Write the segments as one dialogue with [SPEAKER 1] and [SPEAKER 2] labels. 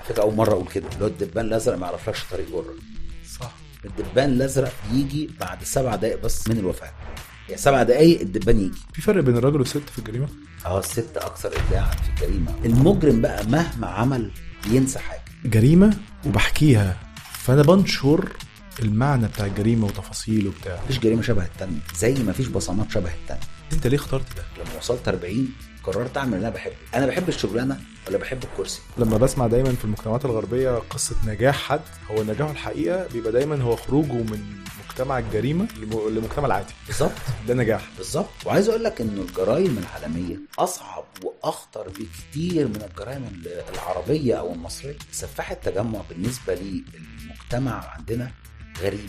[SPEAKER 1] فكره اول مره اقول كده اللي هو الدبان الازرق ما يعرفلكش طريق جره
[SPEAKER 2] صح
[SPEAKER 1] الدبان الازرق يجي بعد سبع دقائق بس من الوفاه يعني سبع دقائق الدبان يجي
[SPEAKER 2] في فرق بين الراجل والست في الجريمه
[SPEAKER 1] اه الست اكثر ابداعا في الجريمه المجرم بقى مهما عمل ينسى حاجه
[SPEAKER 2] جريمه وبحكيها فانا بنشر المعنى بتاع الجريمه وتفاصيله وبتاع
[SPEAKER 1] مفيش جريمه شبه التانية زي ما فيش بصمات شبه التانية
[SPEAKER 2] انت ليه اخترت ده
[SPEAKER 1] لما وصلت 40 قررت اعمل اللي انا بحبه انا بحب الشغلانه ولا بحب الكرسي
[SPEAKER 2] لما بسمع دايما في المجتمعات الغربيه قصه نجاح حد هو نجاحه الحقيقه بيبقى دايما هو خروجه من مجتمع الجريمه لم- لمجتمع العادي
[SPEAKER 1] بالظبط
[SPEAKER 2] ده نجاح
[SPEAKER 1] بالظبط وعايز اقول لك ان الجرائم العالميه اصعب واخطر بكتير من الجرائم ال- العربيه او المصريه سفاح التجمع بالنسبه للمجتمع عندنا غريب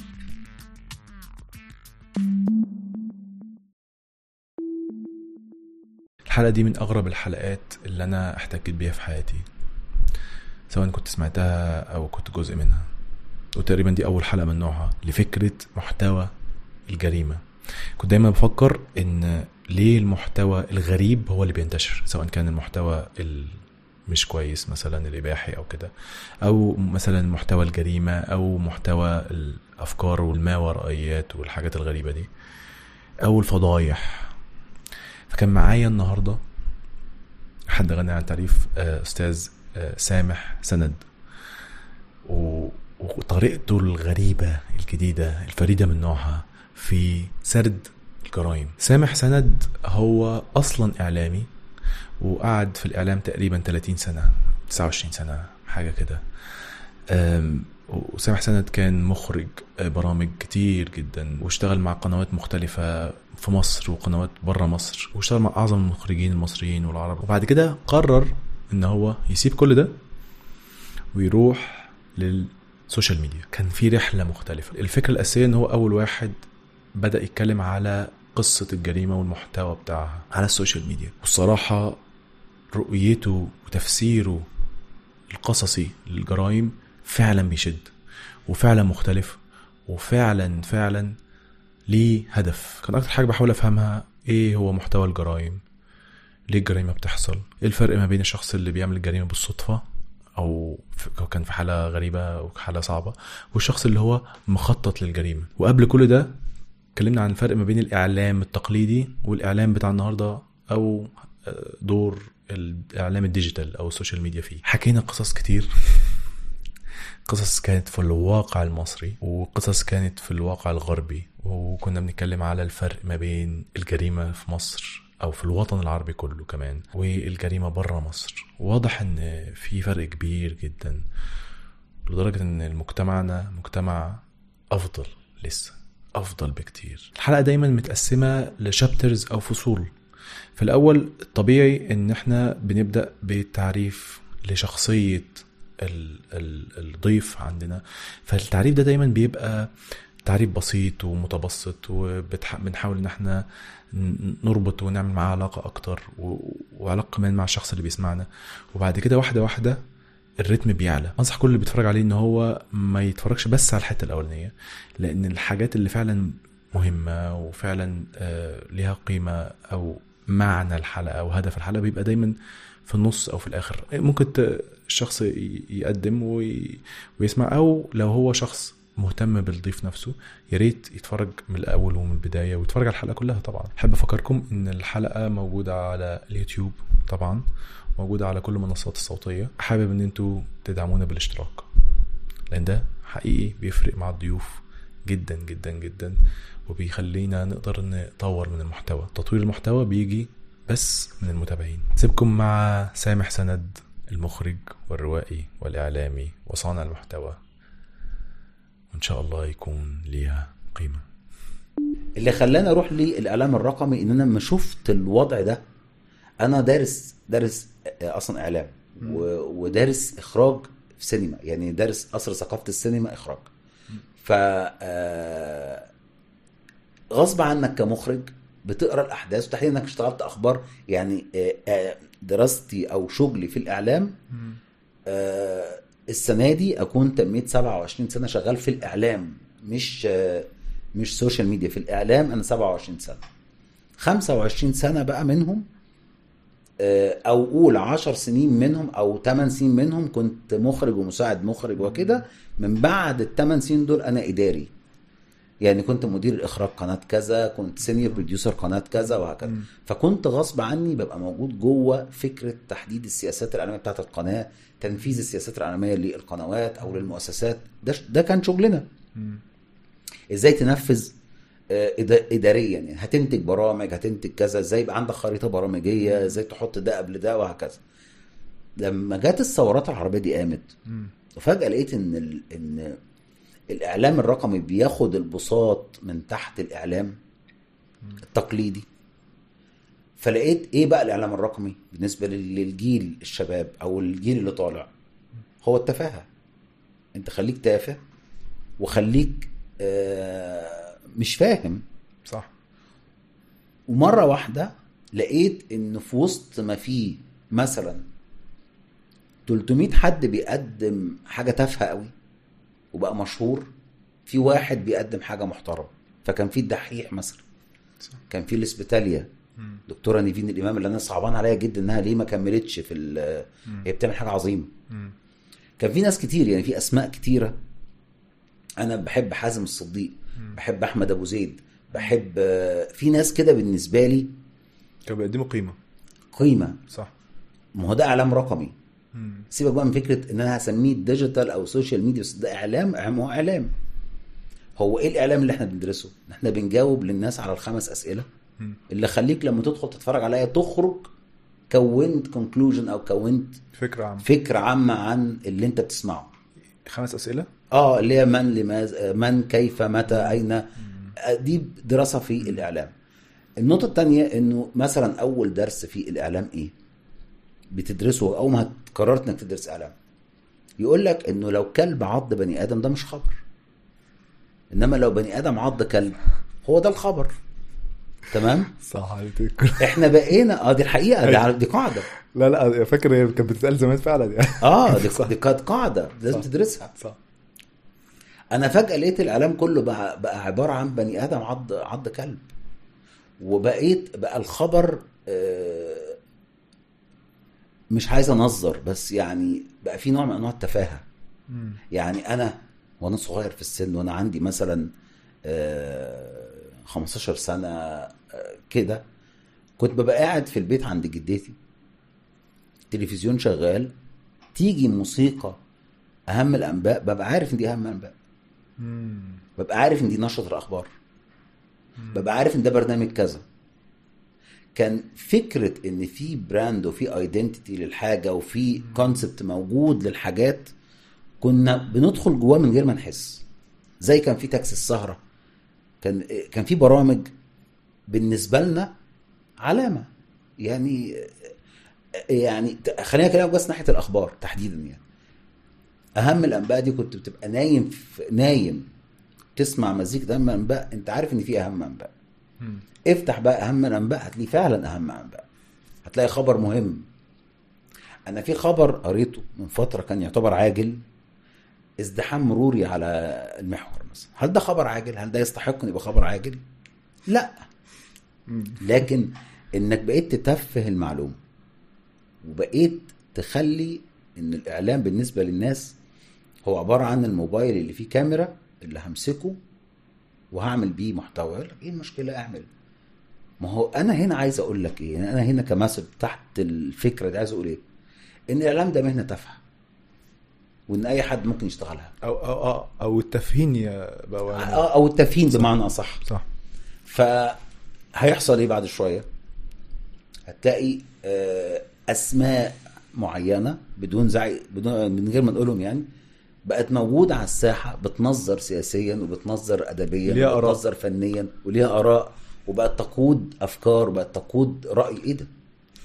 [SPEAKER 2] الحلقه دي من اغرب الحلقات اللي انا احتكيت بيها في حياتي سواء كنت سمعتها او كنت جزء منها وتقريبا دي اول حلقه من نوعها لفكره محتوى الجريمه كنت دايما بفكر ان ليه المحتوى الغريب هو اللي بينتشر سواء كان المحتوى ال مش كويس مثلا الاباحي او كده او مثلا محتوى الجريمه او محتوى الافكار والما ورائيات والحاجات الغريبه دي او الفضايح فكان معايا النهارده حد غني عن تعريف آه، استاذ آه، سامح سند و- وطريقته الغريبه الجديده الفريده من نوعها في سرد الجرائم سامح سند هو اصلا اعلامي وقعد في الاعلام تقريبا 30 سنه 29 سنه حاجه كده أم، وسامح سند كان مخرج آه، برامج كتير جدا واشتغل مع قنوات مختلفة في مصر وقنوات بره مصر واشتغل مع أعظم المخرجين المصريين والعرب وبعد كده قرر إن هو يسيب كل ده ويروح للسوشيال ميديا كان في رحلة مختلفة الفكرة الأساسية إن هو أول واحد بدأ يتكلم على قصة الجريمة والمحتوى بتاعها على السوشيال ميديا والصراحة رؤيته وتفسيره القصصي للجرائم فعلا بيشد وفعلا مختلف وفعلا فعلا ليه هدف كان اكتر حاجه بحاول افهمها ايه هو محتوى الجرائم ليه الجريمه بتحصل ايه الفرق ما بين الشخص اللي بيعمل الجريمه بالصدفه او في- أو كان في حاله غريبه او حاله صعبه والشخص اللي هو مخطط للجريمه وقبل كل ده اتكلمنا عن الفرق ما بين الاعلام التقليدي والاعلام بتاع النهارده او آه، دور الاعلام الديجيتال او السوشيال ميديا فيه حكينا قصص كتير قصص كانت في الواقع المصري وقصص كانت في الواقع الغربي وكنا بنتكلم على الفرق ما بين الجريمة في مصر أو في الوطن العربي كله كمان والجريمة برا مصر واضح إن في فرق كبير جدا لدرجة إن مجتمعنا مجتمع أفضل لسه أفضل بكتير الحلقة دايما متقسمة لشابترز أو فصول في الأول الطبيعي إن إحنا بنبدأ بتعريف لشخصية ال- ال- الضيف عندنا فالتعريف ده دايما بيبقى تعريف بسيط ومتبسط وبنحاول ان احنا ن- نربط ونعمل معاه علاقة اكتر و- وعلاقة كمان مع الشخص اللي بيسمعنا وبعد كده واحدة واحدة الريتم بيعلى انصح كل اللي بيتفرج عليه ان هو ما يتفرجش بس على الحتة الاولانية لان الحاجات اللي فعلا مهمة وفعلا آه، ليها قيمة او معنى الحلقة او هدف الحلقة بيبقى دايما في النص او في الاخر ممكن ت- الشخص ي- يقدم وي- ويسمع او لو هو شخص مهتم بالضيف نفسه يا ريت يتفرج من الاول ومن البدايه ويتفرج على الحلقه كلها طبعا احب افكركم ان الحلقه موجوده على اليوتيوب طبعا موجوده على كل المنصات الصوتيه حابب ان انتوا تدعمونا بالاشتراك لان ده حقيقي بيفرق مع الضيوف جدا جدا جدا وبيخلينا نقدر نطور من المحتوى تطوير المحتوى بيجي بس من المتابعين سيبكم مع سامح سند المخرج والروائي والإعلامي وصانع المحتوى وإن شاء الله يكون ليها قيمة
[SPEAKER 1] اللي خلاني اروح للاعلام الرقمي ان انا لما شفت الوضع ده انا دارس دارس آه، اصلا اعلام و- ودارس اخراج في سينما يعني دارس اثر ثقافه السينما اخراج ف آه، غصب عنك كمخرج بتقرا الاحداث وتحديدا انك اشتغلت اخبار يعني آه، آه، دراستي او شغلي في الاعلام آه، السنه دي اكون تميت 27 سنه شغال في الاعلام مش آه، مش سوشيال ميديا في الاعلام انا 27 سنه 25 سنه بقى منهم آه، او قول 10 سنين منهم او 8 سنين منهم كنت مخرج ومساعد مخرج وكده من بعد الثمان سنين دول انا اداري يعني كنت مدير اخراج قناه كذا كنت سينيور بروديوسر قناه كذا وهكذا
[SPEAKER 2] مم.
[SPEAKER 1] فكنت غصب عني ببقى موجود جوه فكره تحديد السياسات الاعلاميه بتاعت القناه تنفيذ السياسات الاعلاميه للقنوات او للمؤسسات ده ده كان شغلنا
[SPEAKER 2] مم.
[SPEAKER 1] ازاي تنفذ آه، إدا- اداريا يعني هتنتج برامج هتنتج كذا ازاي يبقى عندك خريطه برامجيه ازاي تحط ده قبل ده وهكذا لما جت الثورات العربيه دي قامت
[SPEAKER 2] مم.
[SPEAKER 1] وفجاه لقيت ان ال... ان الاعلام الرقمي بياخد البساط من تحت الاعلام التقليدي فلقيت ايه بقى الاعلام الرقمي بالنسبه لل- للجيل الشباب او الجيل اللي طالع هو التفاهه انت خليك تافه وخليك آه مش فاهم
[SPEAKER 2] صح
[SPEAKER 1] ومره واحده لقيت ان في وسط ما في مثلا 300 حد بيقدم حاجه تافهه قوي وبقى مشهور في واحد بيقدم حاجه محترمه فكان في الدحيح مثلا
[SPEAKER 2] صح.
[SPEAKER 1] كان في الاسبيتاليا
[SPEAKER 2] مم.
[SPEAKER 1] دكتوره نيفين الامام اللي انا صعبان عليا جدا انها ليه ما كملتش في ال- هي بتعمل حاجه عظيمه
[SPEAKER 2] مم.
[SPEAKER 1] كان في ناس كتير يعني في اسماء كتيره انا بحب حازم الصديق
[SPEAKER 2] مم.
[SPEAKER 1] بحب احمد ابو زيد بحب آه، في ناس كده بالنسبه لي
[SPEAKER 2] كانوا بيقدموا قيمه
[SPEAKER 1] قيمه
[SPEAKER 2] صح
[SPEAKER 1] ما هو ده اعلام رقمي
[SPEAKER 2] مم.
[SPEAKER 1] سيبك بقى من فكره ان انا هسميه ديجيتال او سوشيال ميديا بس ده اعلام اعلام هو اعلام هو ايه الاعلام اللي احنا بندرسه احنا بنجاوب للناس على الخمس اسئله
[SPEAKER 2] مم.
[SPEAKER 1] اللي خليك لما تدخل تتفرج عليا تخرج كونت كونكلوجن او كونت
[SPEAKER 2] فكره عامه
[SPEAKER 1] فكره عامه عن اللي انت بتسمعه
[SPEAKER 2] خمس اسئله
[SPEAKER 1] اه اللي هي من لماذا من كيف متى اين آه، دي دراسه في الاعلام النقطه الثانيه انه مثلا اول درس في الاعلام ايه بتدرسه اول ما قررت انك تدرس اعلام يقول لك انه لو كلب عض بني ادم ده مش خبر انما لو بني ادم عض كلب هو ده الخبر تمام
[SPEAKER 2] صح عليك
[SPEAKER 1] احنا بقينا اه دي الحقيقه دي, دي قاعده
[SPEAKER 2] لا لا فاكر هي كانت بتتقال زمان فعلا يعني
[SPEAKER 1] اه دي, دي كانت قاعده لازم
[SPEAKER 2] صح.
[SPEAKER 1] تدرسها
[SPEAKER 2] صح
[SPEAKER 1] انا فجاه لقيت الاعلام كله بقى بقى عباره عن بني ادم عض عض كلب وبقيت بقى الخبر آه، مش عايز انظر بس يعني بقى في نوع من انواع التفاهه
[SPEAKER 2] مم.
[SPEAKER 1] يعني انا وانا صغير في السن وانا عندي مثلا آه، 15 سنه آه، كده كنت ببقى قاعد في البيت عند جدتي التلفزيون شغال تيجي موسيقى اهم الانباء ببقى عارف ان دي اهم الانباء
[SPEAKER 2] مم.
[SPEAKER 1] ببقى عارف ان دي نشرة الاخبار ببقى عارف ان ده برنامج كذا كان فكرة ان في براند وفي ايدنتيتي للحاجة وفي كونسبت موجود للحاجات كنا بندخل جواه من غير ما نحس زي كان في تاكسي السهرة كان كان في برامج بالنسبة لنا علامة يعني يعني خلينا اكلمك بس ناحية الاخبار تحديدا يعني اهم الانباء دي كنت بتبقى نايم في نايم تسمع مزيكا ده اهم انباء انت عارف ان في اهم انباء
[SPEAKER 2] مم.
[SPEAKER 1] افتح بقى اهم الانباء هتلاقي فعلا اهم انباء هتلاقي خبر مهم انا في خبر قريته من فتره كان يعتبر عاجل ازدحام مروري على المحور مثلا هل ده خبر عاجل هل ده يستحق ان يبقى خبر عاجل لا
[SPEAKER 2] مم.
[SPEAKER 1] لكن انك بقيت تتفه المعلومه وبقيت تخلي ان الاعلام بالنسبه للناس هو عباره عن الموبايل اللي فيه كاميرا اللي همسكه وهعمل بيه محتوى يقول لك ايه المشكله اعمل ما هو انا هنا عايز اقول لك ايه يعني انا هنا كمثل تحت الفكره دي عايز اقول ايه ان الاعلام ده مهنه تافهه وان اي حد ممكن يشتغلها
[SPEAKER 2] او او او, أو التفهين يا بقى
[SPEAKER 1] آه، او التفهين بمعنى اصح
[SPEAKER 2] صح
[SPEAKER 1] فهيحصل ايه بعد شويه هتلاقي آه، اسماء معينه بدون زعي بدون من غير ما نقولهم يعني بقت موجوده على الساحه بتنظر سياسيا وبتنظر ادبيا
[SPEAKER 2] ليها آراء.
[SPEAKER 1] وبتنظر فنيا وليها اراء وبقت تقود افكار وبقت تقود راي ايه ده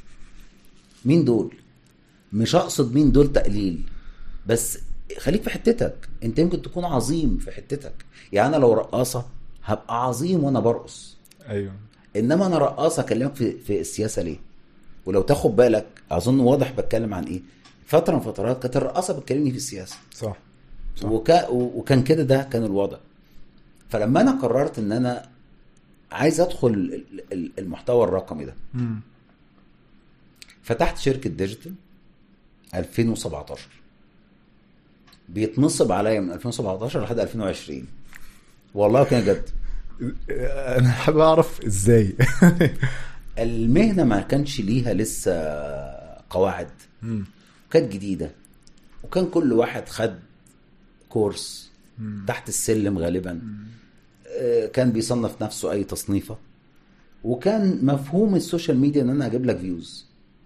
[SPEAKER 1] مين دول مش اقصد مين دول تقليل بس خليك في حتتك انت يمكن تكون عظيم في حتتك يعني انا لو رقاصه هبقى عظيم وانا برقص
[SPEAKER 2] ايوه
[SPEAKER 1] انما انا رقاصه اكلمك في في السياسه ليه ولو تاخد بالك اظن واضح بتكلم عن ايه فتره من فترات كانت الرقاصه بتكلمني في السياسه
[SPEAKER 2] صح صح.
[SPEAKER 1] وكا وكان كده ده كان الوضع فلما انا قررت ان انا عايز ادخل ال- ال- المحتوى الرقمي ده
[SPEAKER 2] مم.
[SPEAKER 1] فتحت شركه ديجيتال 2017 بيتنصب عليا من 2017 لحد 2020 والله كان جد
[SPEAKER 2] انا حابب اعرف ازاي
[SPEAKER 1] المهنه ما كانش ليها لسه قواعد كانت جديده وكان كل واحد خد كورس تحت السلم غالبا آه، كان بيصنف نفسه اي تصنيفه وكان مفهوم السوشيال ميديا ان انا اجيب لك فيوز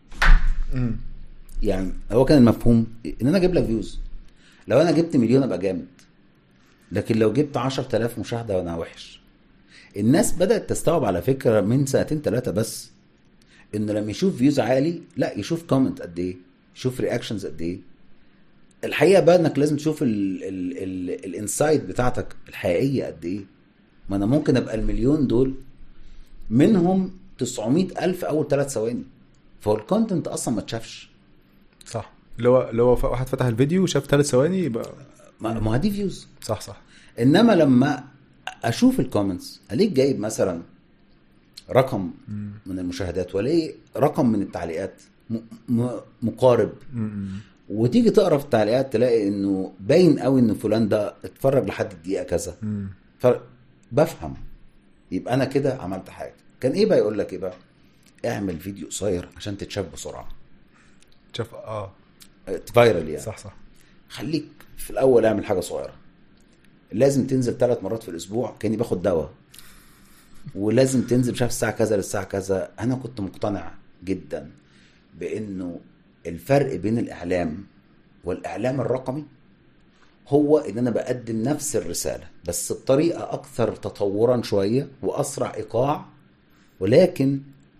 [SPEAKER 1] يعني هو كان المفهوم ان انا اجيب لك فيوز لو انا جبت مليون ابقى جامد لكن لو جبت 10000 مشاهده وانا وحش الناس بدات تستوعب على فكره من سنتين ثلاثه بس ان لما يشوف فيوز عالي لا يشوف كومنت قد ايه يشوف رياكشنز قد ايه الحقيقه بقى انك لازم تشوف الانسايت بتاعتك الحقيقيه قد ايه ما انا ممكن ابقى المليون دول منهم 900 الف اول ثلاث ثواني فهو الكونتنت اصلا ما اتشافش
[SPEAKER 2] صح اللي هو اللي هو واحد فتح الفيديو وشاف ثلاث ثواني يبقى
[SPEAKER 1] ما ما دي فيوز
[SPEAKER 2] صح صح
[SPEAKER 1] انما لما اشوف الكومنتس الاقيك جايب مثلا رقم من المشاهدات والاقي رقم من التعليقات م- م- مقارب وتيجي تقرا في التعليقات تلاقي انه باين قوي ان فلان ده اتفرج لحد الدقيقه كذا فبفهم يبقى انا كده عملت حاجه كان ايه بقى يقول لك ايه بقى اعمل فيديو قصير عشان تتشاف بسرعه
[SPEAKER 2] شاف اه
[SPEAKER 1] فايرال يعني
[SPEAKER 2] صح صح
[SPEAKER 1] خليك في الاول اعمل حاجه صغيره لازم تنزل ثلاث مرات في الاسبوع كاني باخد دواء ولازم تنزل مش عارف الساعه كذا للساعه كذا انا كنت مقتنع جدا بانه الفرق بين الاعلام والاعلام الرقمي هو ان انا بقدم نفس الرساله بس بطريقه اكثر تطورا شويه واسرع ايقاع ولكن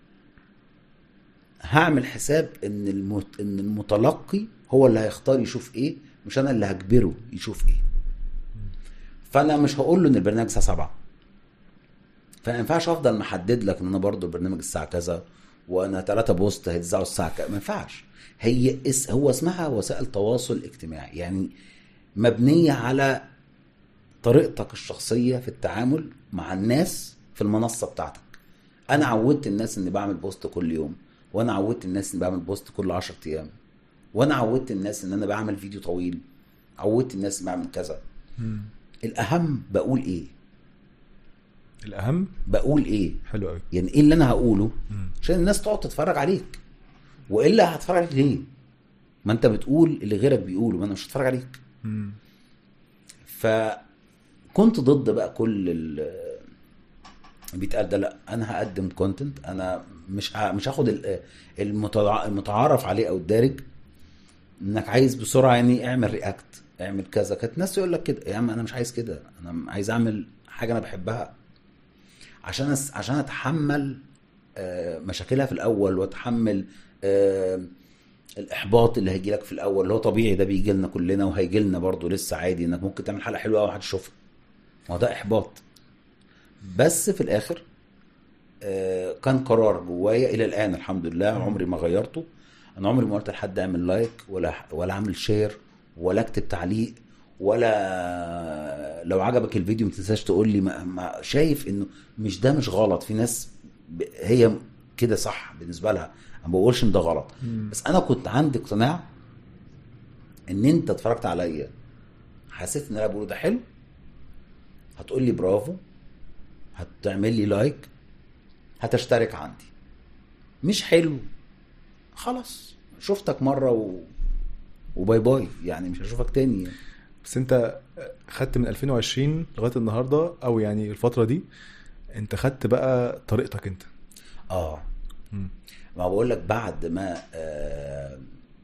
[SPEAKER 1] هعمل حساب ان المت... ان المتلقي هو اللي هيختار يشوف ايه مش انا اللي هجبره يشوف ايه فانا مش هقول له ان البرنامج الساعه 7 فما ينفعش افضل محدد لك ان انا برضو البرنامج الساعه كذا وانا ثلاثة بوست هيتذاعوا الساعه كذا ما ينفعش هي اس هو اسمها وسائل تواصل اجتماعي يعني مبنيه على طريقتك الشخصيه في التعامل مع الناس في المنصه بتاعتك انا عودت الناس اني بعمل بوست كل يوم وانا عودت الناس اني بعمل بوست كل 10 ايام وانا عودت الناس ان انا بعمل فيديو طويل عودت الناس اني بعمل كذا الاهم بقول ايه
[SPEAKER 2] الاهم
[SPEAKER 1] بقول ايه
[SPEAKER 2] حلو قوي
[SPEAKER 1] يعني ايه اللي انا هقوله عشان الناس تقعد تتفرج عليك والا هتفرج عليك ليه ما انت بتقول اللي غيرك بيقوله ما انا مش هتفرج عليك فكنت ضد بقى كل ال بيتقال ده لا انا هقدم كونتنت انا مش ه... مش هاخد ال- المتع... المتعارف عليه او الدارج انك عايز بسرعه يعني اعمل رياكت اعمل كذا كانت ناس يقول لك كده يا عم انا مش عايز كده انا عايز اعمل حاجه انا بحبها عشان أس... عشان اتحمل آه، مشاكلها في الاول واتحمل آه، الاحباط اللي هيجي لك في الاول اللي هو طبيعي ده بيجي لنا كلنا وهيجي لنا برضه لسه عادي انك ممكن تعمل حلقه حلوه قوي محدش يشوفها ما هو ده احباط بس في الاخر آه، كان قرار جوايا الى الان الحمد لله عمري ما غيرته انا عمري ما قلت لحد اعمل لايك ولا ولا اعمل شير ولا اكتب تعليق ولا لو عجبك الفيديو ما تنساش تقول لي ما ما شايف انه مش ده مش غلط في ناس ب- هي كده صح بالنسبه لها انا ما بقولش ان ده غلط بس انا كنت عندي اقتناع ان انت اتفرجت عليا حسيت ان انا بقوله ده حلو هتقول لي برافو هتعمل لي لايك هتشترك عندي مش حلو خلاص شفتك مره و... وباي باي يعني مش هشوفك تاني يعني.
[SPEAKER 2] بس انت خدت من 2020 لغايه النهارده او يعني الفتره دي انت خدت بقى طريقتك انت
[SPEAKER 1] اه
[SPEAKER 2] مم.
[SPEAKER 1] ما بقول لك بعد ما آه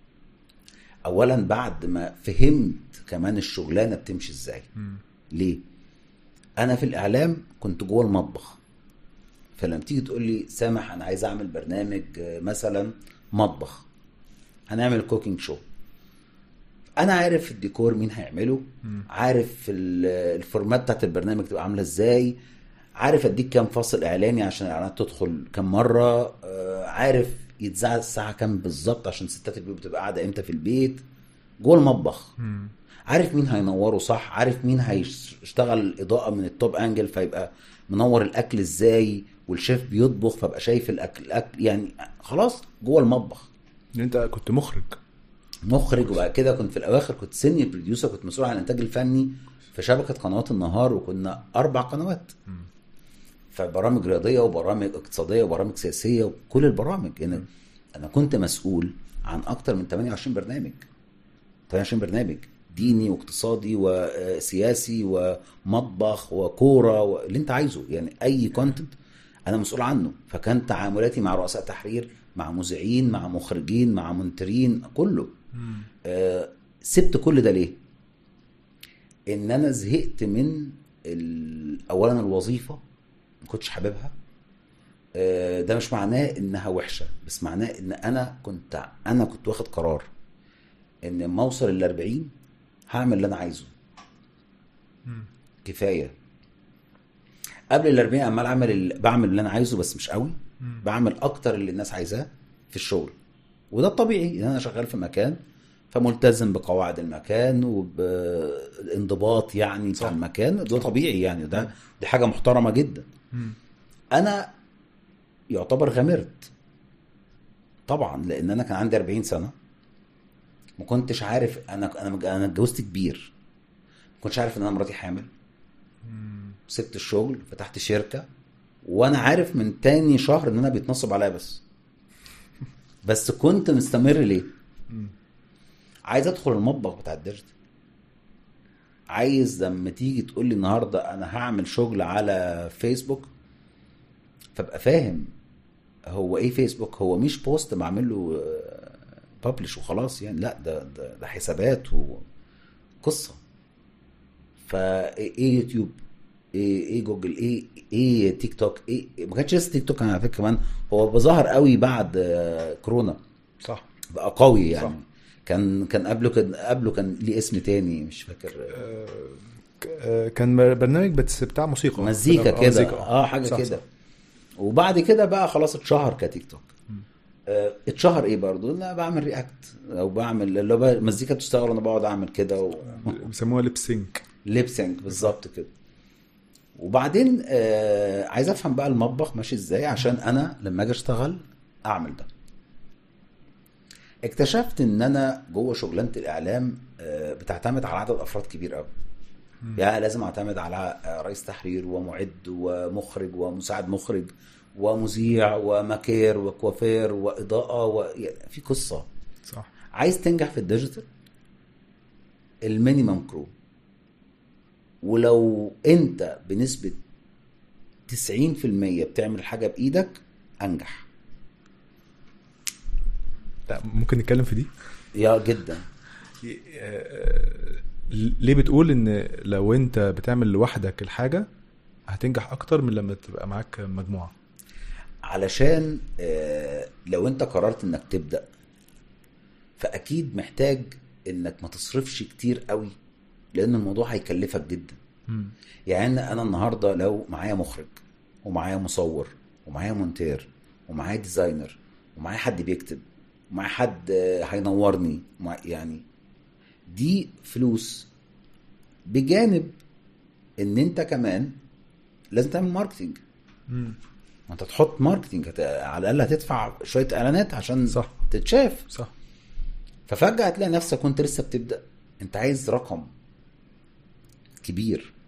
[SPEAKER 1] اولا بعد ما فهمت كمان الشغلانه بتمشي ازاي ليه انا في الاعلام كنت جوه المطبخ فلما تيجي تقول لي سامح انا عايز اعمل برنامج آه، مثلا مطبخ هنعمل كوكينج شو انا عارف الديكور مين هيعمله عارف ال- الفورمات بتاعت البرنامج تبقى عامله ازاي عارف اديك كام فاصل اعلاني عشان الاعلانات تدخل كام مره آه، عارف يتذاع الساعه كام بالظبط عشان ستات البيوت بتبقى قاعده امتى في البيت جوه المطبخ عارف مين هينوره صح عارف مين هيشتغل الاضاءه من التوب انجل فيبقى منور الاكل ازاي والشيف بيطبخ فابقى شايف الاكل الاكل يعني خلاص جوه المطبخ
[SPEAKER 2] ان انت كنت مخرج
[SPEAKER 1] مخرج وبعد كده كنت في الاواخر كنت سينيور بروديوسر كنت مسؤول عن الانتاج الفني في شبكه قنوات النهار وكنا اربع قنوات فبرامج رياضيه وبرامج اقتصاديه وبرامج سياسيه وكل البرامج يعني انا كنت مسؤول عن اكتر من 28 برنامج 28 برنامج ديني واقتصادي وسياسي ومطبخ وكوره واللي انت عايزه يعني اي كونتنت انا مسؤول عنه فكان تعاملاتي مع رؤساء تحرير مع مذيعين مع مخرجين مع منترين كله آه سبت كل ده ليه ان انا زهقت من ال- اولا الوظيفه ما كنتش حاببها آه، ده مش معناه انها وحشه بس معناه ان انا كنت انا كنت واخد قرار ان لما اوصل ال 40 هعمل اللي انا عايزه كفايه قبل ال 40 عمال اعمل ال- بعمل اللي انا عايزه بس مش قوي بعمل اكتر اللي الناس عايزاه في الشغل وده الطبيعي ان انا شغال في مكان فملتزم بقواعد المكان وبالانضباط يعني بتاع
[SPEAKER 2] صح.
[SPEAKER 1] المكان ده طبيعي يعني ده دي حاجه محترمه جدا انا يعتبر غامرت طبعا لان انا كان عندي 40 سنه ما كنتش عارف انا انا انا اتجوزت كبير ما كنتش عارف ان انا مراتي حامل سبت الشغل فتحت شركه وانا عارف من تاني شهر ان انا بيتنصب عليا بس بس كنت مستمر ليه عايز ادخل المطبخ بتاع الديجيتال عايز لما تيجي تقول لي النهارده انا هعمل شغل على فيسبوك فابقى فاهم هو ايه فيسبوك هو مش بوست بعمل له ببلش وخلاص يعني لا ده ده, ده حسابات وقصه فايه يوتيوب ايه ايه جوجل ايه ايه تيك توك ايه ما كانش لسه تيك توك على فكره كمان هو بظهر قوي بعد آه، كورونا
[SPEAKER 2] صح
[SPEAKER 1] بقى قوي يعني
[SPEAKER 2] صح.
[SPEAKER 1] كان كان قبله كان قبله كان ليه اسم تاني مش فاكر
[SPEAKER 2] ك- آه، كان برنامج بس بتاع موسيقى
[SPEAKER 1] مزيكا
[SPEAKER 2] آه،
[SPEAKER 1] كده
[SPEAKER 2] مزيكا.
[SPEAKER 1] اه حاجه
[SPEAKER 2] صح،
[SPEAKER 1] كده
[SPEAKER 2] صح.
[SPEAKER 1] وبعد كده بقى خلاص اتشهر كتيك توك آه اتشهر ايه برضو انا بعمل رياكت او بعمل اللي هو مزيكا بتشتغل وانا بقعد اعمل كده و...
[SPEAKER 2] بيسموها ليب سينك
[SPEAKER 1] ليب سينك بالظبط كده وبعدين آه عايز افهم بقى المطبخ ماشي ازاي عشان انا لما اجي اشتغل اعمل ده اكتشفت ان انا جوه شغلانه الاعلام آه بتعتمد على عدد افراد كبير قوي يعني لازم اعتمد على آه، رئيس تحرير ومعد ومخرج ومساعد مخرج ومذيع وماكير وكوافير واضاءه و... يعني في قصه
[SPEAKER 2] صح
[SPEAKER 1] عايز تنجح في الديجيتال المينيمم كرو ولو انت بنسبة 90% بتعمل حاجة بإيدك أنجح
[SPEAKER 2] لا ممكن نتكلم في دي
[SPEAKER 1] يا جدا
[SPEAKER 2] آه، ليه بتقول ان لو انت بتعمل لوحدك الحاجه هتنجح اكتر من لما تبقى معاك مجموعه
[SPEAKER 1] علشان آه، لو انت قررت انك تبدأ فأكيد محتاج انك ما تصرفش كتير قوي لأن الموضوع هيكلفك جدا يعني انا النهارده لو معايا مخرج ومعايا مصور ومعايا مونتير ومعايا ديزاينر ومعايا حد بيكتب ومعايا حد آه، هينورني ومع- يعني دي فلوس بجانب ان انت كمان لازم تعمل ماركتينج
[SPEAKER 2] مم.
[SPEAKER 1] ما انت تحط ماركتينج هت... على الاقل هتدفع شويه اعلانات عشان
[SPEAKER 2] صح.
[SPEAKER 1] تتشاف
[SPEAKER 2] صح
[SPEAKER 1] ففجاه هتلاقي نفسك وانت لسه بتبدا انت عايز رقم كبير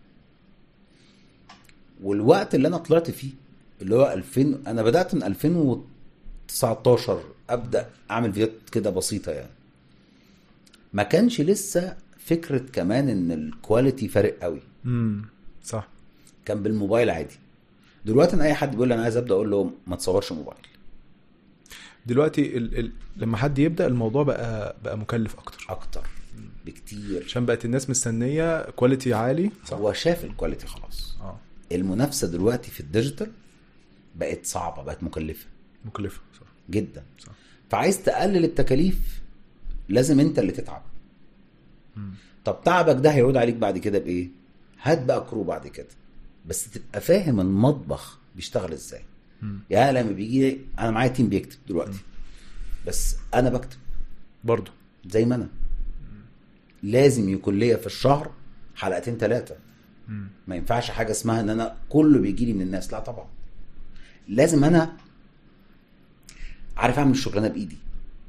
[SPEAKER 1] والوقت اللي انا طلعت فيه اللي هو 2000 انا بدات من 2019 ابدا اعمل فيديوهات كده بسيطه يعني ما كانش لسه فكره كمان ان الكواليتي فارق قوي
[SPEAKER 2] امم صح
[SPEAKER 1] كان بالموبايل عادي دلوقتي انا اي حد بيقول لي انا عايز ابدا اقول له ما تصورش موبايل
[SPEAKER 2] دلوقتي ال... ال... لما حد يبدا الموضوع بقى بقى مكلف اكتر
[SPEAKER 1] اكتر بكتير
[SPEAKER 2] عشان بقت الناس مستنيه كواليتي عالي صح
[SPEAKER 1] هو شاف الكواليتي خلاص
[SPEAKER 2] اه
[SPEAKER 1] المنافسه دلوقتي في الديجيتال بقت صعبه بقت مكلفه
[SPEAKER 2] مكلفه صح
[SPEAKER 1] جدا
[SPEAKER 2] صح
[SPEAKER 1] فعايز تقلل التكاليف لازم انت اللي تتعب طب تعبك ده هيعود عليك بعد كده بايه هات بقى كرو بعد كده بس تبقى فاهم المطبخ بيشتغل ازاي
[SPEAKER 2] مم.
[SPEAKER 1] يعني لما بيجي انا معايا تيم بيكتب دلوقتي بس انا بكتب
[SPEAKER 2] برضو
[SPEAKER 1] زي ما انا لازم يكون ليا في الشهر حلقتين ثلاثه
[SPEAKER 2] مم.
[SPEAKER 1] ما ينفعش حاجه اسمها ان انا كله بيجي لي من الناس لا طبعا لازم انا عارف اعمل الشغلانه بايدي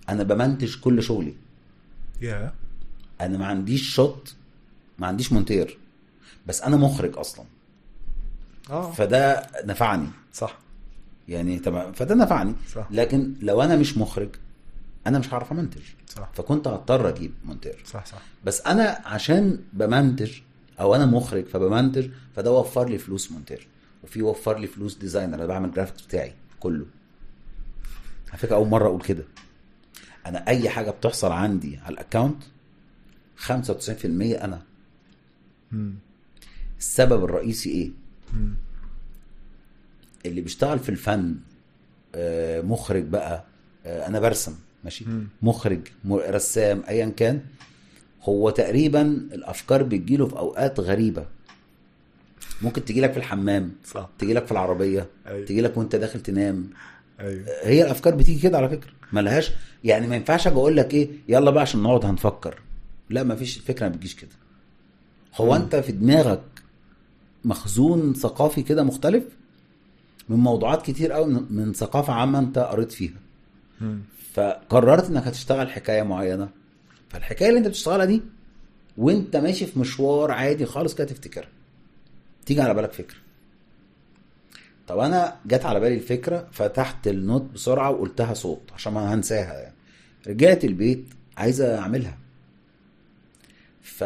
[SPEAKER 1] انا بمنتج كل شغلي
[SPEAKER 2] يا
[SPEAKER 1] انا ما عنديش شوت ما عنديش مونتير بس انا مخرج اصلا
[SPEAKER 2] اه
[SPEAKER 1] فده نفعني
[SPEAKER 2] صح
[SPEAKER 1] يعني تمام فده نفعني
[SPEAKER 2] صح.
[SPEAKER 1] لكن لو انا مش مخرج انا مش هعرف امنتج
[SPEAKER 2] صح
[SPEAKER 1] فكنت هضطر اجيب مونتير
[SPEAKER 2] صح صح
[SPEAKER 1] بس انا عشان بمنتج او انا مخرج فبمنتج فده وفر لي فلوس مونتير وفي وفر لي فلوس ديزاينر انا بعمل جرافيكس بتاعي كله على فكره اول مره اقول كده انا اي حاجه بتحصل عندي على الاكونت 95% انا
[SPEAKER 2] مم.
[SPEAKER 1] السبب الرئيسي ايه
[SPEAKER 2] مم.
[SPEAKER 1] اللي بيشتغل في الفن آه، مخرج بقى آه، انا برسم ماشي
[SPEAKER 2] مم.
[SPEAKER 1] مخرج م- رسام ايا كان هو تقريبا الافكار بتجيله في اوقات غريبه ممكن تجيلك في الحمام
[SPEAKER 2] صح
[SPEAKER 1] تجيلك في العربيه
[SPEAKER 2] أيوة.
[SPEAKER 1] تجيلك وانت داخل تنام
[SPEAKER 2] ايوه
[SPEAKER 1] هي الافكار بتيجي كده على فكره ملهاش يعني ما ينفعش اجي اقول لك ايه يلا بقى عشان نقعد هنفكر لا ما فيش الفكره ما بتجيش كده هو انت في دماغك مخزون ثقافي كده مختلف من موضوعات كتير قوي من- من ثقافه عامه انت قريت فيها
[SPEAKER 2] مم.
[SPEAKER 1] فقررت انك هتشتغل حكايه معينه فالحكايه اللي انت بتشتغلها دي وانت ماشي في مشوار عادي خالص كده تفتكرها تيجي على بالك فكره طب انا جت على بالي الفكره فتحت النوت بسرعه وقلتها صوت عشان ما هنساها يعني رجعت البيت عايزه اعملها ف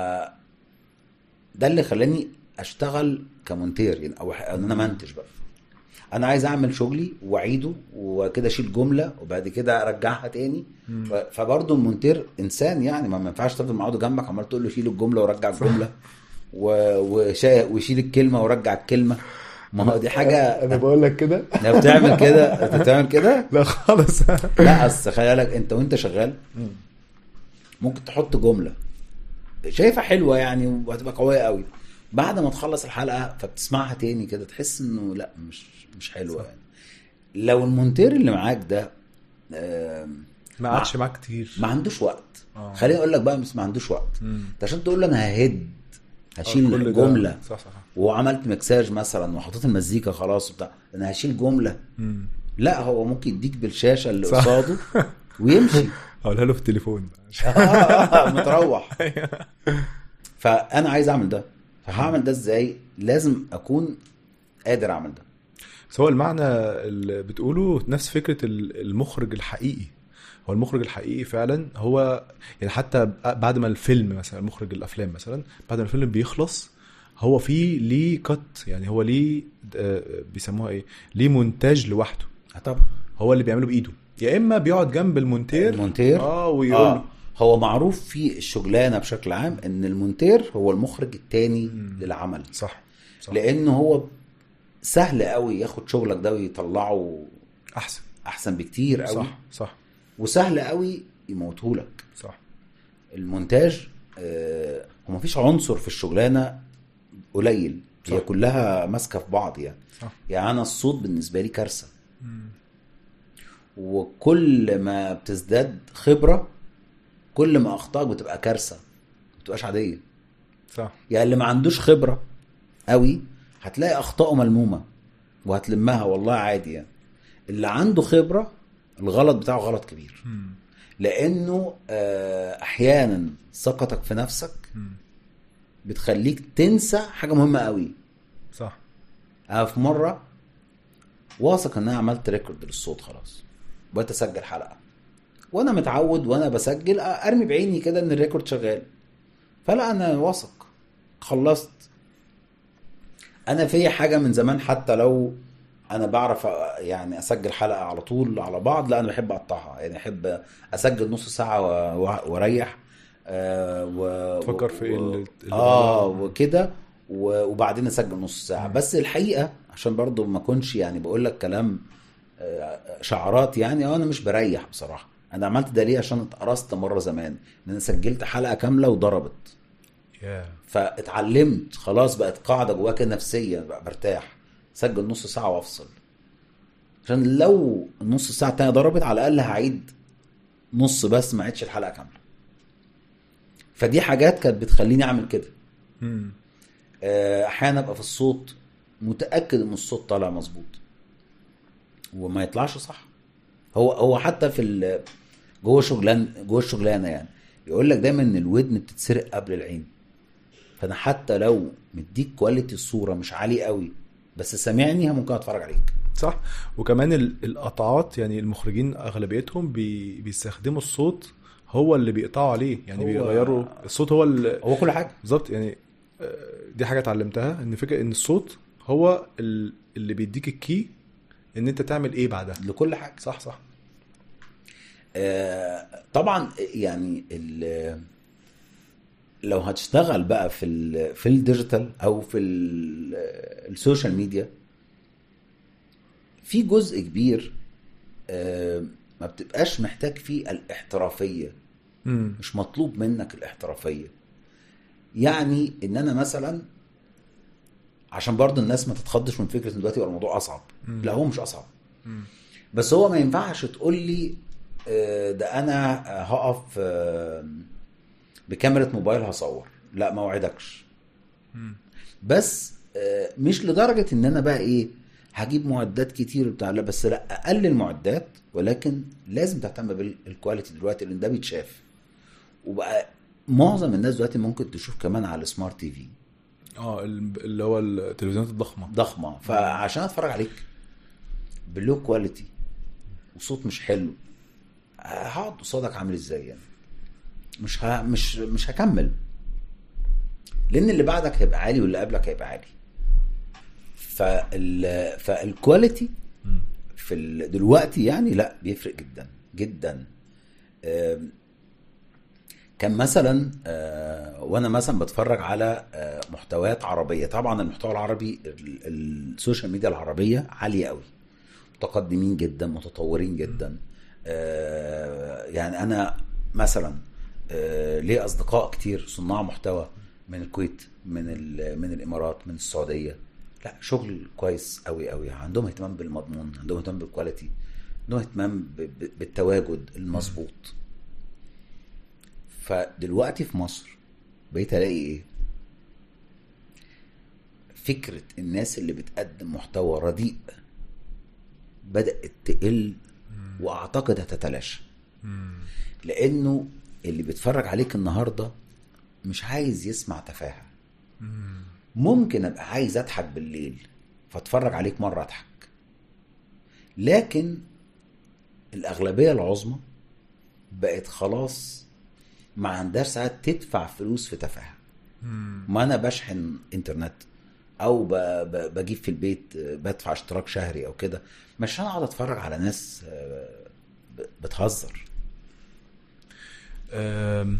[SPEAKER 1] ده اللي خلاني اشتغل كمونتير يعني او ان انا منتج بقى انا عايز اعمل شغلي واعيده وكده اشيل جمله وبعد كده ارجعها تاني ف- فبرضه المونتير انسان يعني ما ما ينفعش تفضل معاده جنبك عمال تقول له شيل الجمله ورجع الجمله و- وشا- وشيل الكلمه ورجع الكلمه ما هو دي حاجه
[SPEAKER 2] انا بقول لك كده
[SPEAKER 1] لو بتعمل كده انت بتعمل كده
[SPEAKER 2] لا خالص
[SPEAKER 1] لا اصل خلي بالك انت وانت شغال ممكن تحط جمله شايفها حلوه يعني وهتبقى قويه قوي بعد ما تخلص الحلقه فبتسمعها تاني كده تحس انه لا مش مش حلوه يعني لو المونتير اللي معاك ده آم،
[SPEAKER 2] ما قعدش معاك كتير
[SPEAKER 1] ما عندوش وقت
[SPEAKER 2] آه.
[SPEAKER 1] خليني اقول لك بقى بس ما عندوش وقت
[SPEAKER 2] مم.
[SPEAKER 1] انت عشان تقول له انا ههد
[SPEAKER 2] آه،
[SPEAKER 1] هشيل
[SPEAKER 2] كل ده.
[SPEAKER 1] الجمله
[SPEAKER 2] صح صح
[SPEAKER 1] وعملت مكساج مثلا وحطيت المزيكا خلاص وبتاع انا هشيل جمله
[SPEAKER 2] مم.
[SPEAKER 1] لا هو ممكن يديك بالشاشه اللي
[SPEAKER 2] صح.
[SPEAKER 1] قصاده ويمشي
[SPEAKER 2] اقولها له في التليفون
[SPEAKER 1] آه، آه، آه، متروح فانا عايز اعمل ده فهعمل ده ازاي لازم اكون قادر اعمل ده
[SPEAKER 2] بس هو المعنى اللي بتقوله نفس فكره ال- المخرج الحقيقي هو المخرج الحقيقي فعلا هو يعني حتى بعد ما الفيلم مثلا مخرج الافلام مثلا بعد ما الفيلم بيخلص هو في ليه كت يعني هو ليه آه، بيسموها ايه ليه مونتاج لوحده
[SPEAKER 1] آه، طبعا
[SPEAKER 2] هو اللي بيعمله بايده يا اما بيقعد جنب المونتير
[SPEAKER 1] المونتير
[SPEAKER 2] اه ويقول
[SPEAKER 1] آه.
[SPEAKER 2] له
[SPEAKER 1] هو معروف في الشغلانه بشكل عام ان المونتير هو المخرج التاني للعمل
[SPEAKER 2] صح صح
[SPEAKER 1] لان هو سهل قوي ياخد شغلك ده ويطلعه
[SPEAKER 2] احسن
[SPEAKER 1] احسن بكتير قوي
[SPEAKER 2] صح صح
[SPEAKER 1] وسهل قوي يموتهولك
[SPEAKER 2] صح
[SPEAKER 1] المونتاج آه، هو مفيش عنصر في الشغلانه قليل هي
[SPEAKER 2] صح.
[SPEAKER 1] كلها ماسكه في بعض يعني
[SPEAKER 2] صح
[SPEAKER 1] يعني انا الصوت بالنسبه لي كارثه وكل ما بتزداد خبره كل ما اخطائك بتبقى كارثه ما بتبقاش عاديه
[SPEAKER 2] صح
[SPEAKER 1] يعني اللي ما عندوش خبره قوي هتلاقي اخطائه ملمومه وهتلمها والله عادي يعني اللي عنده خبره الغلط بتاعه غلط كبير لانه آه، احيانا ثقتك في نفسك بتخليك تنسى حاجه مهمه قوي
[SPEAKER 2] صح
[SPEAKER 1] انا في مره واثق ان انا عملت ريكورد للصوت خلاص بقيت اسجل حلقه وانا متعود وانا بسجل ارمي بعيني كده ان الريكورد شغال فلا انا واثق خلصت انا في حاجه من زمان حتى لو انا بعرف يعني اسجل حلقه على طول على بعض لا انا بحب اقطعها يعني احب اسجل نص ساعه و- و- واريح آه و
[SPEAKER 2] تفكر في ايه اللي- اللي
[SPEAKER 1] اه
[SPEAKER 2] بعدها.
[SPEAKER 1] وكده و- وبعدين اسجل نص ساعه بس الحقيقه عشان برضو ما اكونش يعني بقول لك كلام آه، شعارات يعني اه انا مش بريح بصراحه انا عملت ده ليه عشان اتقرصت مره زمان ان انا سجلت حلقه كامله وضربت
[SPEAKER 2] يا
[SPEAKER 1] فاتعلمت خلاص بقت قاعده جواك نفسيا بقى برتاح سجل نص ساعه وافصل عشان لو النص ساعه التانية ضربت على الاقل هعيد نص بس ما عيدش الحلقه كامله فدي حاجات كانت بتخليني اعمل كده
[SPEAKER 2] مم.
[SPEAKER 1] آه، احيانا ابقى في الصوت متاكد ان الصوت طالع مظبوط وما يطلعش صح هو هو حتى في ال- جوه شغلان جوه الشغلانه يعني يقول لك دايما ان الودن بتتسرق قبل العين فانا حتى لو مديك كواليتي الصوره مش عالي قوي بس سامعني ممكن اتفرج عليك
[SPEAKER 2] صح وكمان ال- القطعات يعني المخرجين اغلبيتهم بي بيستخدموا الصوت هو اللي بيقطعوا عليه يعني
[SPEAKER 1] هو-
[SPEAKER 2] بيغيروا الصوت هو ال-
[SPEAKER 1] هو كل حاجه
[SPEAKER 2] بالظبط يعني آه، دي حاجه اتعلمتها ان فكره ان الصوت هو ال- اللي بيديك الكي ان انت تعمل ايه بعدها
[SPEAKER 1] لكل حاجه
[SPEAKER 2] صح صح
[SPEAKER 1] آه، طبعا يعني ال- لو هتشتغل بقى في ال في الديجيتال او في ال- السوشيال ميديا في جزء كبير آه، ما بتبقاش محتاج فيه الاحترافيه
[SPEAKER 2] امم
[SPEAKER 1] مش مطلوب منك الاحترافيه يعني ان انا مثلا عشان برضو الناس ما تتخضش من فكره ان دلوقتي يبقى الموضوع اصعب
[SPEAKER 2] مم.
[SPEAKER 1] لا هو مش اصعب
[SPEAKER 2] مم.
[SPEAKER 1] بس هو ما ينفعش تقول لي آه، ده انا آه، هقف آه، بكاميرا موبايل هصور لا ما اوعدكش
[SPEAKER 2] مم.
[SPEAKER 1] بس آه، مش لدرجه ان انا بقى ايه هجيب معدات كتير بتاع لا بس لا اقلل معدات ولكن لازم تهتم بالكواليتي دلوقتي لان ده بيتشاف وبقى معظم الناس دلوقتي ممكن تشوف كمان على السمارت تي في
[SPEAKER 2] اه ال- اللي هو التلفزيونات الضخمه
[SPEAKER 1] ضخمه فعشان اتفرج عليك بلو كواليتي وصوت مش حلو هقعد قصادك عامل ازاي يعني مش ه... مش مش هكمل لان اللي بعدك هيبقى عالي واللي قبلك هيبقى عالي فال فالكواليتي
[SPEAKER 2] مم.
[SPEAKER 1] في ال... دلوقتي يعني لا بيفرق جدا جدا آم، كان مثلا آه، وانا مثلا بتفرج على آه، محتويات عربيه طبعا المحتوى العربي ال- السوشيال ميديا العربيه عاليه قوي متقدمين جدا متطورين جدا آه، يعني انا مثلا آه، ليه اصدقاء كتير صناع محتوى من الكويت من ال- من الامارات من السعوديه لا شغل كويس قوي قوي عندهم اهتمام بالمضمون عندهم اهتمام بالكواليتي عندهم اهتمام ب- ب- بالتواجد المظبوط فدلوقتي في مصر بقيت الاقي ايه فكرة الناس اللي بتقدم محتوى رديء بدأت تقل واعتقد هتتلاشى
[SPEAKER 2] مم.
[SPEAKER 1] لانه اللي بيتفرج عليك النهارده مش عايز يسمع تفاهه
[SPEAKER 2] مم.
[SPEAKER 1] ممكن ابقى عايز اضحك بالليل فاتفرج عليك مره اضحك لكن الاغلبيه العظمى بقت خلاص ما عندهاش ساعات تدفع فلوس في تفاهه
[SPEAKER 2] مم.
[SPEAKER 1] ما انا بشحن انترنت او ب... ب... بجيب في البيت بدفع اشتراك شهري او كده مش انا اقعد اتفرج على ناس آه، ب- بتهزر
[SPEAKER 2] أم،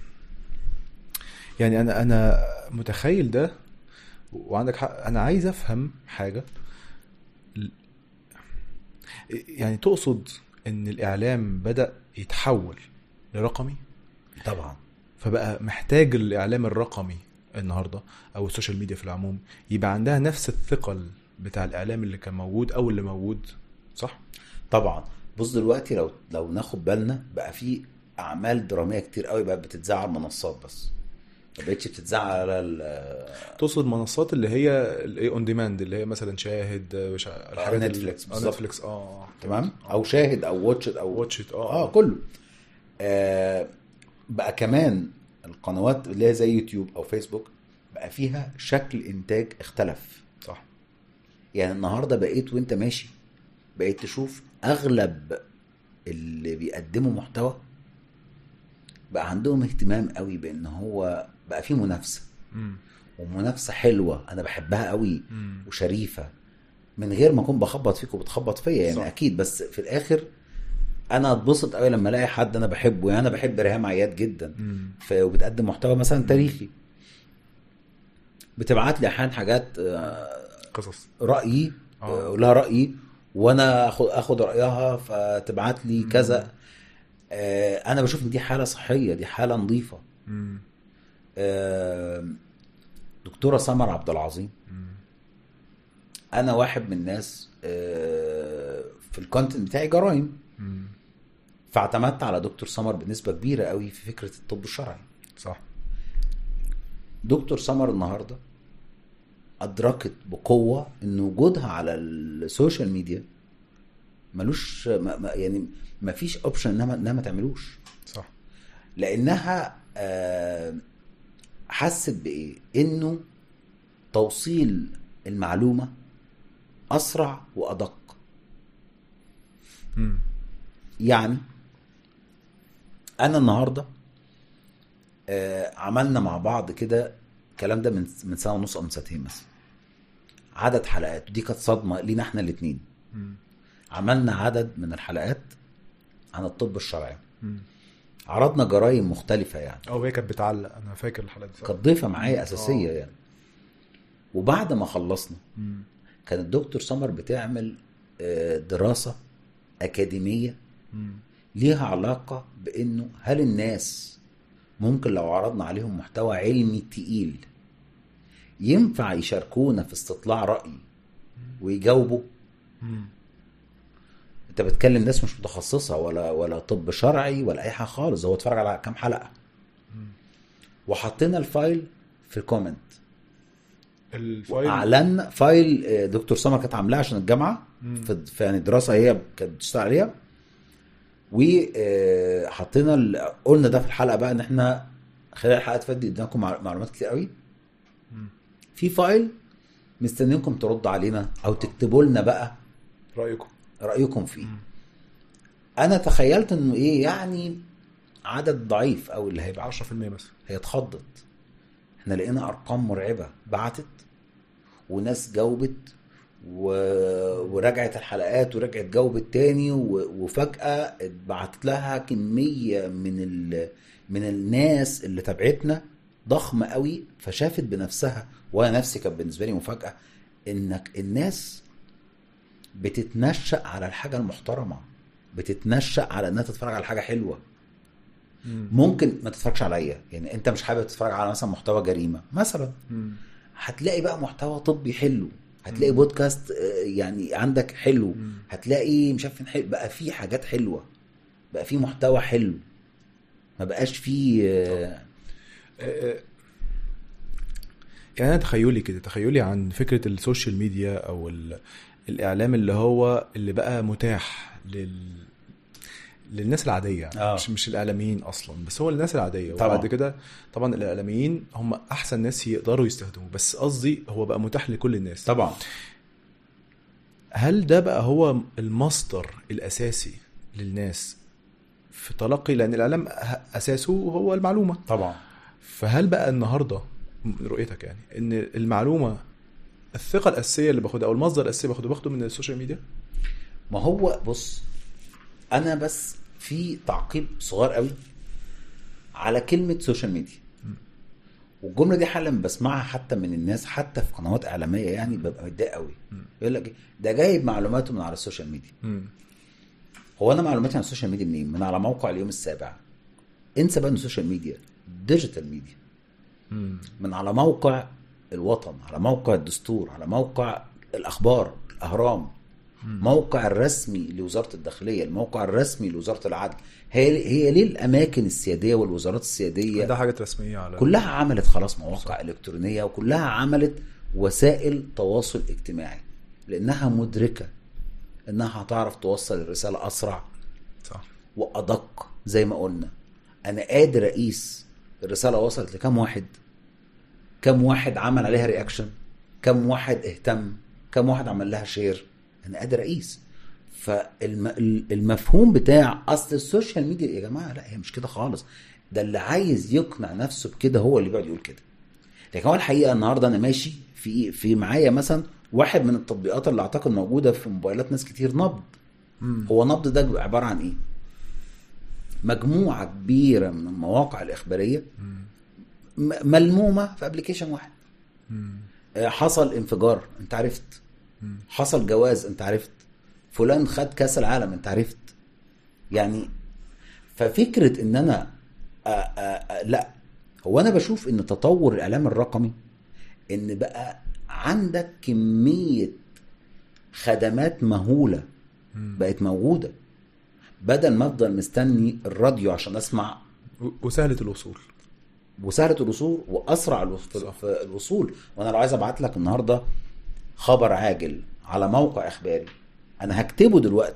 [SPEAKER 2] يعني انا انا متخيل ده وعندك حق انا عايز افهم حاجه ال- يعني تقصد ان الاعلام بدا يتحول لرقمي
[SPEAKER 1] طبعا
[SPEAKER 2] فبقى محتاج الاعلام الرقمي النهارده او السوشيال ميديا في العموم يبقى عندها نفس الثقل بتاع الاعلام اللي كان موجود او اللي موجود صح
[SPEAKER 1] طبعا بص دلوقتي لو لو ناخد بالنا بقى في اعمال دراميه كتير قوي بقت بتتذاع على المنصات بس ما بقتش بتتذاع على ال-
[SPEAKER 2] تقصد منصات اللي هي الايه اون ديماند اللي هي مثلا شاهد مش ع- الحاجات اللي-
[SPEAKER 1] نتفليكس
[SPEAKER 2] اه
[SPEAKER 1] بالظبط.
[SPEAKER 2] نتفليكس اه
[SPEAKER 1] تمام او شاهد او واتش او
[SPEAKER 2] واتش ات اه
[SPEAKER 1] اه كله آه بقى كمان القنوات اللي هي زي يوتيوب او فيسبوك بقى فيها شكل انتاج اختلف
[SPEAKER 2] صح
[SPEAKER 1] يعني النهارده بقيت وانت ماشي بقيت تشوف اغلب اللي بيقدموا محتوى بقى عندهم اهتمام قوي بان هو بقى فيه منافسه
[SPEAKER 2] مم.
[SPEAKER 1] ومنافسه حلوه انا بحبها قوي
[SPEAKER 2] مم.
[SPEAKER 1] وشريفه من غير ما اكون بخبط فيك وبتخبط فيا يعني
[SPEAKER 2] صح.
[SPEAKER 1] صح. اكيد بس في الاخر انا اتبسط قوي لما الاقي حد انا بحبه يعني انا بحب ريهام عياد جدا
[SPEAKER 2] مم.
[SPEAKER 1] ف- وبتقدم محتوى مثلا تاريخي بتبعت لي احيانا حاجات آه،
[SPEAKER 2] قصص
[SPEAKER 1] رايي
[SPEAKER 2] آه.
[SPEAKER 1] آه. لها رايي وانا اخد اخد رايها فتبعت لي كذا آه، انا بشوف ان دي حاله صحيه دي حاله نظيفه
[SPEAKER 2] مم.
[SPEAKER 1] آه، دكتوره سمر عبد العظيم
[SPEAKER 2] مم.
[SPEAKER 1] انا واحد من الناس آه، في الكونتنت بتاعي جرائم
[SPEAKER 2] مم.
[SPEAKER 1] فاعتمدت على دكتور سمر بنسبه كبيره قوي في فكره الطب الشرعي
[SPEAKER 2] صح
[SPEAKER 1] دكتور سمر النهارده ادركت بقوه ان وجودها على السوشيال ميديا ملوش ما ما- يعني ما فيش اوبشن انها ما- انها ما تعملوش
[SPEAKER 2] صح
[SPEAKER 1] لانها آه، حست بايه انه توصيل المعلومه اسرع وادق
[SPEAKER 2] مم.
[SPEAKER 1] يعني انا النهارده آه، عملنا مع بعض كده الكلام ده من من سنه ونص او من سنتين مثلا عدد حلقات دي كانت صدمه لينا احنا الاثنين
[SPEAKER 2] مم.
[SPEAKER 1] عملنا عدد من الحلقات عن الطب الشرعي
[SPEAKER 2] مم.
[SPEAKER 1] عرضنا جرائم مختلفه يعني
[SPEAKER 2] اه وهي كانت بتعلق انا فاكر الحلقه دي صح؟
[SPEAKER 1] كانت ضيفه معايا اساسيه
[SPEAKER 2] آه.
[SPEAKER 1] يعني وبعد ما خلصنا
[SPEAKER 2] مم.
[SPEAKER 1] كان الدكتور سمر بتعمل آه، دراسه اكاديميه
[SPEAKER 2] مم.
[SPEAKER 1] ليها علاقه بانه هل الناس ممكن لو عرضنا عليهم محتوى علمي تقيل ينفع يشاركونا في استطلاع راي ويجاوبوا
[SPEAKER 2] مم.
[SPEAKER 1] انت بتكلم ناس مش متخصصه ولا ولا طب شرعي ولا اي حاجه خالص هو اتفرج على كام حلقه وحطينا الفايل في الكومنت
[SPEAKER 2] الفايل
[SPEAKER 1] اعلنا فايل آه، دكتور سمر كانت عاملاه عشان الجامعه
[SPEAKER 2] مم.
[SPEAKER 1] في في يعني دراسه هي كانت بتشتغل عليها وحطينا ال- قلنا ده في الحلقه بقى ان احنا خلال الحلقه اللي فاتت دي اديناكم مع- معلومات كتير قوي
[SPEAKER 2] مم.
[SPEAKER 1] في فايل مستنيينكم تردوا علينا او تكتبوا لنا بقى
[SPEAKER 2] رايكم
[SPEAKER 1] رايكم فيه
[SPEAKER 2] مم.
[SPEAKER 1] انا تخيلت انه ايه يعني عدد ضعيف او اللي هيبقى
[SPEAKER 2] 10% مثلا
[SPEAKER 1] هي اتخضت احنا لقينا ارقام مرعبه بعتت وناس جاوبت و... ورجعت الحلقات ورجعت جاوبت تاني و... وفجاه اتبعت لها كميه من ال... من الناس اللي تابعتنا ضخمه قوي فشافت بنفسها وانا نفسي كانت بالنسبه لي مفاجاه انك الناس بتتنشأ على الحاجه المحترمه بتتنشأ على انها تتفرج على حاجه حلوه
[SPEAKER 2] مم.
[SPEAKER 1] ممكن ما تتفرجش عليا يعني انت مش حابب تتفرج على مثلا محتوى جريمه مثلا
[SPEAKER 2] مم.
[SPEAKER 1] هتلاقي بقى محتوى طبي حلو هتلاقي بودكاست آه، يعني عندك حلو
[SPEAKER 2] مم.
[SPEAKER 1] هتلاقي مش عارف فين حلو بقى في حاجات حلوه بقى في محتوى حلو ما بقاش في آه،
[SPEAKER 2] آه، يعني انا تخيلي كده تخيلي عن فكره السوشيال ميديا او ال- الاعلام اللي هو اللي بقى متاح لل للناس العاديه
[SPEAKER 1] آه.
[SPEAKER 2] مش مش الاعلاميين اصلا بس هو الناس العاديه
[SPEAKER 1] طبعا.
[SPEAKER 2] وبعد كده طبعا الاعلاميين هم احسن ناس يقدروا يستخدموه بس قصدي هو بقى متاح لكل الناس
[SPEAKER 1] طبعا
[SPEAKER 2] هل ده بقى هو المصدر الاساسي للناس في تلقي لان الاعلام ه- اساسه هو المعلومه
[SPEAKER 1] طبعا
[SPEAKER 2] فهل بقى النهارده من رؤيتك يعني ان المعلومه الثقه الاساسيه اللي باخدها او المصدر الاساسي باخده باخده من السوشيال ميديا
[SPEAKER 1] ما هو بص انا بس في تعقيب صغير قوي على كلمه سوشيال ميديا والجمله دي حالا بسمعها حتى من الناس حتى في قنوات اعلاميه يعني ببقى متضايق قوي يقول لك إيه، ده جايب معلوماته من على السوشيال ميديا هو انا معلوماتي عن السوشيال ميديا منين من على موقع اليوم السابع انسى بقى إن السوشيال ميديا ديجيتال ميديا من على موقع الوطن على موقع الدستور على موقع الاخبار الاهرام موقع الرسمي لوزاره الداخليه الموقع الرسمي لوزاره العدل هي هي ليه الاماكن السياديه والوزارات السياديه
[SPEAKER 2] ده حاجات رسميه على
[SPEAKER 1] كلها عملت خلاص مواقع الكترونيه وكلها عملت وسائل تواصل اجتماعي لانها مدركه انها هتعرف توصل الرساله اسرع
[SPEAKER 2] صح
[SPEAKER 1] وادق زي ما قلنا انا قادر اقيس الرساله وصلت لكام واحد كم واحد عمل عليها رياكشن كم واحد اهتم كم واحد عمل لها شير انا قادر اقيس فالمفهوم بتاع اصل السوشيال ميديا يا جماعه لا هي مش كده خالص ده اللي عايز يقنع نفسه بكده هو اللي بيقعد يقول كده لكن هو الحقيقه النهارده انا ماشي في في معايا مثلا واحد من التطبيقات اللي اعتقد موجوده في موبايلات ناس كتير نبض هو نبض ده بيبقى عباره عن ايه؟ مجموعه كبيره من المواقع الاخباريه م- ملمومه في ابلكيشن واحد آه، حصل انفجار انت عرفت حصل جواز انت عرفت فلان خد كاس العالم انت عرفت يعني ففكره ان انا آآ آآ لا هو انا بشوف ان تطور الاعلام الرقمي ان بقى عندك كميه خدمات مهوله بقت موجوده بدل ما افضل مستني الراديو عشان اسمع
[SPEAKER 2] و- وسهله الوصول
[SPEAKER 1] وسهله الوصول واسرع الوص- في
[SPEAKER 2] صح.
[SPEAKER 1] في الوصول وانا لو عايز ابعت لك النهارده خبر عاجل على موقع اخباري انا هكتبه دلوقتي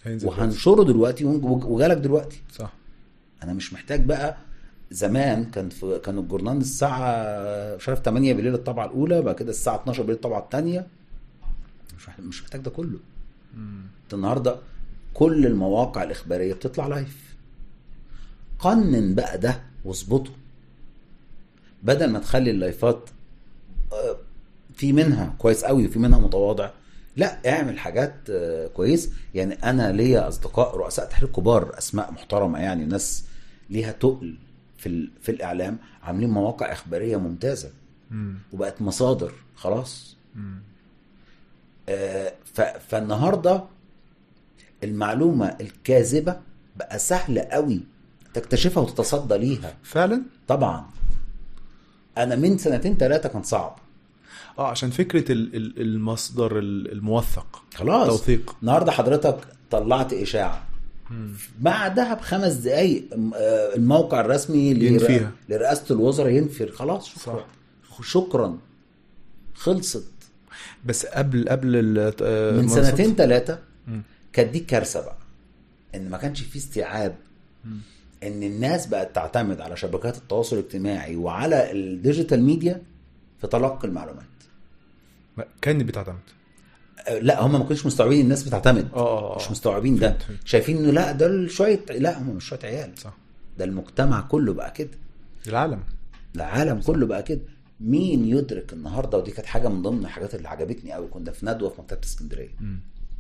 [SPEAKER 2] هينزل
[SPEAKER 1] وهنشره دلوقتي ونج- وجالك دلوقتي
[SPEAKER 2] صح
[SPEAKER 1] انا مش محتاج بقى زمان كان في كان الجورنال الساعه مش عارف 8 بالليل الطبعه الاولى بعد كده الساعه 12 بالليل الطبعه الثانيه مش محتاج مش محتاج ده كله انت النهارده كل المواقع الاخباريه بتطلع لايف قنن بقى ده واظبطه بدل ما تخلي اللايفات آه، في منها كويس قوي وفي منها متواضع لا اعمل حاجات آه، كويس يعني انا ليا اصدقاء رؤساء تحرير كبار اسماء محترمه يعني ناس ليها تقل في ال- في الاعلام عاملين مواقع اخباريه ممتازه
[SPEAKER 2] مم.
[SPEAKER 1] وبقت مصادر خلاص
[SPEAKER 2] مم.
[SPEAKER 1] آه، ف- فالنهارده المعلومه الكاذبه بقى سهل قوي تكتشفها وتتصدى ليها
[SPEAKER 2] فعلا
[SPEAKER 1] طبعا انا من سنتين ثلاثه كان صعب
[SPEAKER 2] اه عشان فكره ال- ال- المصدر ال- الموثق
[SPEAKER 1] خلاص
[SPEAKER 2] توثيق
[SPEAKER 1] النهارده حضرتك طلعت اشاعه بعدها بخمس دقايق م- آه، الموقع الرسمي لر-
[SPEAKER 2] ينفيها.
[SPEAKER 1] لرئاسه الوزراء ينفر خلاص شكرا
[SPEAKER 2] صح.
[SPEAKER 1] شكرا خلصت
[SPEAKER 2] بس قبل قبل ال- آه،
[SPEAKER 1] من
[SPEAKER 2] منصات-
[SPEAKER 1] سنتين ثلاثه
[SPEAKER 2] مم.
[SPEAKER 1] كانت دي كارثه بقى ان ما كانش في استيعاب ان الناس بقت تعتمد على شبكات التواصل الاجتماعي وعلى الديجيتال ميديا في تلقي المعلومات
[SPEAKER 2] ما- كان بتعتمد
[SPEAKER 1] أه، لا هم ما كانوش مستوعبين الناس بتعتمد
[SPEAKER 2] اه اه آه.
[SPEAKER 1] مش مستوعبين ده
[SPEAKER 2] فهمت، فهمت.
[SPEAKER 1] شايفين انه لا دول شويه لا هم مش شويه عيال
[SPEAKER 2] صح
[SPEAKER 1] ده المجتمع كله بقى كده
[SPEAKER 2] العالم
[SPEAKER 1] العالم كله بقى كده مين يدرك النهارده ودي كانت حاجه من ضمن الحاجات اللي عجبتني قوي كنا في ندوه في مكتبه اسكندريه
[SPEAKER 2] مم.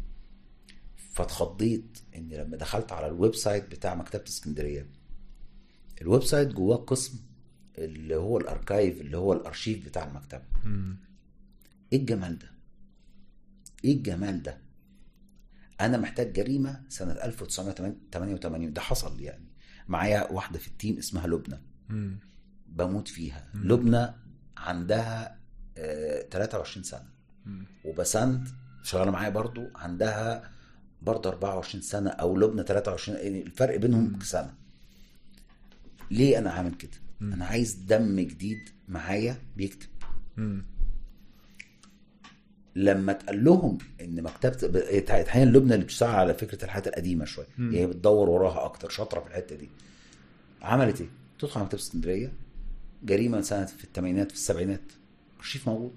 [SPEAKER 1] فاتخضيت ان لما دخلت على الويب سايت بتاع مكتبه اسكندريه الويب سايت جواه قسم اللي هو الاركايف اللي هو الارشيف بتاع المكتبه
[SPEAKER 2] مم.
[SPEAKER 1] ايه الجمال ده ايه الجمال ده انا محتاج جريمه سنه 1988 ده حصل يعني معايا واحده في التيم اسمها لبنى
[SPEAKER 2] مم.
[SPEAKER 1] بموت فيها لبنى عندها آه 23 سنه
[SPEAKER 2] مم.
[SPEAKER 1] وبسنت شغاله معايا برضو عندها برضو 24 سنه او لبنى 23 يعني الفرق بينهم سنه ليه انا عامل كده انا عايز دم جديد معايا بيكتب
[SPEAKER 2] مم.
[SPEAKER 1] لما اتقال لهم ان مكتبه تحديدا لبنى اللي بتشتغل على فكره الحياه القديمه شويه هي بتدور وراها اكتر شاطره في الحته دي عملت ايه؟ تدخل على مكتبه اسكندريه جريمه سنه في الثمانينات في السبعينات ارشيف موجود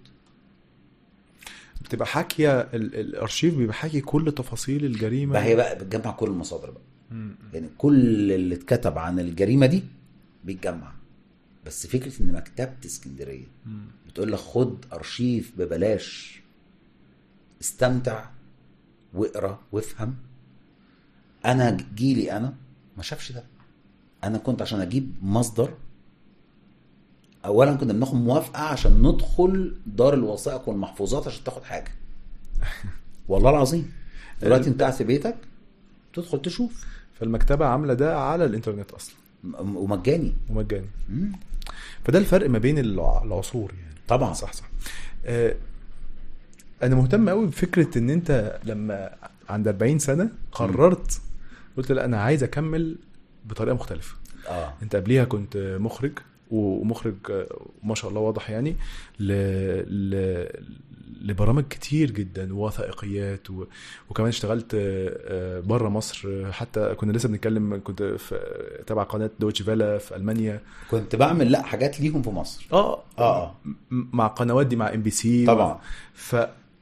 [SPEAKER 2] بتبقى حاكيه ال- الارشيف بيبقى حاكي كل تفاصيل الجريمه
[SPEAKER 1] بقى هي بقى بتجمع كل المصادر بقى
[SPEAKER 2] مم.
[SPEAKER 1] يعني كل اللي اتكتب عن الجريمه دي بيتجمع بس فكره ان مكتبه اسكندريه
[SPEAKER 2] مم.
[SPEAKER 1] بتقول لك خد ارشيف ببلاش استمتع واقرا وافهم انا جيلي انا ما شافش ده انا كنت عشان اجيب مصدر اولا كنا بناخد موافقه عشان ندخل دار الوثائق والمحفوظات عشان تاخد حاجه والله العظيم دلوقتي انت قاعد في بيتك تدخل تشوف
[SPEAKER 2] فالمكتبه عامله ده على الانترنت اصلا
[SPEAKER 1] م- ومجاني
[SPEAKER 2] ومجاني
[SPEAKER 1] مم.
[SPEAKER 2] فده الفرق ما بين الع- العصور يعني
[SPEAKER 1] طبعا
[SPEAKER 2] صح صح آه، انا مهتم قوي بفكره ان انت لما عند 40 سنه قررت قلت لا انا عايز اكمل بطريقه مختلفه
[SPEAKER 1] اه
[SPEAKER 2] انت قبليها كنت مخرج ومخرج آه، ما شاء الله واضح يعني ل... ل... لبرامج كتير جدا ووثائقيات و... وكمان اشتغلت بره مصر حتى كنا لسه بنتكلم كنت في تبع قناه دويتش فيلا في المانيا
[SPEAKER 1] كنت بعمل لا حاجات ليهم في مصر
[SPEAKER 2] اه
[SPEAKER 1] اه
[SPEAKER 2] م- مع قنوات دي مع ام بي سي
[SPEAKER 1] طبعا.
[SPEAKER 2] ف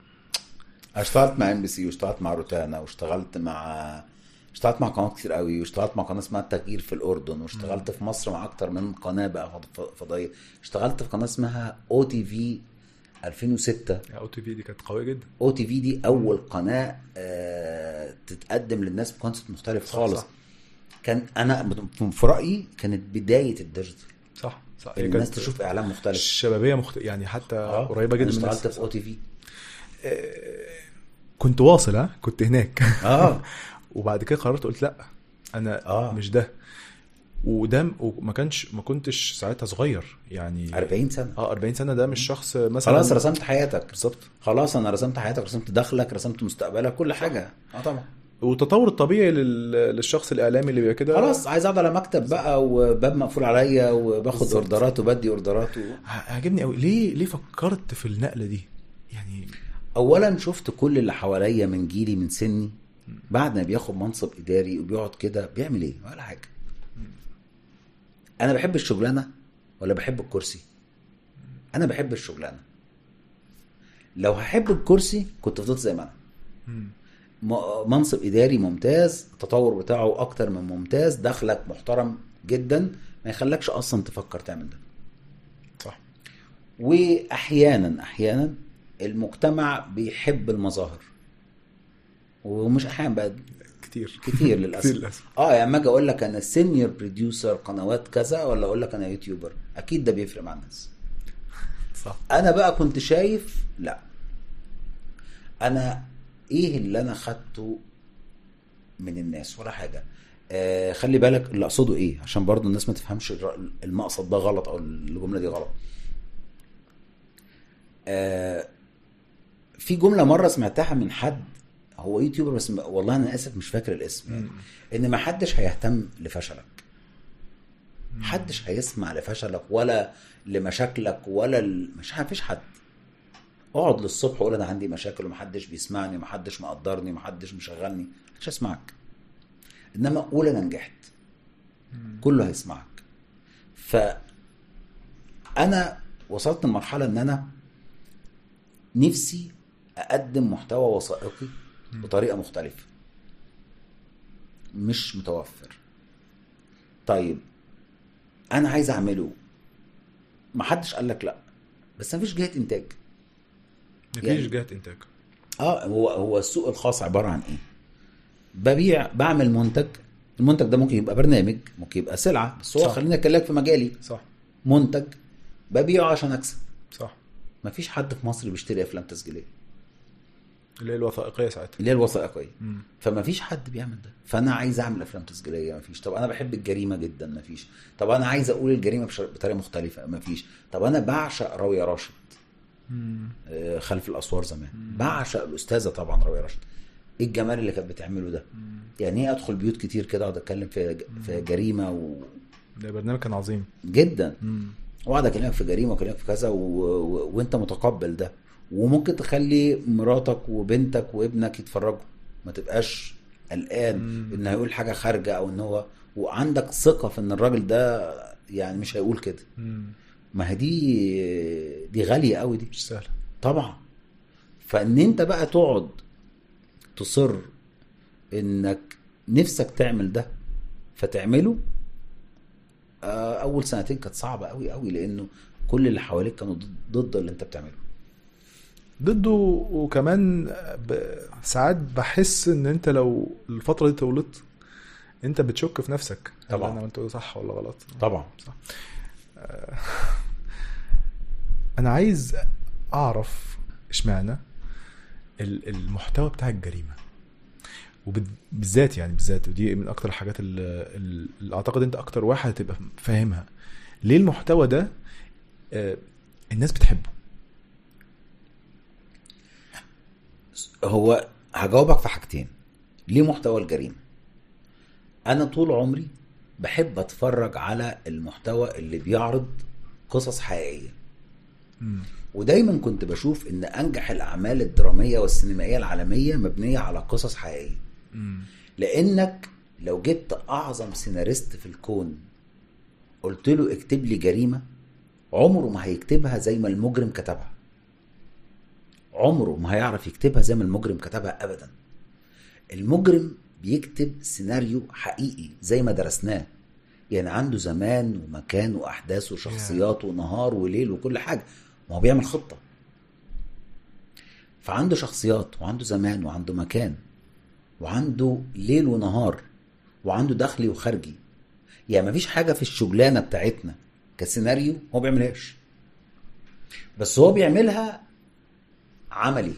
[SPEAKER 1] اشتغلت مع ام بي سي واشتغلت مع روتانا واشتغلت مع اشتغلت مع قنوات كتير قوي واشتغلت مع قناه اسمها التغيير في الاردن واشتغلت في مصر مع اكتر من قناه بقى فض- فضائيه اشتغلت في قناه اسمها او تي في 2006
[SPEAKER 2] او تي في دي كانت قويه جدا
[SPEAKER 1] او تي في دي اول قناه آه تتقدم للناس بكونسبت مختلف
[SPEAKER 2] صح،
[SPEAKER 1] خالص
[SPEAKER 2] صح.
[SPEAKER 1] كان انا في رايي كانت بدايه الديجيتال
[SPEAKER 2] صح صح
[SPEAKER 1] إن الناس تشوف اعلام مختلف
[SPEAKER 2] الشبابيه مخت... يعني حتى
[SPEAKER 1] آه.
[SPEAKER 2] قريبه جدا
[SPEAKER 1] أنا
[SPEAKER 2] من
[SPEAKER 1] اشتغلت
[SPEAKER 2] الناس.
[SPEAKER 1] في او تي في
[SPEAKER 2] كنت واصل ها كنت هناك
[SPEAKER 1] اه
[SPEAKER 2] وبعد كده قررت قلت لا انا
[SPEAKER 1] آه.
[SPEAKER 2] مش ده وده وما كانش ما كنتش ساعتها صغير يعني
[SPEAKER 1] 40 سنه
[SPEAKER 2] اه 40 سنه ده مش شخص مثلا
[SPEAKER 1] خلاص رسمت حياتك
[SPEAKER 2] بالظبط
[SPEAKER 1] خلاص انا رسمت حياتك رسمت دخلك رسمت مستقبلك كل حاجه اه طبعا
[SPEAKER 2] والتطور الطبيعي لل... للشخص الاعلامي اللي بيبقى كده
[SPEAKER 1] خلاص عايز اقعد على مكتب بقى وباب مقفول عليا وباخد
[SPEAKER 2] بالظبط.
[SPEAKER 1] اوردرات وبدي اوردرات و...
[SPEAKER 2] عجبني قوي ليه ليه فكرت في النقله دي يعني
[SPEAKER 1] اولا شفت كل اللي حواليا من جيلي من سني بعد ما بياخد منصب اداري وبيقعد كده بيعمل ايه ولا حاجه انا بحب الشغلانه ولا بحب الكرسي انا بحب الشغلانه لو هحب الكرسي كنت فضلت زي ما انا م- منصب اداري ممتاز التطور بتاعه اكتر من ممتاز دخلك محترم جدا ما يخلكش اصلا تفكر تعمل ده
[SPEAKER 2] صح
[SPEAKER 1] واحيانا احيانا المجتمع بيحب المظاهر ومش احيانا بقى
[SPEAKER 2] كتير
[SPEAKER 1] كتير للاسف
[SPEAKER 2] كتير للأسف.
[SPEAKER 1] اه يعني اما اجي اقول لك انا سينيور بروديوسر قنوات كذا ولا اقول لك انا يوتيوبر اكيد ده بيفرق مع الناس
[SPEAKER 2] صح
[SPEAKER 1] انا بقى كنت شايف لا انا ايه اللي انا خدته من الناس ولا حاجه آه خلي بالك اللي اقصده ايه عشان برضو الناس ما تفهمش الر- المقصد ده غلط او الجمله دي غلط آه في جمله مره سمعتها من حد هو يوتيوبر بس م- والله انا اسف مش فاكر الاسم يعني ان ما حدش هيهتم لفشلك محدش هيسمع لفشلك ولا لمشاكلك ولا ل... مش مفيش حد اقعد للصبح وقول انا عندي مشاكل ومحدش بيسمعني ومحدش مقدرني ومحدش مشغلني مش هسمعك انما قول انا نجحت كله هيسمعك ف انا وصلت لمرحله ان انا نفسي اقدم محتوى وثائقي بطريقه مختلفه مش متوفر طيب انا عايز اعمله محدش قال لك لا بس مفيش جهه انتاج
[SPEAKER 2] مفيش
[SPEAKER 1] يعني-
[SPEAKER 2] جهه انتاج
[SPEAKER 1] اه هو هو السوق الخاص عباره عن ايه؟ ببيع بعمل منتج المنتج ده ممكن يبقى برنامج ممكن يبقى سلعه بس هو
[SPEAKER 2] صح.
[SPEAKER 1] خليني اكلمك في مجالي
[SPEAKER 2] صح
[SPEAKER 1] منتج ببيعه عشان اكسب
[SPEAKER 2] صح
[SPEAKER 1] مفيش حد في مصر بيشتري افلام تسجيليه
[SPEAKER 2] اللي هي الوثائقيه ساعتها
[SPEAKER 1] اللي هي الوثائقيه
[SPEAKER 2] مم.
[SPEAKER 1] فمفيش حد بيعمل ده فانا عايز اعمل افلام تسجيليه مفيش طب انا بحب الجريمه جدا مفيش طب انا عايز اقول الجريمه بش- بطريقه مختلفه مفيش طب انا بعشق راويه راشد
[SPEAKER 2] مم.
[SPEAKER 1] آه، خلف الاسوار زمان بعشق الاستاذه طبعا راويه راشد ايه الجمال اللي كانت بتعمله ده يعني ايه ادخل بيوت كتير كده اقعد اتكلم في في جريمه و...
[SPEAKER 2] ده برنامج كان عظيم
[SPEAKER 1] جدا
[SPEAKER 2] مم.
[SPEAKER 1] واقعد اكلمك في جريمه واكلمك في كذا و... و... وانت متقبل ده وممكن تخلي مراتك وبنتك وابنك يتفرجوا ما تبقاش قلقان
[SPEAKER 2] مم.
[SPEAKER 1] ان هيقول حاجه خارجه او ان هو وعندك ثقه في ان الراجل ده يعني مش هيقول كده
[SPEAKER 2] مم.
[SPEAKER 1] ما هي دي دي غاليه قوي دي
[SPEAKER 2] مش سهله
[SPEAKER 1] طبعا فان انت بقى تقعد تصر انك نفسك تعمل ده فتعمله آه، اول سنتين كانت صعبه قوي قوي لانه كل اللي حواليك كانوا ضد- ضد اللي انت بتعمله
[SPEAKER 2] ضده وكمان ب... ساعات بحس ان انت لو الفتره دي طولت انت بتشك في نفسك هل
[SPEAKER 1] طبعا.
[SPEAKER 2] انا عملت ده صح ولا غلط
[SPEAKER 1] طبعا
[SPEAKER 2] صح انا عايز اعرف اشمعنى ال- المحتوى بتاع الجريمه وبالذات يعني بالذات ودي من اكتر الحاجات اللي, اللي اعتقد انت اكتر واحد هتبقى فاهمها ليه المحتوى ده آه، الناس بتحبه
[SPEAKER 1] هو هجاوبك في حاجتين ليه محتوى الجريمه انا طول عمري بحب اتفرج على المحتوى اللي بيعرض قصص حقيقيه
[SPEAKER 2] مم.
[SPEAKER 1] ودايما كنت بشوف ان انجح الاعمال الدراميه والسينمائيه العالميه مبنيه على قصص حقيقيه
[SPEAKER 2] مم.
[SPEAKER 1] لانك لو جبت اعظم سيناريست في الكون قلت له اكتب لي جريمه عمره ما هيكتبها زي ما المجرم كتبها عمره ما هيعرف يكتبها زي ما المجرم كتبها ابدا المجرم بيكتب سيناريو حقيقي زي ما درسناه يعني عنده زمان ومكان واحداث وشخصيات ونهار وليل وكل حاجه ما هو بيعمل خطه فعنده شخصيات وعنده زمان وعنده مكان وعنده ليل ونهار وعنده داخلي وخارجي يعني مفيش حاجه في الشغلانه بتاعتنا كسيناريو هو بيعملهاش بس هو بيعملها عملي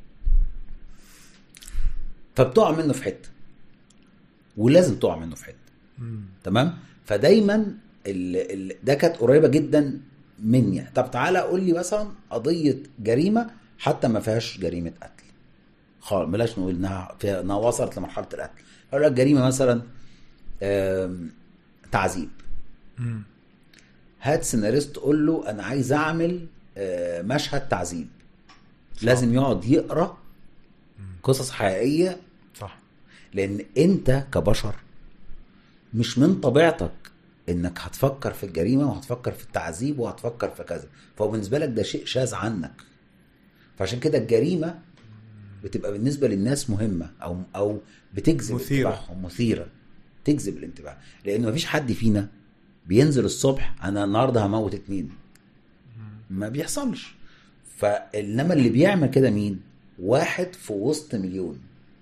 [SPEAKER 1] فبتقع منه في حته ولازم تقع منه في حته
[SPEAKER 2] مم.
[SPEAKER 1] تمام فدايما ال... ال... ده كانت قريبه جدا مني طب تعالى قول لي مثلا قضيه جريمه حتى ما فيهاش جريمه قتل خالص بلاش نقول انها فيها انها وصلت لمرحله القتل اقول لك جريمه مثلا آم، تعذيب
[SPEAKER 2] مم.
[SPEAKER 1] هات سيناريست قول له انا عايز اعمل آه، مشهد تعذيب لازم يقعد يقرا قصص حقيقيه
[SPEAKER 2] صح
[SPEAKER 1] لان انت كبشر مش من طبيعتك انك هتفكر في الجريمه وهتفكر في التعذيب وهتفكر في كذا فهو بالنسبه لك ده شيء شاذ عنك فعشان كده الجريمه بتبقى بالنسبه للناس مهمه او او بتجذب
[SPEAKER 2] مثيرة.
[SPEAKER 1] انتباههم مثيره تجذب الانتباه لان مفيش حد فينا بينزل الصبح انا النهارده هموت اتنين ما بيحصلش فانما اللي بيعمل كده مين واحد في وسط مليون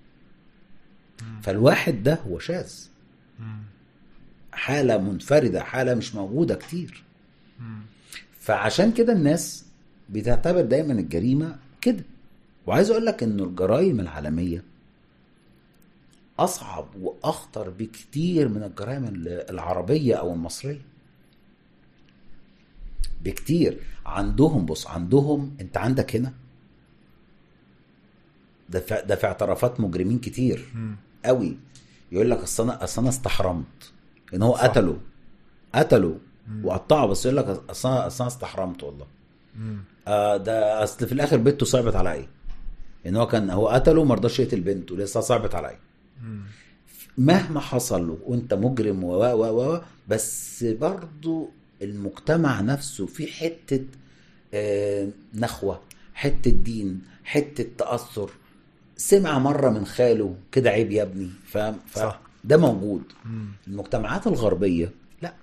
[SPEAKER 1] فالواحد ده هو شاذ حالة منفردة حالة مش موجودة كتير فعشان كده الناس بتعتبر دايما الجريمة كده وعايز اقول لك انه الجرائم العالمية اصعب واخطر بكتير من الجرائم العربية او المصرية بكتير عندهم بص عندهم انت عندك هنا ده في, ده في اعترافات مجرمين كتير قوي يقول لك اصل انا اصل انا استحرمت ان هو
[SPEAKER 2] صح.
[SPEAKER 1] قتله قتله وقطعه بس يقول لك اصل انا اصل انا استحرمت والله آه ده اصل في الاخر بنته صعبت عليا ان هو كان هو قتله وما رضاش يقتل بنته لسه صعبت عليا مهما حصل له وانت مجرم و و و و بس برضو المجتمع نفسه في حته آه نخوه حته دين حته تاثر سمع مره من خاله كده عيب يا ابني فاهم
[SPEAKER 2] صح.
[SPEAKER 1] ده موجود المجتمعات الغربيه لا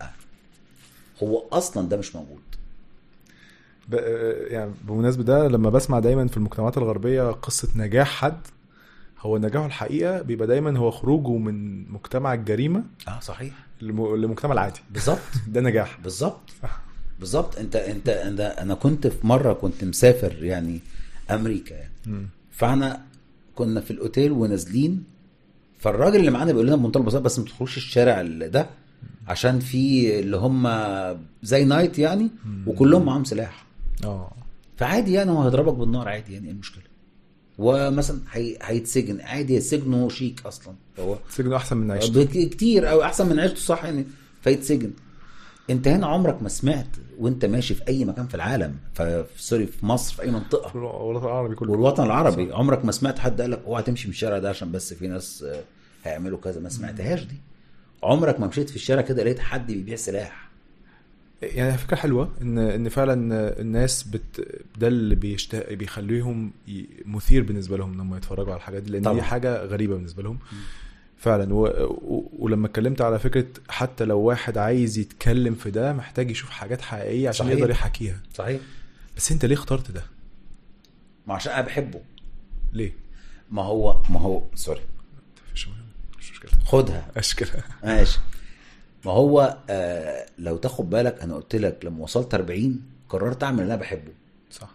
[SPEAKER 1] هو اصلا ده مش موجود
[SPEAKER 2] ب... يعني بمناسبة ده لما بسمع دايما في المجتمعات الغربية قصة نجاح حد هو نجاحه الحقيقة بيبقى دايما هو خروجه من مجتمع الجريمة
[SPEAKER 1] اه صحيح
[SPEAKER 2] لم... لمجتمع العادي
[SPEAKER 1] بالظبط
[SPEAKER 2] ده نجاح
[SPEAKER 1] بالظبط
[SPEAKER 2] صح.
[SPEAKER 1] بالظبط انت انت انا انا كنت في مره كنت مسافر يعني امريكا يعني
[SPEAKER 2] مم.
[SPEAKER 1] فانا كنا في الاوتيل ونازلين فالراجل اللي معانا بيقول لنا بمنتهى البساطه بس ما تدخلوش الشارع ال- ده عشان في اللي هم زي نايت يعني وكلهم معاهم سلاح
[SPEAKER 2] اه
[SPEAKER 1] فعادي يعني هو هيضربك بالنار عادي يعني ايه المشكله ومثلا هي- هيتسجن عادي سجنه شيك اصلا هو
[SPEAKER 2] سجنه احسن من عيشته
[SPEAKER 1] بك- كتير او احسن من عيشته صح يعني فيتسجن انت هنا عمرك ما سمعت وانت ماشي في اي مكان في العالم في سوري في مصر في اي منطقه
[SPEAKER 2] في الوطن العربي كله
[SPEAKER 1] والوطن العربي عمرك ما سمعت حد قال لك اوعى تمشي من الشارع ده عشان بس في ناس آه، هيعملوا كذا ما سمعتهاش دي عمرك ما مشيت في الشارع كده لقيت حد بيبيع سلاح
[SPEAKER 2] يعني فكرة حلوة ان ان فعلا الناس بت ده اللي بيشت... بيخليهم ي- مثير بالنسبة لهم ان هم يتفرجوا على الحاجات دي لان
[SPEAKER 1] طبعا.
[SPEAKER 2] دي حاجة غريبة بالنسبة لهم فعلا و... و... ولما اتكلمت على فكرة حتى لو واحد عايز يتكلم في ده محتاج يشوف حاجات حقيقية عشان
[SPEAKER 1] صحيح.
[SPEAKER 2] يقدر يحكيها
[SPEAKER 1] صحيح
[SPEAKER 2] بس انت ليه اخترت ده؟
[SPEAKER 1] ما عشان انا بحبه
[SPEAKER 2] ليه؟
[SPEAKER 1] ما هو ما هو سوري
[SPEAKER 2] مش مهم مش مشكلة
[SPEAKER 1] خدها
[SPEAKER 2] اشكال
[SPEAKER 1] ماشي ما هو آه لو تاخد بالك انا قلت لك لما وصلت 40 قررت اعمل اللي انا بحبه
[SPEAKER 2] صح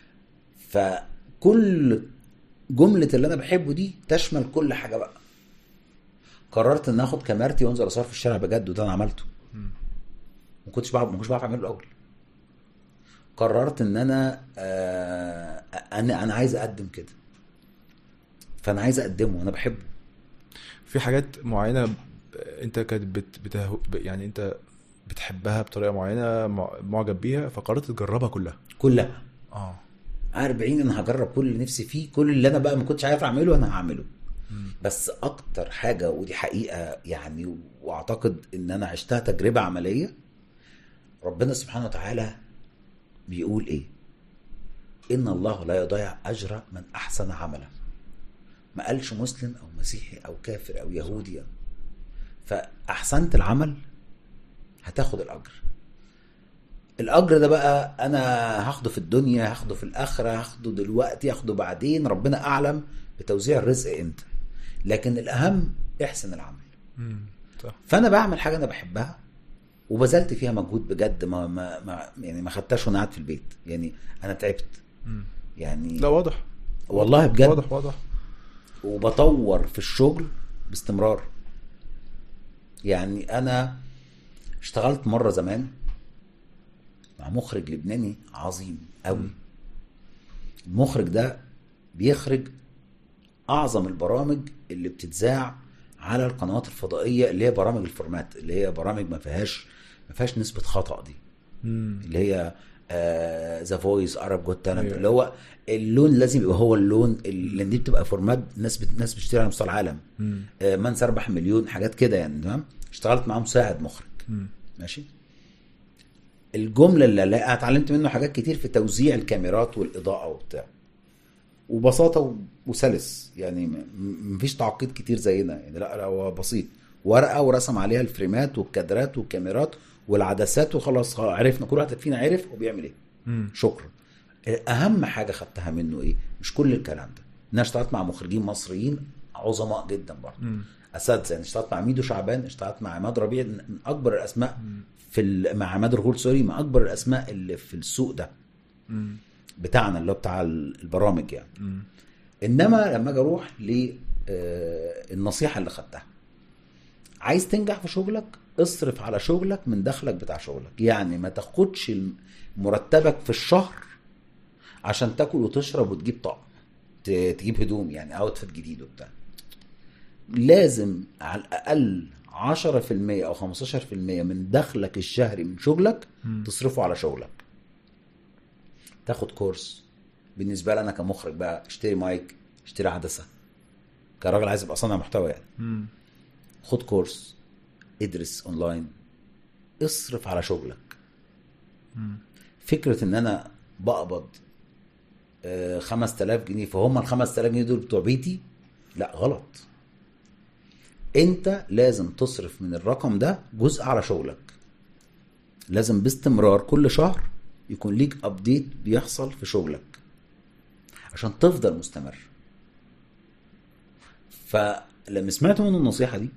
[SPEAKER 1] فكل جملة اللي انا بحبه دي تشمل كل حاجة بقى قررت ان اخد كاميرتي وانزل اصور في الشارع بجد وده انا عملته
[SPEAKER 2] مم.
[SPEAKER 1] ما كنتش بعرف ما كنتش بعرف اعمله الاول قررت ان انا آه انا انا عايز اقدم كده فانا عايز اقدمه انا بحبه
[SPEAKER 2] في حاجات معينة ب- انت كانت بت... بته... ب- يعني انت بتحبها بطريقة معينة مع- معجب بيها فقررت تجربها كلها
[SPEAKER 1] كلها
[SPEAKER 2] اه
[SPEAKER 1] 40 انا هجرب كل اللي نفسي فيه كل اللي انا بقى ما كنتش عارف اعمله انا هعمله بس اكتر حاجه ودي حقيقه يعني واعتقد ان انا عشتها تجربه عمليه ربنا سبحانه وتعالى بيقول ايه ان الله لا يضيع اجر من احسن عملا ما قالش مسلم او مسيحي او كافر او يهودي فاحسنت العمل هتاخد الاجر الاجر ده بقى انا هاخده في الدنيا هاخده في الاخره هاخده دلوقتي هاخده بعدين ربنا اعلم بتوزيع الرزق امتى لكن الاهم احسن العمل
[SPEAKER 2] امم صح
[SPEAKER 1] فانا بعمل حاجه انا بحبها وبذلت فيها مجهود بجد ما, ما, ما يعني ما خدتهاش وانا قاعد في البيت يعني انا تعبت
[SPEAKER 2] مم.
[SPEAKER 1] يعني
[SPEAKER 2] لا واضح
[SPEAKER 1] والله بجد
[SPEAKER 2] واضح واضح
[SPEAKER 1] وبطور في الشغل باستمرار يعني انا اشتغلت مره زمان مع مخرج لبناني عظيم قوي المخرج ده بيخرج اعظم البرامج اللي بتتذاع على القنوات الفضائيه اللي هي برامج الفورمات اللي هي برامج ما فيهاش ما فيهاش نسبه خطا دي
[SPEAKER 2] مم.
[SPEAKER 1] اللي هي ذا فويس ارب جوت تالنت
[SPEAKER 2] أيوة.
[SPEAKER 1] اللي هو اللون لازم يبقى هو اللون ال- لان دي بتبقى فورمات ناس بت... ناس بتشتري على مستوى العالم
[SPEAKER 2] مم.
[SPEAKER 1] آه، من سربح مليون حاجات كده يعني تمام اشتغلت مع مساعد مخرج
[SPEAKER 2] مم.
[SPEAKER 1] ماشي الجمله اللي لا اتعلمت منه حاجات كتير في توزيع الكاميرات والاضاءه وبتاع وبساطه و- وسلس يعني م- م- مفيش تعقيد كتير زينا يعني لا لا هو بسيط ورقه ورسم عليها الفريمات والكادرات والكاميرات والعدسات وخلاص خلاص عرفنا كل واحد فينا عرف هو بيعمل ايه
[SPEAKER 2] مم.
[SPEAKER 1] شكرا اهم حاجه خدتها منه ايه مش كل الكلام ده إن انا اشتغلت مع مخرجين مصريين عظماء جدا برضه
[SPEAKER 2] مم.
[SPEAKER 1] اساتذه يعني اشتغلت مع ميدو شعبان اشتغلت مع عماد ربيع من اكبر الاسماء في ال... مع عماد الغول سوري من اكبر الاسماء اللي في السوق ده
[SPEAKER 2] مم.
[SPEAKER 1] بتاعنا اللي هو بتاع ال- البرامج يعني
[SPEAKER 2] مم.
[SPEAKER 1] انما لما اجي اروح للنصيحه اللي خدتها عايز تنجح في شغلك اصرف على شغلك من دخلك بتاع شغلك يعني ما تاخدش الم- مرتبك في الشهر عشان تاكل وتشرب وتجيب طقم ت- تجيب هدوم يعني اوتفيت جديد وبتاع لازم على الاقل 10% او 15% من دخلك الشهري من شغلك
[SPEAKER 2] مم.
[SPEAKER 1] تصرفه على شغلك تاخد كورس بالنسبه لي انا كمخرج بقى اشتري مايك اشتري عدسه كراجل عايز ابقى صانع محتوى يعني
[SPEAKER 2] مم.
[SPEAKER 1] خد كورس ادرس اونلاين اصرف على شغلك
[SPEAKER 2] مم.
[SPEAKER 1] فكره ان انا بقبض آه، 5000 جنيه فهم ال 5000 جنيه دول بتوع بيتي لا غلط انت لازم تصرف من الرقم ده جزء على شغلك لازم باستمرار كل شهر يكون ليك ابديت بيحصل في شغلك عشان تفضل مستمر فلما سمعت منه النصيحه دي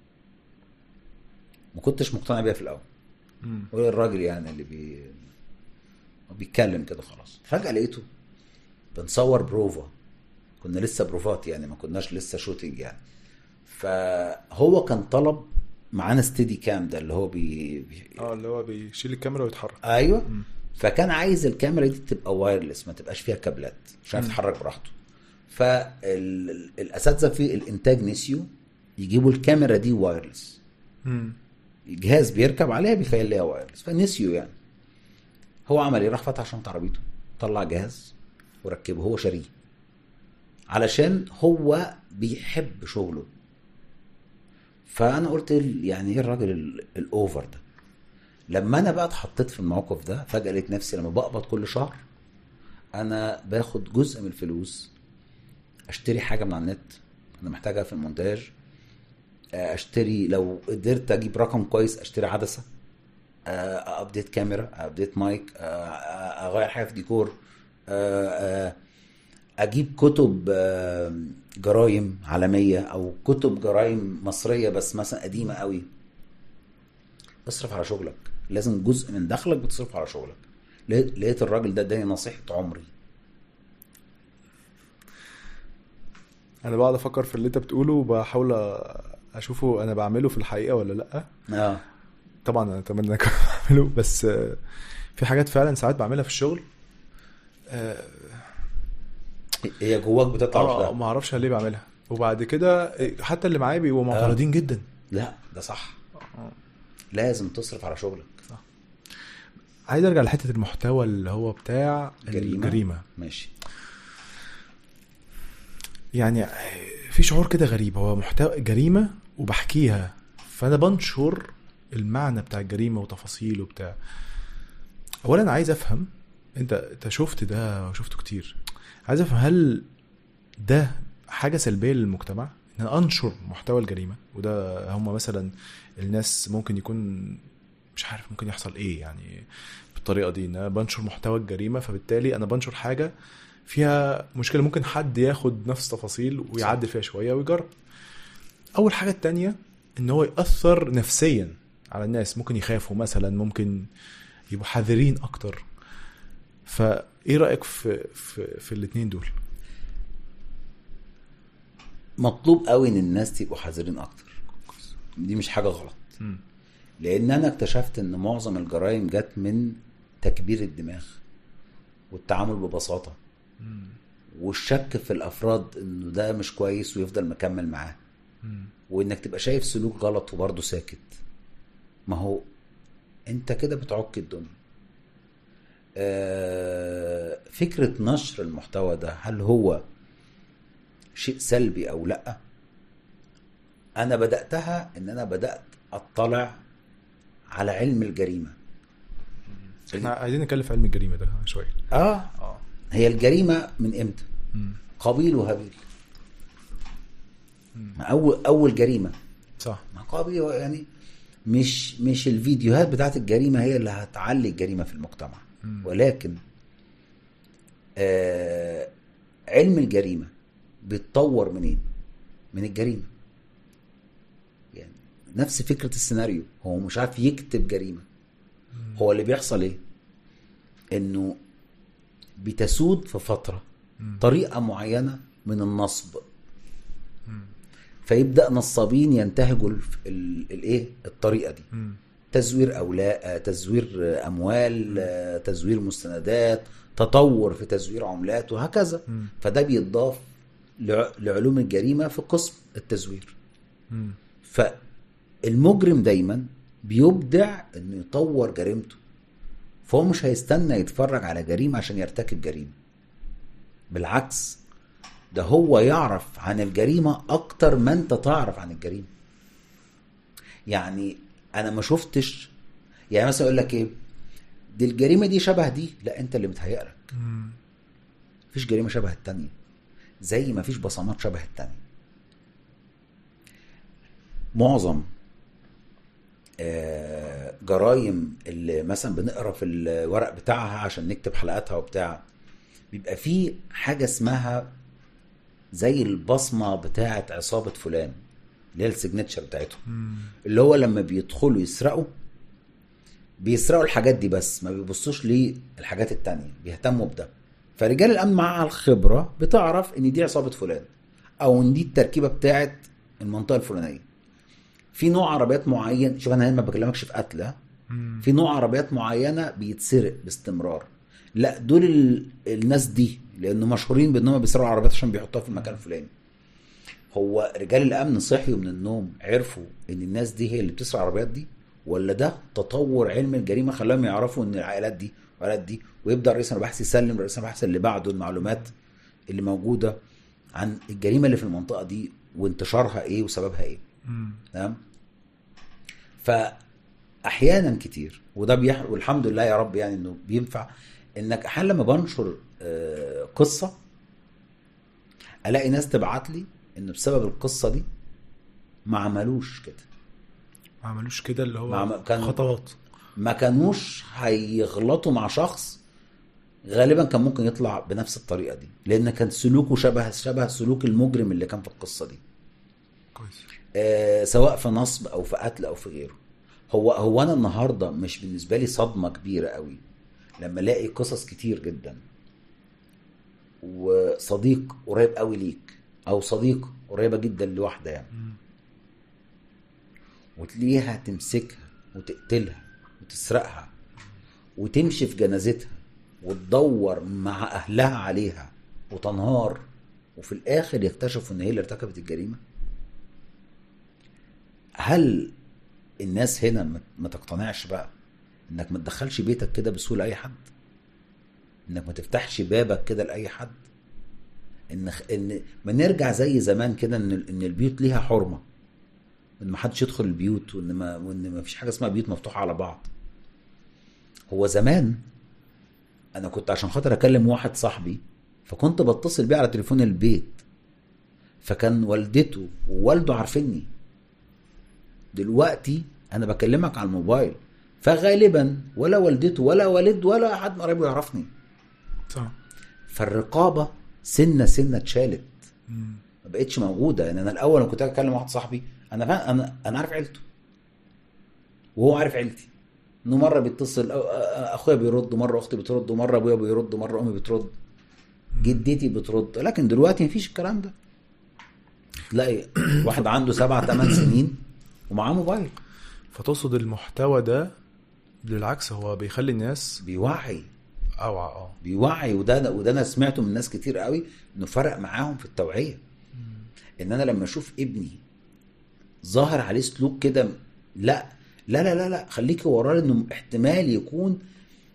[SPEAKER 1] ما كنتش مقتنع بيها في الاول
[SPEAKER 2] مم.
[SPEAKER 1] هو الراجل يعني اللي بي بيتكلم كده خلاص فجأة لقيته بنصور بروفا كنا لسه بروفات يعني ما كناش لسه شوتينج يعني فهو كان طلب معانا ستيدي كام ده اللي هو بي, بي...
[SPEAKER 2] اه اللي هو بيشيل الكاميرا ويتحرك
[SPEAKER 1] ايوه
[SPEAKER 2] مم.
[SPEAKER 1] فكان عايز الكاميرا دي تبقى وايرلس ما تبقاش فيها كابلات مش عارف
[SPEAKER 2] مم.
[SPEAKER 1] يتحرك براحته فالاساتذه في الانتاج نسيوا يجيبوا الكاميرا دي وايرلس
[SPEAKER 2] مم.
[SPEAKER 1] جهاز بيركب عليها بيخليها وايرلس فنسيوا يعني هو عمل ايه راح فتح شنطه عربيته طلع جهاز وركبه هو شاريه علشان هو بيحب شغله فانا قلت ال- يعني ايه الراجل ال- الاوفر ده لما انا بقى اتحطيت في الموقف ده فجاه لقيت نفسي لما بقبض كل شهر انا باخد جزء من الفلوس اشتري حاجه من على النت انا محتاجها في المونتاج اشتري لو قدرت اجيب رقم كويس اشتري عدسه آه، ابديت كاميرا ابديت مايك آه، آه، اغير حاجه في ديكور آه، آه، اجيب كتب آه، جرايم عالميه او كتب جرايم مصريه بس مثلا قديمه قوي اصرف على شغلك لازم جزء من دخلك بتصرف على شغلك لقيت لقيت الراجل ده اداني نصيحه عمري
[SPEAKER 2] انا بقعد افكر في اللي انت بتقوله وبحاول اشوفه انا بعمله في الحقيقه ولا لا
[SPEAKER 1] اه
[SPEAKER 2] طبعا انا اتمنى انك بعمله بس آه، في حاجات فعلا ساعات بعملها في الشغل آه،
[SPEAKER 1] هي جواك بتطلع
[SPEAKER 2] اه
[SPEAKER 1] لوحدها.
[SPEAKER 2] ما اعرفش أنا ليه بعملها وبعد كده حتى اللي معايا بيبقوا معترضين جدا
[SPEAKER 1] لا ده صح لازم تصرف على شغلك
[SPEAKER 2] عايز ارجع لحته المحتوى اللي هو بتاع
[SPEAKER 1] جريمة.
[SPEAKER 2] الجريمه
[SPEAKER 1] ماشي
[SPEAKER 2] يعني في شعور كده غريب هو محتوى جريمه وبحكيها فانا بنشر المعنى بتاع الجريمه وتفاصيله وبتاع اولا عايز افهم انت انت شفت ده وشفته كتير عايز افهم هل ده حاجه سلبيه للمجتمع ان انا انشر محتوى الجريمه وده هم مثلا الناس ممكن يكون مش عارف ممكن يحصل ايه يعني بالطريقه دي ان انا بنشر محتوى الجريمه فبالتالي انا بنشر حاجه فيها مشكله ممكن حد ياخد نفس تفاصيل ويعدل فيها شويه ويجرب اول حاجه التانية ان هو ياثر نفسيا على الناس ممكن يخافوا مثلا ممكن يبقوا حذرين اكتر فايه رايك في في في الاثنين دول
[SPEAKER 1] مطلوب قوي ان الناس تبقوا حذرين اكتر دي مش حاجه غلط
[SPEAKER 2] مم.
[SPEAKER 1] لان انا اكتشفت ان معظم الجرائم جت من تكبير الدماغ والتعامل ببساطه
[SPEAKER 2] مم.
[SPEAKER 1] والشك في الافراد انه ده مش كويس ويفضل مكمل معاه
[SPEAKER 2] مم.
[SPEAKER 1] وانك تبقى شايف سلوك غلط وبرضه ساكت ما هو انت كده بتعك الدنيا آه، فكره نشر المحتوى ده هل هو شيء سلبي او لا انا بداتها ان انا بدات اطلع على علم الجريمه
[SPEAKER 2] احنا عايزين نتكلم في علم الجريمه ده شويه
[SPEAKER 1] اه
[SPEAKER 2] اه
[SPEAKER 1] هي الجريمه من امتى قابيل وهابيل اول اول جريمه
[SPEAKER 2] صح
[SPEAKER 1] ما قابيل هو يعني مش مش الفيديوهات بتاعت الجريمه هي اللي هتعلي الجريمه في المجتمع ولكن آه علم الجريمه بيتطور منين؟ من الجريمه يعني نفس فكره السيناريو هو مش عارف يكتب جريمه هو اللي بيحصل ايه؟ انه بتسود في فتره طريقه معينه من النصب فيبدا نصابين ينتهجوا ال- ال- الايه الطريقه دي تزوير اولاء تزوير اموال آه، تزوير مستندات تطور في تزوير عملات وهكذا فده بيتضاف لع- لعلوم الجريمه في قسم التزوير فالمجرم دايما بيبدع انه يطور جريمته فهو مش هيستنى يتفرج على جريمه عشان يرتكب جريمه بالعكس ده هو يعرف عن الجريمه اكتر ما انت تعرف عن الجريمه يعني انا ما شفتش يعني مثلا اقول لك ايه دي الجريمه دي شبه دي لا انت اللي متهيألك مفيش جريمه شبه التانية زي ما فيش بصمات شبه التانية معظم آه، جرايم اللي مثلا بنقرا في الورق بتاعها عشان نكتب حلقاتها وبتاع بيبقى فيه حاجه اسمها زي البصمه بتاعه عصابه فلان اللي هي السيجنتشر بتاعتهم اللي هو لما بيدخلوا يسرقوا بيسرقوا الحاجات دي بس ما بيبصوش للحاجات التانية بيهتموا بده فرجال الامن مع الخبره بتعرف ان دي عصابه فلان او ان دي التركيبه بتاعه المنطقه الفلانيه في نوع عربيات معين شوف انا هنا ما بكلمكش في قتل ها؟ في نوع عربيات معينه بيتسرق باستمرار لا دول ال... الناس دي لانه مشهورين بانهم بيسرقوا عربيات عشان بيحطوها في المكان الفلاني هو رجال الامن صحيوا من النوم عرفوا ان الناس دي هي اللي بتسرق العربيات دي ولا ده تطور علم الجريمه خلاهم يعرفوا ان العائلات دي والعائلات دي ويبدا رئيس البحث يسلم رئيس البحث اللي بعده المعلومات اللي موجوده عن الجريمه اللي في المنطقه دي وانتشارها ايه وسببها ايه تمام فاحيانا كتير وده بيح... والحمد لله يا رب يعني انه بينفع انك احيانا لما بنشر آه، قصه الاقي ناس تبعت لي ان بسبب القصه دي ما عملوش كده
[SPEAKER 2] ما عملوش كده اللي
[SPEAKER 1] ما
[SPEAKER 2] هو
[SPEAKER 1] عمل- كان-
[SPEAKER 2] خطوات
[SPEAKER 1] ما كانوش هيغلطوا مع شخص غالبا كان ممكن يطلع بنفس الطريقه دي لان كان سلوكه شبه شبه سلوك المجرم اللي كان في القصه دي
[SPEAKER 2] كويس
[SPEAKER 1] آه، سواء في نصب او في قتل او في غيره هو هو انا النهارده مش بالنسبه لي صدمه كبيره قوي لما الاقي قصص كتير جدا وصديق قريب قوي ليك او صديق قريبه جدا لواحده يعني وتلاقيها تمسكها وتقتلها وتسرقها وتمشي في جنازتها وتدور مع اهلها عليها وتنهار وفي الاخر يكتشفوا ان هي اللي ارتكبت الجريمه هل الناس هنا ما- ما تقتنعش بقى انك ما تدخلش بيتك كده بسهوله اي حد انك ما تفتحش بابك كده لاي حد ان ان ما نرجع زي زمان كده ان ان البيوت ليها حرمه ان ما حدش يدخل البيوت وان ما وان ما فيش حاجه اسمها بيوت مفتوحه على بعض هو زمان انا كنت عشان خاطر اكلم واحد صاحبي فكنت بتصل بيه على تليفون البيت فكان والدته ووالده عارفيني دلوقتي انا بكلمك على الموبايل فغالبا ولا والدته ولا والد ولا حد من قرايبه يعرفني
[SPEAKER 2] صح
[SPEAKER 1] فالرقابه سنه سنه اتشالت ما بقتش موجوده يعني انا الاول لما كنت اكلم واحد صاحبي انا فا... انا انا عارف عيلته وهو عارف عيلتي انه مره بيتصل أ- أ- اخويا بيرد مره اختي بترد مره ابويا بيرد مره امي بترد جدتي بترد لكن دلوقتي مفيش الكلام ده تلاقي واحد عنده سبع ثمان سنين ومعاه موبايل
[SPEAKER 2] فتقصد المحتوى ده بالعكس هو بيخلي الناس
[SPEAKER 1] بيوعي
[SPEAKER 2] اوعى اه
[SPEAKER 1] بيوعي وده وده انا سمعته من ناس كتير قوي انه فرق معاهم في التوعيه ان انا لما اشوف ابني ظاهر عليه سلوك كده لا لا لا لا لا خليكي وراه انه احتمال يكون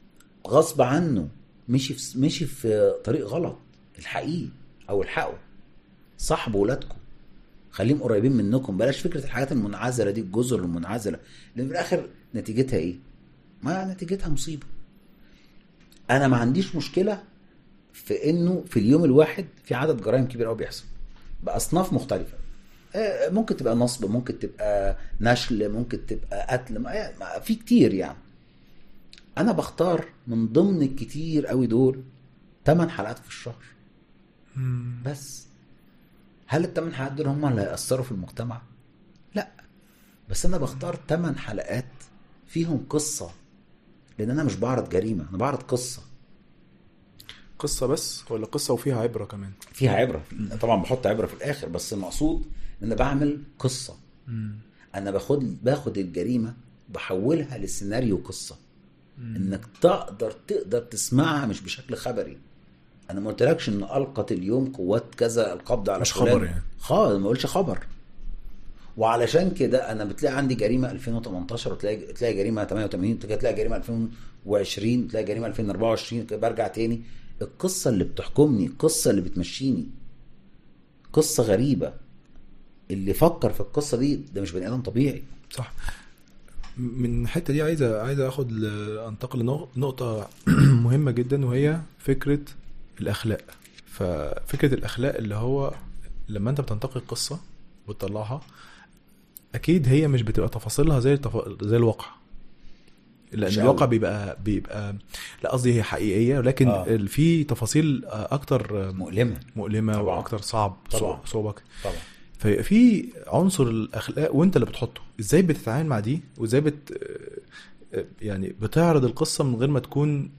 [SPEAKER 1] غصب عنه مشي في مشي في طريق غلط الحقيقي او الحقه صاحبوا ولادكم خليهم قريبين منكم بلاش فكره الحاجات المنعزله دي الجزر المنعزله لان في الاخر نتيجتها ايه؟ ما نتيجتها مصيبه انا ما عنديش مشكله في انه في اليوم الواحد في عدد جرائم كبير قوي بيحصل باصناف مختلفه آه، ممكن تبقى نصب ممكن تبقى نشل ممكن تبقى قتل ما- ما- في كتير يعني انا بختار من ضمن الكتير قوي دول 8 حلقات في الشهر بس هل الثمان حلقات دول هم اللي هيأثروا في المجتمع؟ لا بس انا بختار 8 حلقات فيهم قصه لان انا مش بعرض جريمه انا بعرض قصه
[SPEAKER 2] قصه بس ولا قصه وفيها عبره كمان
[SPEAKER 1] فيها عبره طبعا بحط عبره في الاخر بس المقصود ان انا بعمل قصه انا باخد باخد الجريمه بحولها لسيناريو قصه انك تقدر تقدر تسمعها مش بشكل خبري انا ما قلتلكش ان القت اليوم قوات كذا القبض على
[SPEAKER 2] مش
[SPEAKER 1] فلان.
[SPEAKER 2] خبر يعني.
[SPEAKER 1] خالص ما قلتش خبر وعلشان كده انا بتلاقي عندي جريمه 2018 وتلاقي تلاقي جريمه 88 تلاقي جريمه 2020 تلاقي جريمه 2024 كده برجع تاني القصه اللي بتحكمني القصه اللي بتمشيني قصه غريبه اللي فكر في القصه دي ده مش بني ادم طبيعي
[SPEAKER 2] صح من الحته دي عايز عايز اخد ل- انتقل لنقطه مهمه جدا وهي فكره الاخلاق ففكره الاخلاق اللي هو لما انت بتنتقي القصه وتطلعها اكيد هي مش بتبقى تفاصيلها زي التف... زي الواقع لان
[SPEAKER 1] مش
[SPEAKER 2] الواقع
[SPEAKER 1] قوي.
[SPEAKER 2] بيبقى بيبقى لا قصدي هي حقيقيه ولكن
[SPEAKER 1] آه.
[SPEAKER 2] آه. في تفاصيل آه، اكتر
[SPEAKER 1] مؤلمه
[SPEAKER 2] مؤلمه
[SPEAKER 1] طبعاً.
[SPEAKER 2] واكتر صعب
[SPEAKER 1] طبعاً.
[SPEAKER 2] صعوبه
[SPEAKER 1] طبعا
[SPEAKER 2] فيبقى في عنصر الاخلاق وانت اللي بتحطه ازاي بتتعامل مع دي وازاي بت يعني بتعرض القصه من غير ما تكون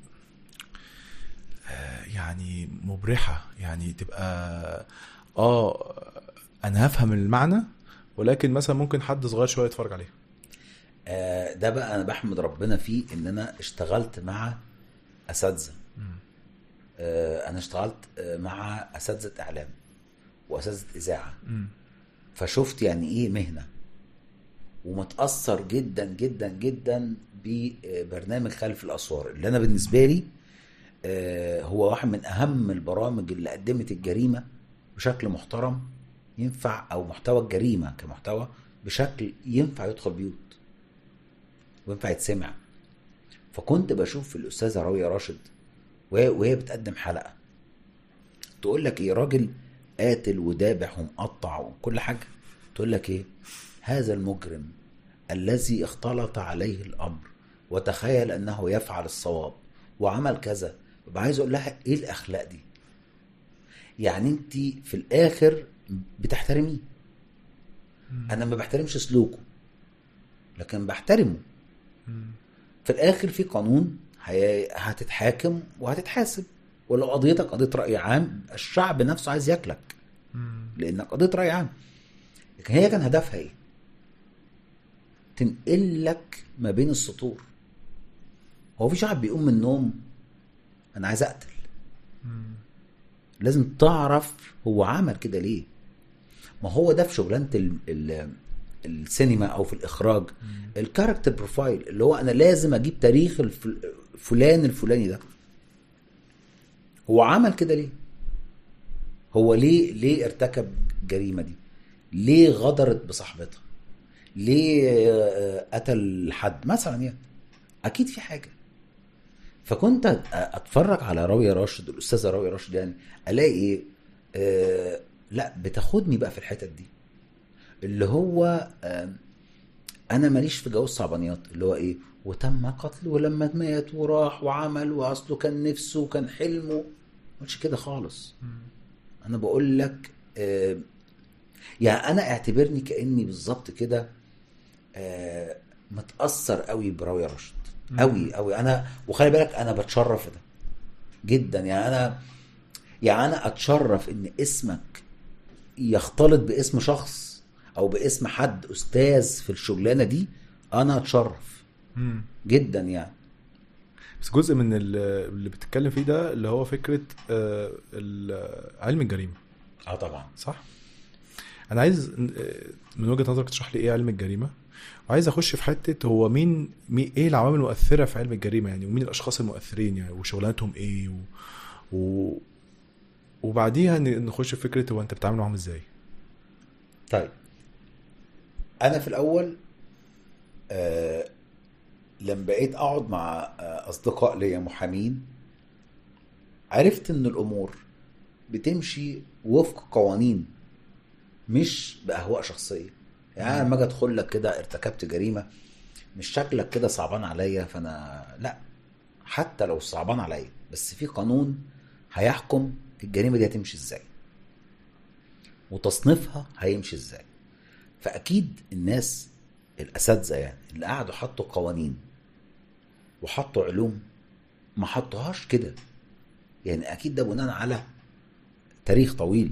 [SPEAKER 2] آه، يعني مبرحه يعني تبقى اه انا هفهم المعنى ولكن مثلا ممكن حد صغير شويه يتفرج عليه
[SPEAKER 1] آه، ده بقى انا بحمد ربنا فيه ان انا اشتغلت مع اساتذه آه، انا اشتغلت آه، مع اساتذه اعلام واساتذه اذاعه فشفت يعني ايه مهنه ومتاثر جدا جدا جدا ببرنامج خلف الاسوار اللي انا بالنسبه لي آه، هو واحد من اهم البرامج اللي قدمت الجريمه بشكل محترم ينفع او محتوى الجريمه كمحتوى بشكل ينفع يدخل بيوت وينفع يتسمع فكنت بشوف الاستاذه راويه راشد وهي وهي بتقدم حلقه تقول لك ايه راجل قاتل ودابح ومقطع وكل حاجه تقول لك ايه هذا المجرم الذي اختلط عليه الامر وتخيل انه يفعل الصواب وعمل كذا ببقى عايز اقول لها ايه الاخلاق دي يعني انت في الاخر بتحترميه انا ما بحترمش سلوكه لكن بحترمه في الاخر في قانون هي- هتتحاكم وهتتحاسب ولو قضيتك قضيه راي عام الشعب نفسه عايز ياكلك لانك قضيه راي عام لكن هي كان هدفها ايه تنقل لك ما بين السطور هو في شعب بيقوم من النوم انا عايز اقتل لازم تعرف هو عمل كده ليه ما هو ده في شغلانه ال ال السينما او في الاخراج الكاركتر بروفايل اللي هو انا لازم اجيب تاريخ الفل- فلان الفلاني ده هو عمل كده ليه هو ليه ليه ارتكب الجريمه دي ليه غدرت بصاحبتها ليه آه، قتل حد مثلا يعني اكيد في حاجه فكنت أت- اتفرج على راويه راشد الاستاذه راويه راشد يعني الاقي ايه آه لا بتاخدني بقى في الحتت دي اللي هو آه انا ماليش في جو الصعبانيات اللي هو ايه وتم قتله ولما مات وراح وعمل واصله كان نفسه وكان حلمه ما قلتش كده خالص انا بقول لك آه يعني انا اعتبرني كاني بالظبط كده آه متاثر قوي براويه راشد قوي قوي انا وخلي بالك انا بتشرف في ده جدا يعني انا يعني انا اتشرف ان اسمك يختلط باسم شخص او باسم حد استاذ في الشغلانه دي انا اتشرف جدا يعني
[SPEAKER 2] بس جزء من ال- اللي بتتكلم فيه ده اللي هو فكره آه، ال- علم الجريمه
[SPEAKER 1] اه طبعا
[SPEAKER 2] صح انا عايز آه، من وجهه نظرك تشرح لي ايه علم الجريمه وعايز اخش في حته هو مين, مين ايه العوامل المؤثره في علم الجريمه يعني ومين الاشخاص المؤثرين يعني وشغلانتهم ايه و... و... وبعديها ن- نخش في فكره هو انت بتتعامل معاهم ازاي
[SPEAKER 1] طيب انا في الاول آه لما بقيت اقعد مع آه اصدقاء ليا محامين عرفت ان الامور بتمشي وفق قوانين مش باهواء شخصيه يعني أنا لما اجي ادخل لك كده ارتكبت جريمه مش شكلك كده صعبان عليا فانا لا حتى لو صعبان عليا بس في قانون هيحكم الجريمه دي هتمشي ازاي وتصنيفها هيمشي ازاي فاكيد الناس الاساتذه يعني اللي قعدوا حطوا قوانين وحطوا علوم ما حطوهاش كده يعني اكيد ده بناء على تاريخ طويل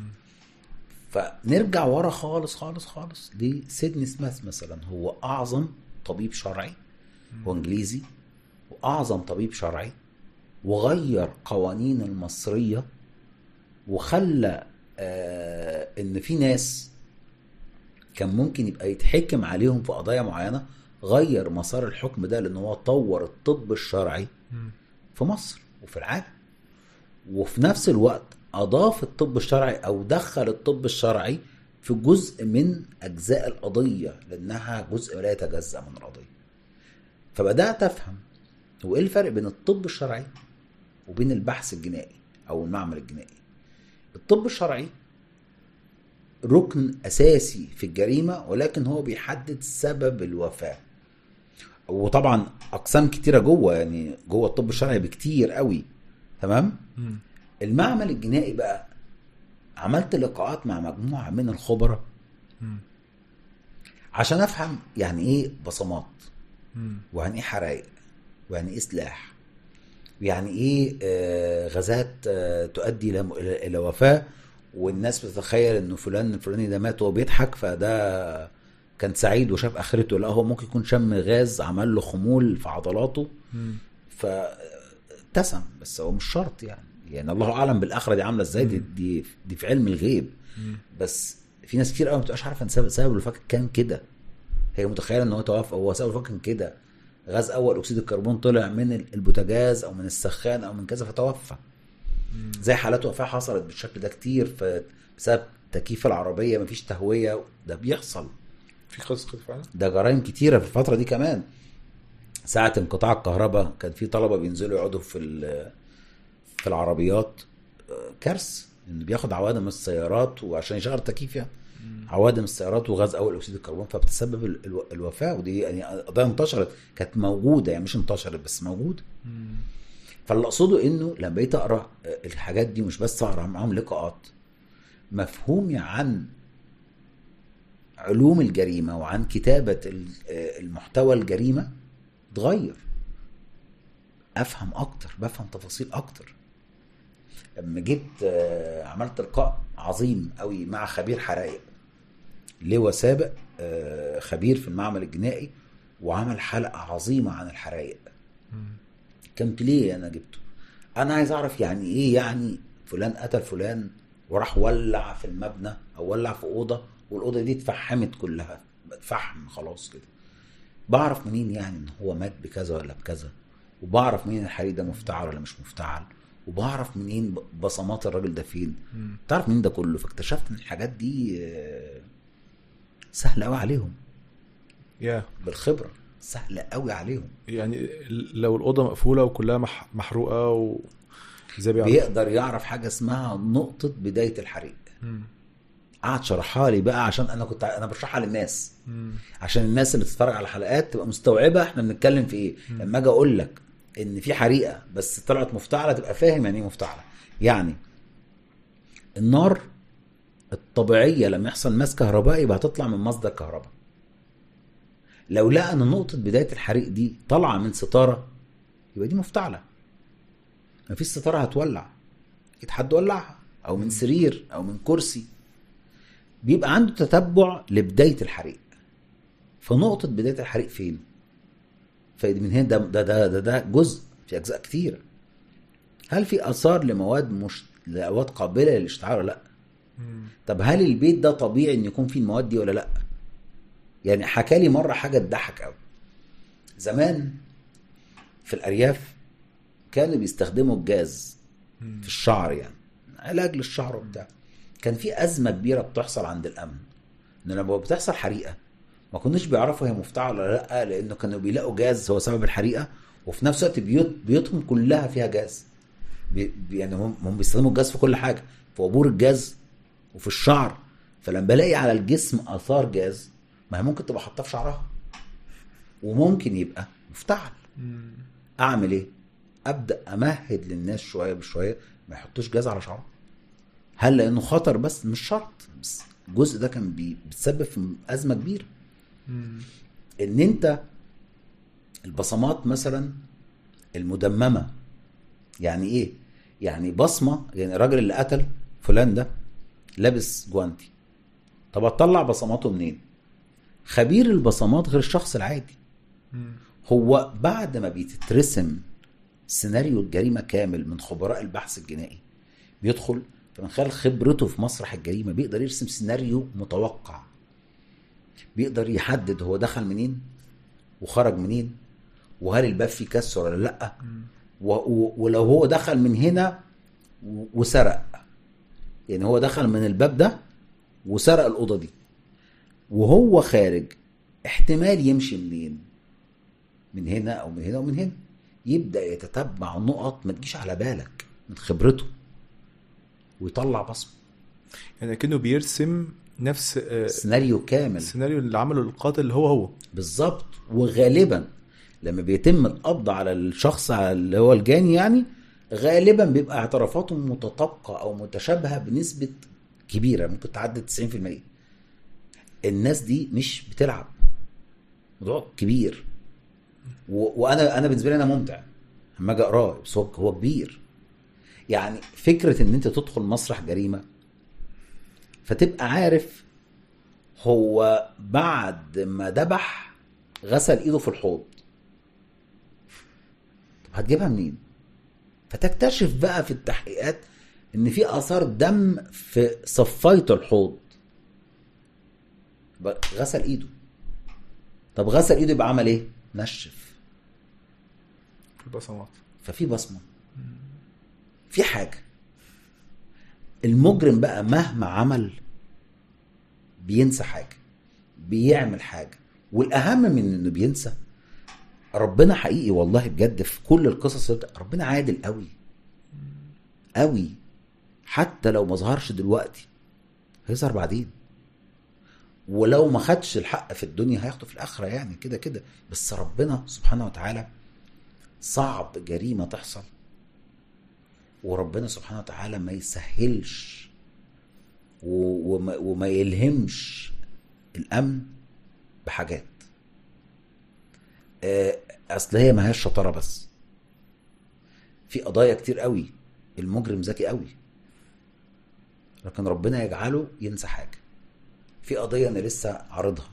[SPEAKER 1] فنرجع ورا خالص خالص خالص لسيدني سميث مثلا هو اعظم طبيب شرعي هو انجليزي واعظم طبيب شرعي وغير قوانين المصريه وخلى آه ان في ناس كان ممكن يبقى يتحكم عليهم في قضايا معينه غير مسار الحكم ده لان هو طور الطب الشرعي في مصر وفي العالم وفي نفس الوقت اضاف الطب الشرعي او دخل الطب الشرعي في جزء من اجزاء القضيه لانها جزء لا يتجزا من القضيه فبدات افهم هو ايه الفرق بين الطب الشرعي وبين البحث الجنائي او المعمل الجنائي الطب الشرعي ركن اساسي في الجريمه ولكن هو بيحدد سبب الوفاه وطبعا اقسام كتيره جوه يعني جوه الطب الشرعي بكتير قوي تمام المعمل الجنائي بقى عملت لقاءات مع مجموعه من الخبراء عشان افهم يعني ايه بصمات ويعني ايه حرائق ويعني ايه سلاح ويعني ايه آه، غازات آه، تؤدي الى الى إلى وفاه والناس بتتخيل انه فلان الفلاني ده مات وهو بيضحك فده كان سعيد وشاف اخرته لا هو ممكن يكون شم غاز عمل له خمول في عضلاته فابتسم بس هو مش شرط يعني يعني الله اعلم بالاخره دي عامله ازاي دي, دي دي في علم الغيب بس في ناس كتير قوي ما بتبقاش عارفه ان سبب سبب الوفاه كان كده هي متخيله ان هو توفى هو سبب الوفاه كان كده غاز اول اكسيد الكربون طلع من البوتاجاز او من السخان او من كذا فتوفى زي حالات وفاه حصلت بالشكل ده كتير ف- بسبب تكييف العربيه مفيش تهويه ده بيحصل
[SPEAKER 2] في قصه كده فعلا
[SPEAKER 1] ده جرائم كتيره في الفتره دي كمان ساعه انقطاع الكهرباء كان في طلبه بينزلوا يقعدوا في ال- في العربيات آه، كارثه انه بياخد عوادم السيارات وعشان يشغل التكييف يعني عوادم السيارات وغاز اول اكسيد الكربون فبتسبب ال- الو- الوفاه ودي يعني قضايا انتشرت كانت موجوده يعني مش انتشرت بس موجوده فاللي اقصده انه لما بقيت اقرا آه، الحاجات دي مش بس اقرا معاهم لقاءات مفهومي عن علوم الجريمه وعن كتابه ال- آه، المحتوى الجريمه اتغير افهم اكتر بفهم تفاصيل اكتر لما جيت آه، عملت لقاء عظيم قوي مع خبير حرائق لواء سابق آه، خبير في المعمل الجنائي وعمل حلقه عظيمه عن الحرائق كان ليه انا جبته انا عايز اعرف يعني ايه يعني فلان قتل فلان وراح ولع في المبنى او ولع في اوضه والاوضه دي اتفحمت كلها بقت فحم خلاص كده بعرف منين يعني ان هو مات بكذا ولا بكذا وبعرف منين الحريق ده مفتعل ولا مش مفتعل وبعرف منين ب- بصمات الراجل ده فين تعرف منين ده كله فاكتشفت ان الحاجات دي آه، سهله قوي عليهم
[SPEAKER 2] يا
[SPEAKER 1] بالخبره سهله قوي عليهم
[SPEAKER 2] يعني لو الاوضه مقفوله وكلها مح... محروقه و ازاي بيعرف
[SPEAKER 1] بيقدر يعرف حاجه اسمها نقطه بدايه الحريق
[SPEAKER 2] مم.
[SPEAKER 1] قعد شرحها لي بقى عشان انا كنت انا بشرحها للناس
[SPEAKER 2] مم.
[SPEAKER 1] عشان الناس اللي تتفرج على الحلقات تبقى مستوعبه احنا بنتكلم في ايه لما اجي اقول لك ان في حريقه بس طلعت مفتعله تبقى فاهم يعني ايه مفتعله يعني النار الطبيعيه لما يحصل ماس كهربائي يبقى هتطلع من مصدر كهرباء لو لقى ان نقطه بدايه الحريق دي طالعه من ستاره يبقى دي مفتعله مفيش ستاره هتولع اكيد حد ولعها او من سرير او من كرسي بيبقى عنده تتبع لبدايه الحريق فنقطه بدايه الحريق فين فمن هنا ده ده ده, ده, ده جزء في اجزاء كتيره هل في اثار لمواد مش لمواد قابله للاشتعال ولا لا
[SPEAKER 2] مم.
[SPEAKER 1] طب هل البيت ده طبيعي ان يكون فيه المواد دي ولا لا يعني حكى لي مره حاجه تضحك قوي زمان في الارياف كانوا بيستخدموا الجاز في الشعر يعني علاج للشعر وبتاع كان في ازمه كبيره بتحصل عند الامن ان لما بتحصل حريقه ما كناش بيعرفوا هي مفتعله ولا لا لانه كانوا بيلاقوا جاز هو سبب الحريقه وفي نفس الوقت بيوت بيوتهم كلها فيها جاز بي بي- يعني هم هم بيستخدموا الجاز في كل حاجه في عبور الجاز وفي الشعر فلما بلاقي على الجسم اثار جاز ما هي ممكن تبقى حاطاه في شعرها وممكن يبقى مفتعل اعمل ايه ابدا امهد للناس شويه بشويه ما يحطوش جاز على شعره هل لانه خطر بس مش شرط بس الجزء ده كان بي- بتسبب في ازمه كبيره ان انت البصمات مثلا المدممه يعني ايه يعني بصمه يعني الراجل اللي قتل فلان ده لابس جوانتي طب هتطلع بصماته منين خبير البصمات غير الشخص العادي هو بعد ما بيترسم سيناريو الجريمه كامل من خبراء البحث الجنائي بيدخل فمن خلال خبرته في مسرح الجريمه بيقدر يرسم سيناريو متوقع بيقدر يحدد هو دخل منين وخرج منين وهل الباب فيه كسر ولا لا و- و- ولو هو دخل من هنا و- وسرق يعني هو دخل من الباب ده وسرق الاوضه دي وهو خارج احتمال يمشي منين من هنا او من هنا او من هنا يبدا يتتبع نقط ما تجيش على بالك من خبرته ويطلع بصمه
[SPEAKER 2] يعني كأنه بيرسم نفس آه،
[SPEAKER 1] سيناريو كامل
[SPEAKER 2] السيناريو اللي عمله القاتل هو هو
[SPEAKER 1] بالظبط وغالبا لما بيتم القبض على الشخص اللي هو الجاني يعني غالبا بيبقى اعترافاته متطابقه او متشابهه بنسبه كبيره ممكن تعدي 90% الناس دي مش بتلعب موضوع كبير و... وانا انا بالنسبه لي انا ممتع لما اجي اقراه بس هو هو كبير يعني فكره ان انت تدخل مسرح جريمه فتبقى عارف هو بعد ما ذبح غسل ايده في الحوض طب هتجيبها منين فتكتشف بقى في التحقيقات ان في اثار دم في صفايه الحوض بقى غسل ايده طب غسل ايده يبقى عمل ايه نشف
[SPEAKER 2] البصمات
[SPEAKER 1] ففي بصمه في حاجه المجرم بقى مهما عمل بينسى حاجه بيعمل حاجه والاهم من انه بينسى ربنا حقيقي والله بجد في كل القصص اللي بت- ربنا عادل قوي قوي حتى لو ما ظهرش دلوقتي هيظهر بعدين ولو ما خدش الحق في الدنيا هياخده في الاخره يعني كده كده بس ربنا سبحانه وتعالى صعب جريمه تحصل وربنا سبحانه وتعالى ما يسهلش و- وما, وما يلهمش الامن بحاجات آه، اصل هي ما هيش شطاره بس في قضايا كتير قوي المجرم ذكي قوي لكن ربنا يجعله ينسى حاجه في قضيه انا لسه عارضها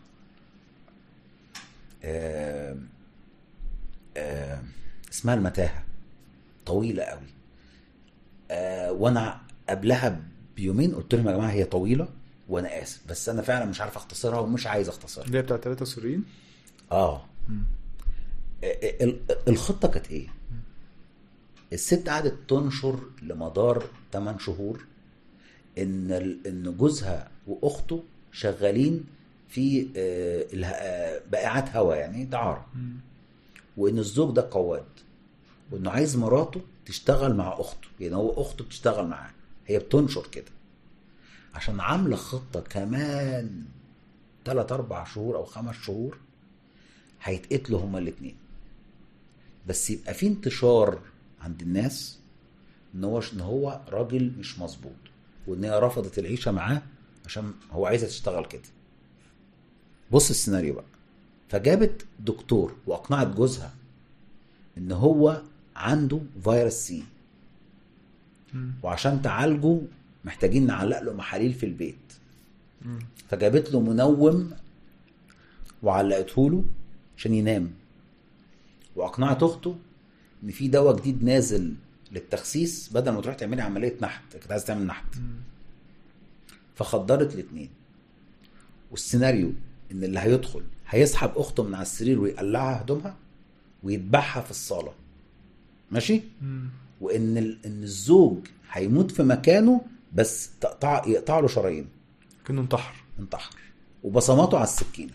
[SPEAKER 1] آه، آه، اسمها المتاهه طويله قوي آه، وانا قبلها بيومين قلت لهم يا جماعه هي طويله وانا اسف بس انا فعلا مش عارف اختصرها ومش عايز اختصرها
[SPEAKER 2] اللي هي بتاع ثلاثة سوريين
[SPEAKER 1] اه ال- الخطه كانت ايه؟ الست قعدت تنشر لمدار 8 شهور ان ال- ان جوزها واخته شغالين في آه، اله- آه، بائعات هوا يعني دعاره وان الزوج ده قواد وانه عايز مراته تشتغل مع اخته يعني هو اخته بتشتغل معاه هي بتنشر كده عشان عامله خطه كمان 3 4 شهور او 5 شهور هيتقتلوا هما الاثنين بس يبقى في انتشار عند الناس ان هو ان هو راجل مش مظبوط وان هي رفضت العيشه معاه عشان هو عايزه تشتغل كده بص السيناريو بقى فجابت دكتور واقنعت جوزها ان هو عنده فيروس سي وعشان تعالجه محتاجين نعلق له محاليل في البيت فجابت له منوم وعلقته له عشان ينام واقنعت اخته ان في دواء جديد نازل للتخسيس بدل ما تروح تعملي عمليه نحت كانت عايزه تعمل نحت فخدرت الاثنين والسيناريو ان اللي هيدخل هيسحب اخته من على السرير ويقلعها هدومها ويذبحها في الصاله ماشي وان ال- ان الزوج هيموت في مكانه بس تقطع يقطع له شرايين
[SPEAKER 2] كأنه انتحر
[SPEAKER 1] انتحر وبصماته على السكينه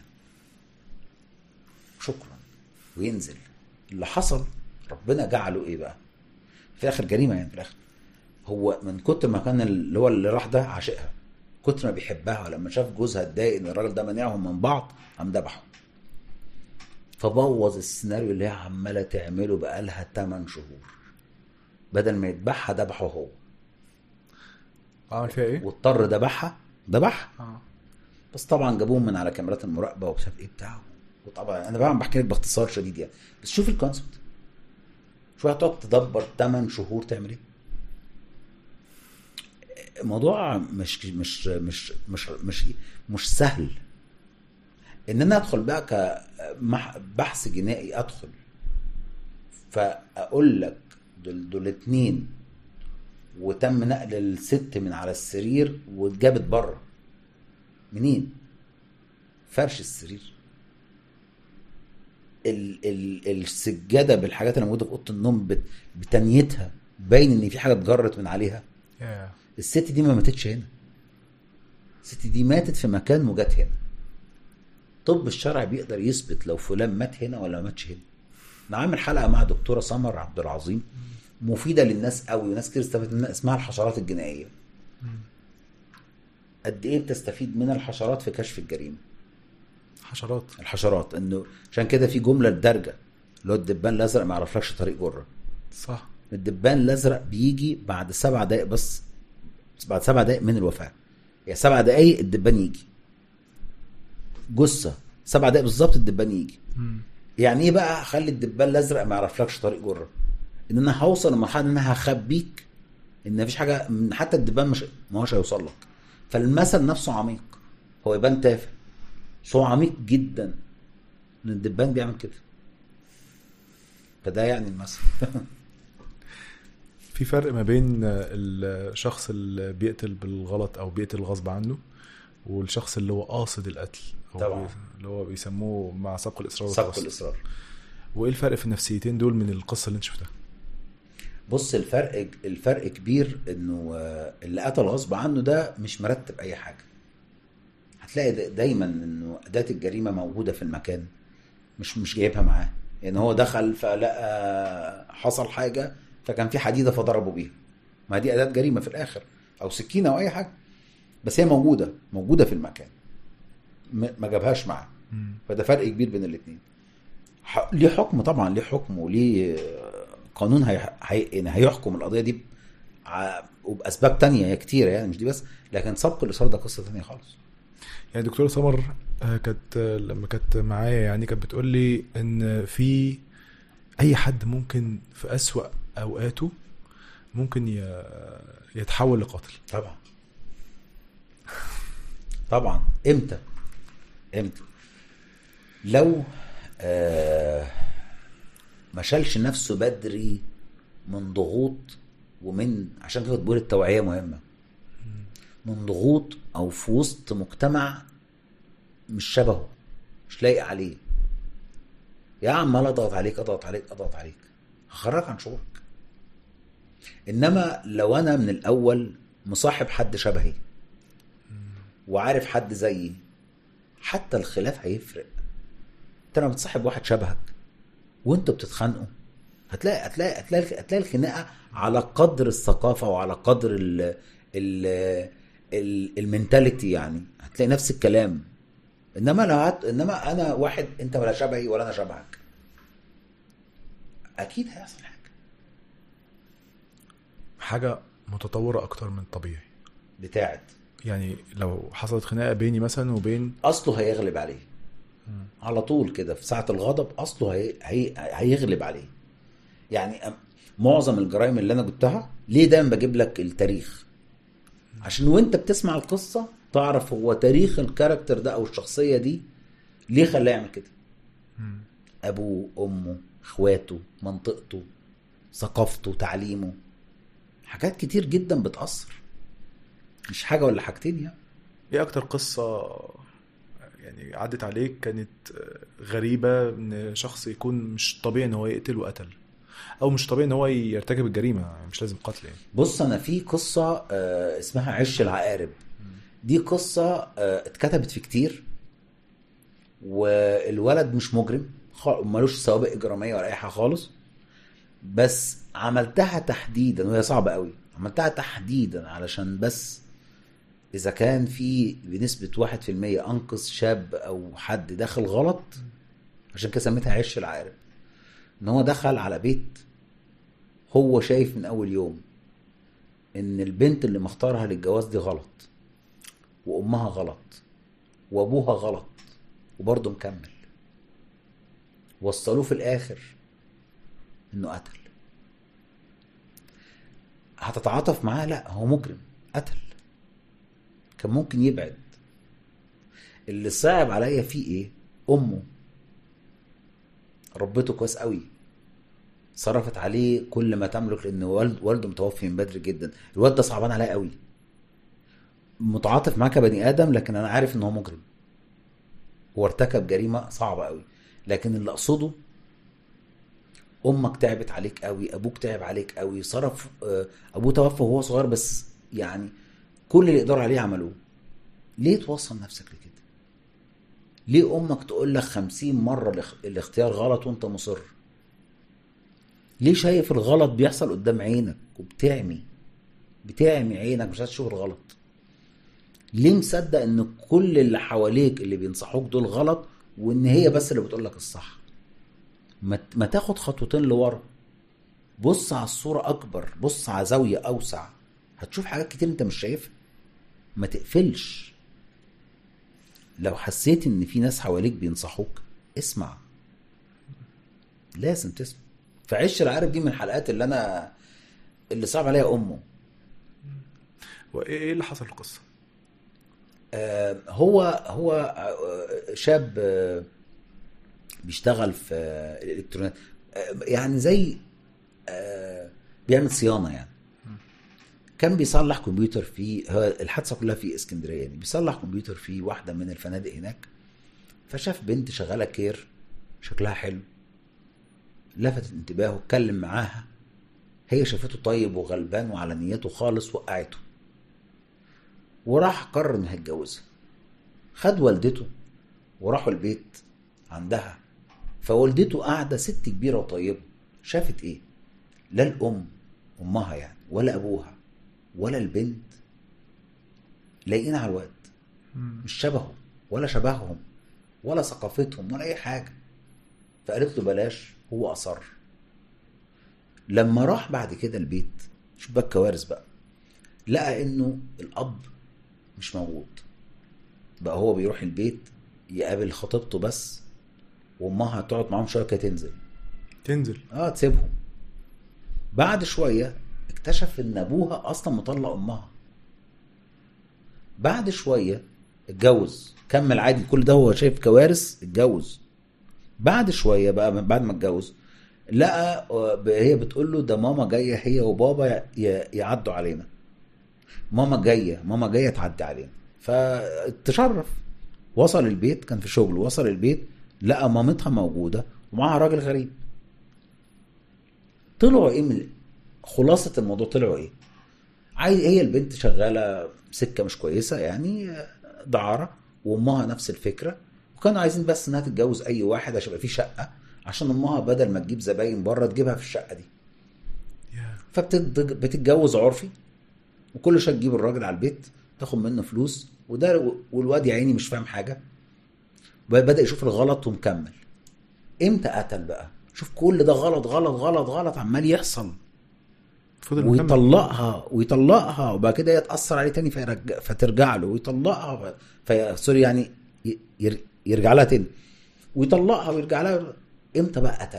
[SPEAKER 1] شكرا وينزل اللي حصل ربنا جعله ايه بقى في الاخر جريمه يعني في الاخر هو من كتر ما كان اللي هو اللي راح ده عاشقها كتر ما بيحبها لما شاف جوزها اتضايق ان الراجل ده مانعهم من بعض قام ذبحه فبوظ السيناريو اللي هي عماله تعمله بقالها 8 شهور بدل ما يذبحها ذبحه هو
[SPEAKER 2] عمل فيها ايه؟
[SPEAKER 1] واضطر ذبحها ذبحها
[SPEAKER 2] اه
[SPEAKER 1] بس طبعا جابوهم من على كاميرات المراقبه ومش عارف ايه بتاعه وطبعا انا بقى بحكي لك باختصار شديد يعني بس شوف الكونسبت شوف هتقعد تدبر 8 شهور تعمل ايه الموضوع مش مش مش مش مش مش سهل ان انا ادخل بقى كبحث جنائي ادخل فاقول لك دول دول اتنين وتم نقل الست من على السرير واتجابت بره منين فرش السرير ال ال السجاده بالحاجات اللي موجوده في اوضه النوم بت- بتنيتها باين ان في حاجه اتجرت من عليها
[SPEAKER 2] يا
[SPEAKER 1] الست دي ما ماتتش هنا الست دي ماتت في مكان وجت هنا طب الشرع بيقدر يثبت لو فلان مات هنا ولا ما ماتش هنا انا عامل حلقه مع دكتوره سمر عبد العظيم مفيده للناس قوي وناس كتير استفادت منها اسمها الحشرات الجنائيه قد ايه بتستفيد من الحشرات في كشف الجريمه
[SPEAKER 2] حشرات
[SPEAKER 1] الحشرات انه عشان كده في جمله الدرجه اللي هو الدبان الازرق ما يعرفلكش طريق جره
[SPEAKER 2] صح
[SPEAKER 1] الدبان الازرق بيجي بعد سبع دقائق بس بس بعد سبع دقائق من الوفاه يعني سبع دقائق الدبان يجي جثه سبع دقائق بالظبط الدبان يجي
[SPEAKER 2] مم.
[SPEAKER 1] يعني ايه بقى اخلي الدبان الازرق ما يعرفلكش طريق جره ان انا هوصل لمرحله ان انا هخبيك ان مفيش حاجه من حتى الدبان مش ما هوش هيوصل لك فالمثل نفسه عميق هو يبان تافه بس هو عميق جدا ان الدبان بيعمل كده فده يعني المثل
[SPEAKER 2] في فرق ما بين الشخص اللي بيقتل بالغلط او بيقتل غصب عنه والشخص اللي هو قاصد القتل أو
[SPEAKER 1] طبعا.
[SPEAKER 2] اللي هو بيسموه مع سبق الاصرار
[SPEAKER 1] سبق
[SPEAKER 2] والترصد.
[SPEAKER 1] الاصرار
[SPEAKER 2] وايه الفرق في النفسيتين دول من القصه اللي انت شفتها
[SPEAKER 1] بص الفرق الفرق كبير انه آه، اللي قتل غصب عنه ده مش مرتب اي حاجه هتلاقي دا- دايما انه اداه الجريمه موجوده في المكان مش مش جايبها معاه يعني هو دخل فلقى حصل حاجه فكان في حديده فضربوا بيها ما دي اداه جريمه في الاخر او سكينه او اي حاجه بس هي موجوده موجوده في المكان م- ما جابهاش معاه فده فرق كبير بين الاثنين ليه حكم طبعا ليه حكم وليه آه، قانون هي... هي... يعني هيحكم القضيه دي ب- ع- وباسباب تانية هي كتيره يعني مش دي بس لكن سبق الاصرار ده قصه تانية خالص
[SPEAKER 2] يعني دكتوره سمر آه، كانت آه، لما كانت معايا يعني كانت بتقول لي ان في اي حد ممكن في اسوأ اوقاته ممكن ي- يتحول لقاتل
[SPEAKER 1] طبعا طبعا امتى امتى لو آه ما شالش نفسه بدري من ضغوط ومن عشان كده بقول التوعيه مهمه من ضغوط او في وسط مجتمع مش شبهه مش لايق عليه يا عمال اضغط عليك اضغط عليك اضغط عليك هخرجك عن شعورك انما لو انا من الاول مصاحب حد شبهي وعارف حد زيي حتى الخلاف هيفرق انت لما بتصاحب واحد شبهك وانتوا بتتخانقوا هتلاقي هتلاقي هتلاقي هتلاقي الخناقه على قدر الثقافه وعلى قدر ال ال ال المنتاليتي يعني هتلاقي نفس الكلام انما لو هت... انما انا واحد انت ولا شبهي ولا انا شبهك اكيد هيحصل حاجه
[SPEAKER 2] حاجه متطوره اكتر من الطبيعي
[SPEAKER 1] بتاعت
[SPEAKER 2] يعني لو حصلت خناقه بيني مثلا وبين
[SPEAKER 1] اصله هيغلب عليه على طول كده في ساعه الغضب اصله هي... هي... هيغلب عليه يعني أم- معظم الجرائم اللي انا جبتها ليه دايما بجيب لك التاريخ عشان وانت بتسمع القصه تعرف هو تاريخ الكاركتر ده او الشخصيه دي ليه خلاه يعمل كده ابوه امه اخواته منطقته ثقافته تعليمه حاجات كتير جدا بتاثر مش حاجه ولا حاجتين يعني
[SPEAKER 2] ايه اكتر قصه يعني عدت عليك كانت غريبه ان شخص يكون مش طبيعي ان هو يقتل وقتل او مش طبيعي ان هو يرتكب الجريمه مش لازم قتل يعني
[SPEAKER 1] بص انا في قصه آه، اسمها عش العقارب دي قصه آه، اتكتبت في كتير والولد مش مجرم خ- ملوش سوابق اجراميه ولا اي حاجه خالص بس عملتها تحديدا وهي صعبه قوي عملتها تحديدا علشان بس اذا كان في بنسبه واحد في المية انقذ شاب او حد داخل غلط عشان كده سميتها عش العقارب ان هو دخل على بيت هو شايف من اول يوم ان البنت اللي مختارها للجواز دي غلط وامها غلط وابوها غلط وبرضه مكمل وصلوه في الاخر انه قتل هتتعاطف معاه لا هو مجرم قتل كان ممكن يبعد اللي صعب عليا فيه ايه امه ربته كويس قوي صرفت عليه كل ما تملك لان والد والده متوفي من بدري جدا الواد ده صعبان عليا قوي متعاطف معاه كبني ادم لكن انا عارف ان هو مجرم هو ارتكب جريمه صعبه قوي لكن اللي اقصده امك تعبت عليك قوي ابوك تعب عليك قوي صرف آه، ابوه توفى وهو صغير بس يعني كل اللي يقدروا عليه عملوه ليه توصل نفسك لكده ليه امك تقول لك خمسين مرة الاخ- الاختيار غلط وانت مصر ليه شايف الغلط بيحصل قدام عينك وبتعمي بتعمي عينك مش عايز تشوف الغلط ليه مصدق ان كل اللي حواليك اللي بينصحوك دول غلط وان هي بس اللي بتقول لك الصح ما ت- ما تاخد خطوتين لورا بص على الصورة أكبر بص على زاوية أوسع هتشوف حاجات كتير أنت مش شايفها ما تقفلش لو حسيت إن في ناس حواليك بينصحوك اسمع لازم تسمع فعش العارف دي من الحلقات اللي أنا اللي صعب عليا أمه
[SPEAKER 2] وايه ايه اللي حصل في القصه
[SPEAKER 1] آه، هو هو آه، شاب آه، بيشتغل في آه، الالكترونيات آه، يعني زي آه، بيعمل صيانه يعني كان بيصلح كمبيوتر في هو الحادثه كلها في اسكندريه يعني بيصلح كمبيوتر في واحده من الفنادق هناك فشاف بنت شغاله كير شكلها حلو لفتت انتباهه اتكلم معاها هي شافته طيب وغلبان وعلى نيته خالص وقعته وراح قرر انه هيتجوزها خد والدته وراحوا البيت عندها فوالدته قاعده ست كبيره وطيبه شافت ايه لا الام امها يعني ولا ابوها ولا البنت لايقين على الواد مش شبهه ولا شبههم ولا ثقافتهم ولا اي حاجه فقالت له بلاش هو اصر لما راح بعد كده البيت شوف بقى الكوارث بقى لقى انه الاب مش موجود بقى هو بيروح البيت يقابل خطيبته بس وامها هتقعد معاهم شويه كده تنزل
[SPEAKER 2] تنزل
[SPEAKER 1] اه تسيبهم بعد شويه اكتشف ان ابوها اصلا مطلق امها بعد شويه اتجوز كمل عادي كل ده هو شايف كوارث اتجوز بعد شويه بقى بعد ما اتجوز لقى آه، هي بتقول له ده ماما جايه هي وبابا ي- يعدوا علينا ماما جايه ماما جايه تعدي علينا فتشرف وصل البيت كان في شغل وصل البيت لقى مامتها موجوده ومعاها راجل غريب طلعوا ايه من خلاصه الموضوع طلعوا ايه عايز هي البنت شغاله سكه مش كويسه يعني آه، دعاره وامها نفس الفكره وكانوا عايزين بس انها تتجوز اي واحد عشان يبقى في شقه عشان امها بدل ما تجيب زباين بره تجيبها في الشقه دي
[SPEAKER 2] يا
[SPEAKER 1] فبتتجوز عرفي وكل شويه تجيب الراجل على البيت تاخد منه فلوس وده والواد يا عيني مش فاهم حاجه بدا يشوف الغلط ومكمل امتى قتل بقى شوف كل ده غلط غلط غلط غلط عمال يحصل
[SPEAKER 2] فضل مكمل
[SPEAKER 1] ويطلقها ويطلقها وبعد كده هي تاثر عليه تاني فيرجع فترجع له ويطلقها ف... في سوري يعني ي- ير... يرجع لها تاني ويطلقها ويرجع لها امتى بقى قتل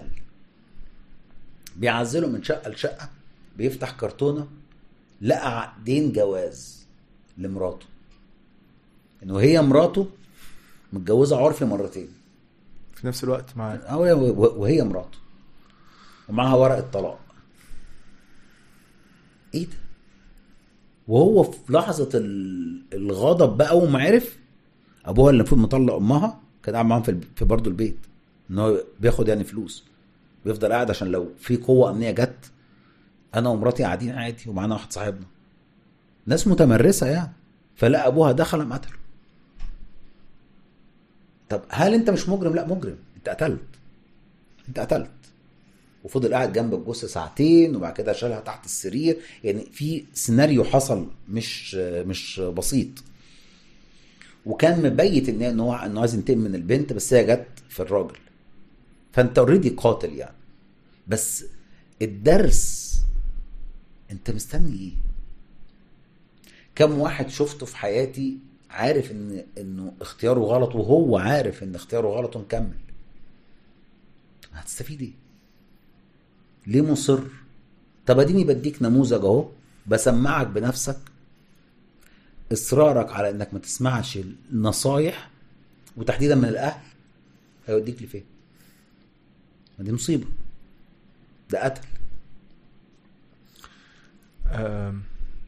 [SPEAKER 1] بيعزله من شقه لشقه بيفتح كرتونه لقى عقدين جواز لمراته انه هي مراته متجوزه عرفي مرتين
[SPEAKER 2] في نفس الوقت مع
[SPEAKER 1] أو هي- وهي مراته ومعاها ورقه طلاق ايه ده وهو في لحظه ال- الغضب بقى اول ما عرف ابوها اللي المفروض مطلق امها كان قاعد معاهم في الب- في برضه البيت ان هو بياخد يعني فلوس بيفضل قاعد عشان لو في قوه امنيه جت انا ومراتي قاعدين عادي ومعانا واحد صاحبنا ناس متمرسه يعني فلا ابوها دخل قام قتله طب هل انت مش مجرم لا مجرم انت قتلت انت قتلت وفضل قاعد جنب الجثه ساعتين وبعد كده شالها تحت السرير يعني في سيناريو حصل مش مش بسيط وكان مبيت ان ان هو انه عايز ينتقم من البنت بس هي جت في الراجل فانت اوريدي قاتل يعني بس الدرس انت مستني ايه كم واحد شفته في حياتي عارف ان انه اختياره غلط وهو عارف ان اختياره غلط ومكمل هتستفيد ايه ليه مصر طب اديني بديك نموذج اهو بسمعك بنفسك اصرارك على انك ما تسمعش النصايح وتحديدا من الاهل هيوديك لفين ما دي مصيبه ده قتل
[SPEAKER 2] آم،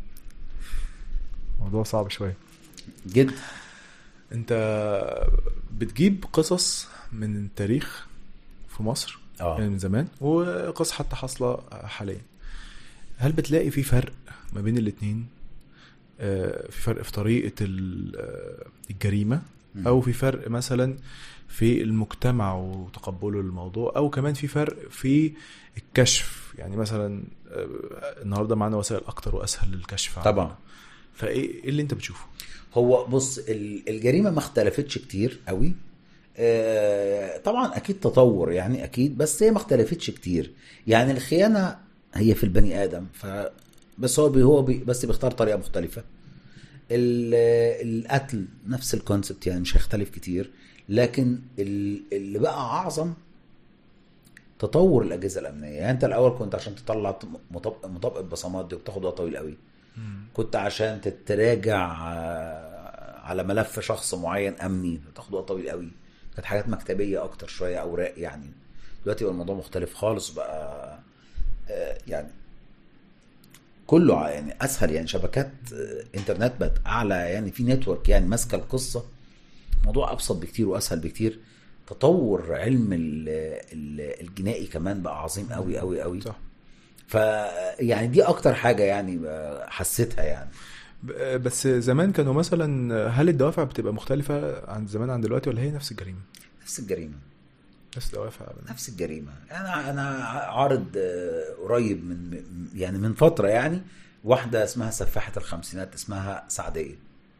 [SPEAKER 2] موضوع صعب شويه
[SPEAKER 1] جدا
[SPEAKER 2] انت بتجيب قصص من التاريخ في مصر
[SPEAKER 1] اه
[SPEAKER 2] يعني من زمان وقصص حتى حاصله حاليا هل بتلاقي في فرق ما بين الاتنين آه، في فرق في طريقه ال- آه، الجريمه
[SPEAKER 1] مم.
[SPEAKER 2] او في فرق مثلا في المجتمع وتقبله للموضوع او كمان في فرق في الكشف يعني مثلا آه، النهارده معانا وسائل اكتر واسهل للكشف عنها.
[SPEAKER 1] طبعا
[SPEAKER 2] فايه ايه اللي انت بتشوفه
[SPEAKER 1] هو بص ال- الجريمه ما اختلفتش كتير قوي آه، طبعا اكيد تطور يعني اكيد بس هي ما اختلفتش كتير يعني الخيانه هي في البني ادم ف بس هو بي هو بي بس بيختار طريقه مختلفه ال- القتل نفس الكونسبت يعني مش هيختلف كتير لكن ال- اللي بقى اعظم تطور الاجهزه الامنيه يعني انت الاول كنت عشان تطلع مطابق- مطابقه بصمات دي وبتاخد وقت طويل قوي كنت عشان تتراجع آه، على ملف شخص معين امني تاخد وقت طويل قوي كانت حاجات مكتبيه اكتر شويه اوراق يعني دلوقتي بقى الموضوع مختلف خالص بقى آه، يعني كله ع- يعني اسهل يعني شبكات آه، انترنت بقت اعلى يعني في نتورك يعني ماسكه القصه موضوع ابسط بكتير واسهل بكتير تطور علم ال- ال- الجنائي كمان بقى عظيم قوي قوي قوي
[SPEAKER 2] صح
[SPEAKER 1] ف يعني دي اكتر حاجه يعني حسيتها يعني
[SPEAKER 2] ب- بس زمان كانوا مثلا هل الدوافع بتبقى مختلفة عن زمان عن دلوقتي ولا هي نفس الجريمة؟
[SPEAKER 1] نفس الجريمه
[SPEAKER 2] نفس الدوافع
[SPEAKER 1] نفس الجريمه انا انا عارض آه، قريب من يعني من فتره يعني واحده اسمها سفاحه الخمسينات اسمها سعديه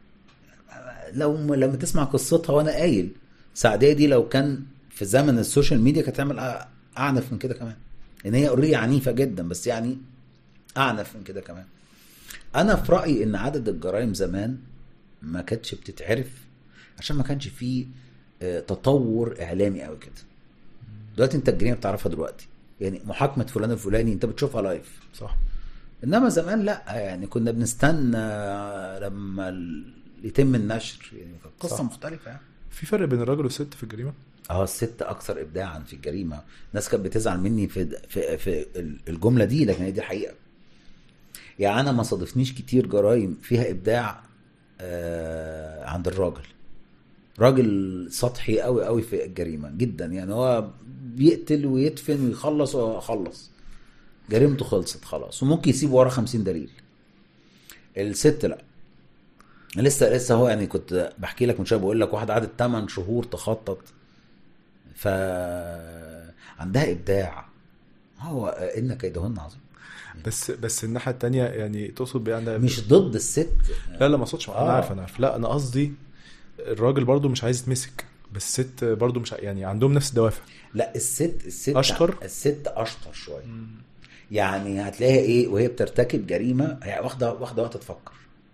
[SPEAKER 1] لو لما تسمع قصتها وانا قايل سعديه دي لو كان في زمن السوشيال ميديا كانت تعمل أ- اعنف من كده كمان ان هي اوريدي عنيفه جدا بس يعني اعنف من كده كمان انا في رايي ان عدد الجرائم زمان ما كانتش بتتعرف عشان ما كانش فيه آه، تطور اعلامي قوي كده دلوقتي انت الجريمه بتعرفها دلوقتي يعني محاكمه فلان الفلاني انت بتشوفها لايف
[SPEAKER 2] صح
[SPEAKER 1] انما زمان لا يعني كنا بنستنى لما ال- يتم النشر يعني كانت قصه
[SPEAKER 2] صح.
[SPEAKER 1] مختلفه يعني
[SPEAKER 2] في فرق بين الراجل والست في الجريمة؟
[SPEAKER 1] اه الست اكثر ابداعا في الجريمه الناس كانت بتزعل مني في في في الجمله دي لكن هي دي الحقيقه يعني انا ما صادفنيش كتير جرائم فيها ابداع آه عند الراجل راجل سطحي قوي قوي في الجريمه جدا يعني هو بيقتل ويدفن ويخلص ويخلص جريمته خلصت خلاص وممكن يسيب وراه 50 دليل الست لا لسه لسه هو يعني كنت بحكي لك من شويه بقول لك واحده قعدت 8 شهور تخطط ف عندها ابداع هو ان كيدهن عظيم
[SPEAKER 2] بس بس الناحية التانية يعني تقصد بيه عندها
[SPEAKER 1] مش ضد الست
[SPEAKER 2] لا لا ما اقصدش انا
[SPEAKER 1] آه.
[SPEAKER 2] عارف انا عارف لا انا قصدي الراجل برضو مش عايز يتمسك بس الست برضو مش ع- يعني عندهم نفس الدوافع
[SPEAKER 1] لا الست الست
[SPEAKER 2] أشطر؟
[SPEAKER 1] الست اشطر شويه يعني هتلاقيها ايه وهي بترتكب جريمه هي واخده واخده وقت تفكر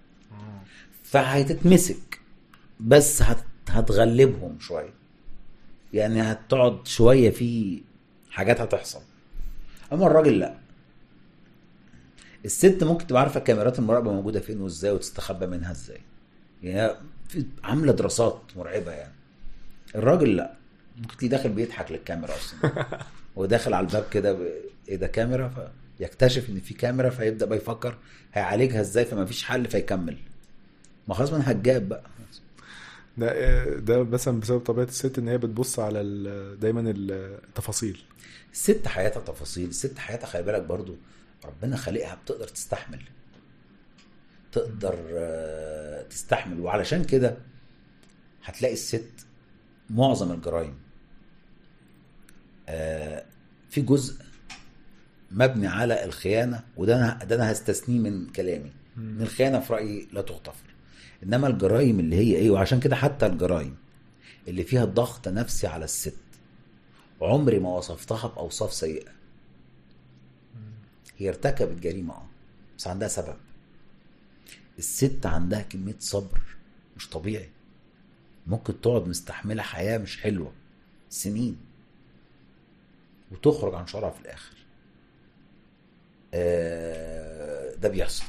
[SPEAKER 1] فهتتمسك بس هت... هتغلبهم شويه يعني هتقعد شويه في حاجات هتحصل اما الراجل لا الست ممكن تبقى عارفه كاميرات المراقبه موجوده فين وازاي وتستخبى منها ازاي يعني هي في عامله دراسات مرعبه يعني الراجل لا ممكن تلاقيه داخل بيضحك للكاميرا اصلا هو داخل على الباب كده ب... ايه ده كاميرا فيكتشف ان في كاميرا فيبدا بقى يفكر هيعالجها ازاي فما فيش حل فيكمل ما خلاص ما انا هتجاب بقى
[SPEAKER 2] ده ده مثلا بسبب طبيعه الست ان هي بتبص على ال- دايما التفاصيل
[SPEAKER 1] الست حياتها تفاصيل الست حياتها خلي بالك برضو ربنا خالقها بتقدر تستحمل تقدر آه، تستحمل وعلشان كده هتلاقي الست معظم الجرائم آه، في جزء مبني على الخيانه وده انا ده انا هستثنيه من كلامي ان الخيانه في رايي لا تغتفر انما الجرائم اللي هي ايه وعشان كده حتى الجرائم اللي فيها ضغط نفسي على الست عمري ما وصفتها باوصاف سيئه هي ارتكبت جريمه اه بس عندها سبب الست عندها كميه صبر مش طبيعي ممكن تقعد مستحمله حياه مش حلوه سنين وتخرج عن شرعها في الاخر آه، ده بيحصل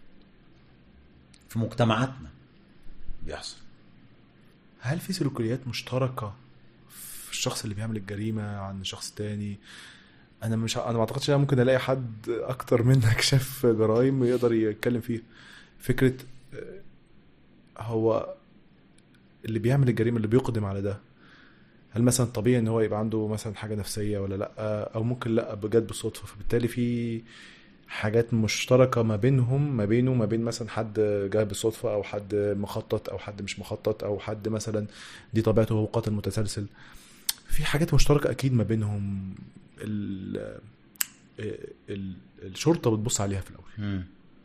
[SPEAKER 1] في مجتمعاتنا بيحصل
[SPEAKER 2] هل في سلوكيات مشتركه في الشخص اللي بيعمل الجريمه عن شخص تاني انا مش انا ما اعتقدش ان أنا ممكن الاقي حد اكتر منك شاف جرائم يقدر يتكلم فيها فكره آه، هو اللي بيعمل الجريمه اللي بيقدم على ده هل مثلا طبيعي ان هو يبقى عنده مثلا حاجه نفسيه ولا لا او ممكن لا بجد بالصدفه فبالتالي في حاجات مشتركه ما بينهم ما بينه ما بين مثلا حد جاي بالصدفه او حد مخطط او حد مش مخطط او حد مثلا دي طبيعته هو قاتل متسلسل في حاجات مشتركه اكيد ما بينهم ال ال الشرطه بتبص عليها في الاول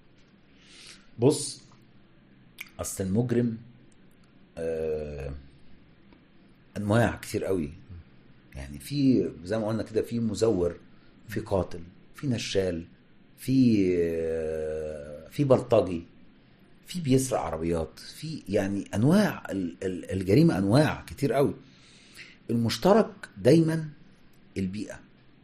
[SPEAKER 1] بص اصل المجرم آه انواع كتير قوي يعني في زي ما قلنا كده في مزور في قاتل في نشال في آه في بلطجي في بيسرق عربيات في يعني انواع ال- ال- الجريمه انواع كتير قوي المشترك دايما البيئه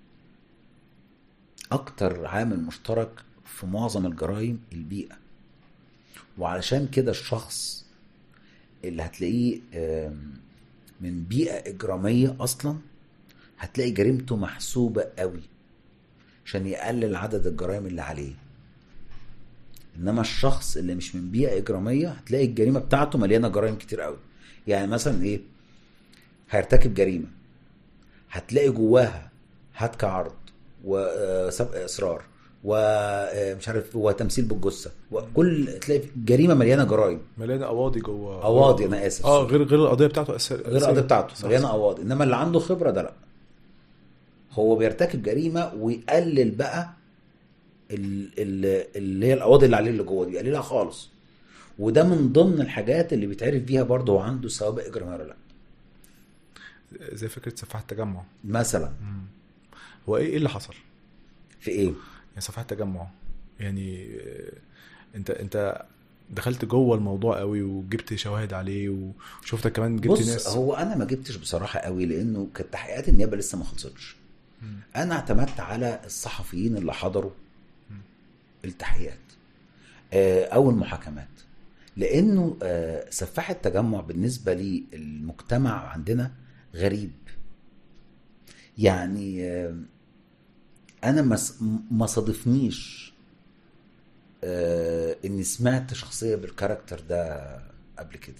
[SPEAKER 1] اكتر عامل مشترك في معظم الجرائم البيئه وعلشان كده الشخص اللي هتلاقيه آم، من بيئة إجرامية أصلا هتلاقي جريمته محسوبة قوي عشان يقلل عدد الجرائم اللي عليه إنما الشخص اللي مش من بيئة إجرامية هتلاقي الجريمة بتاعته مليانة جرائم كتير قوي يعني مثلا إيه هيرتكب جريمة هتلاقي جواها هتك عرض وسبق إصرار ومش عارف وتمثيل بالجثة وكل تلاقي جريمة مليانة جرائم
[SPEAKER 2] مليانه قواضي جوه
[SPEAKER 1] قواضي أنا آسف
[SPEAKER 2] اه غير غير القضيه بتاعته أسر...
[SPEAKER 1] غير القضيه بتاعته
[SPEAKER 2] صح،
[SPEAKER 1] مليانه
[SPEAKER 2] صح.
[SPEAKER 1] قواضي انما اللي عنده خبره ده لا هو بيرتكب جريمه ويقلل بقى ال- ال- اللي هي القواضي اللي عليه اللي جوه دي يقللها خالص وده من ضمن الحاجات اللي بيتعرف بيها برضه هو عنده سوابق اجراميه ولا لا
[SPEAKER 2] زي فكره سفاح التجمع
[SPEAKER 1] مثلا
[SPEAKER 2] هو ايه ايه اللي حصل؟
[SPEAKER 1] في ايه
[SPEAKER 2] يعني سفاح التجمع يعني آه، انت انت دخلت جوه الموضوع قوي وجبت شواهد عليه وشفتك كمان جبت
[SPEAKER 1] بص
[SPEAKER 2] ناس
[SPEAKER 1] هو انا ما جبتش بصراحه قوي لانه كانت تحقيقات النيابه لسه ما خلصتش انا اعتمدت على الصحفيين اللي حضروا التحقيقات آه، او المحاكمات لانه آه، سفاح التجمع بالنسبه للمجتمع عندنا غريب يعني آه، انا ما ص- ما صادفنيش آه، اني سمعت شخصيه بالكاركتر ده قبل كده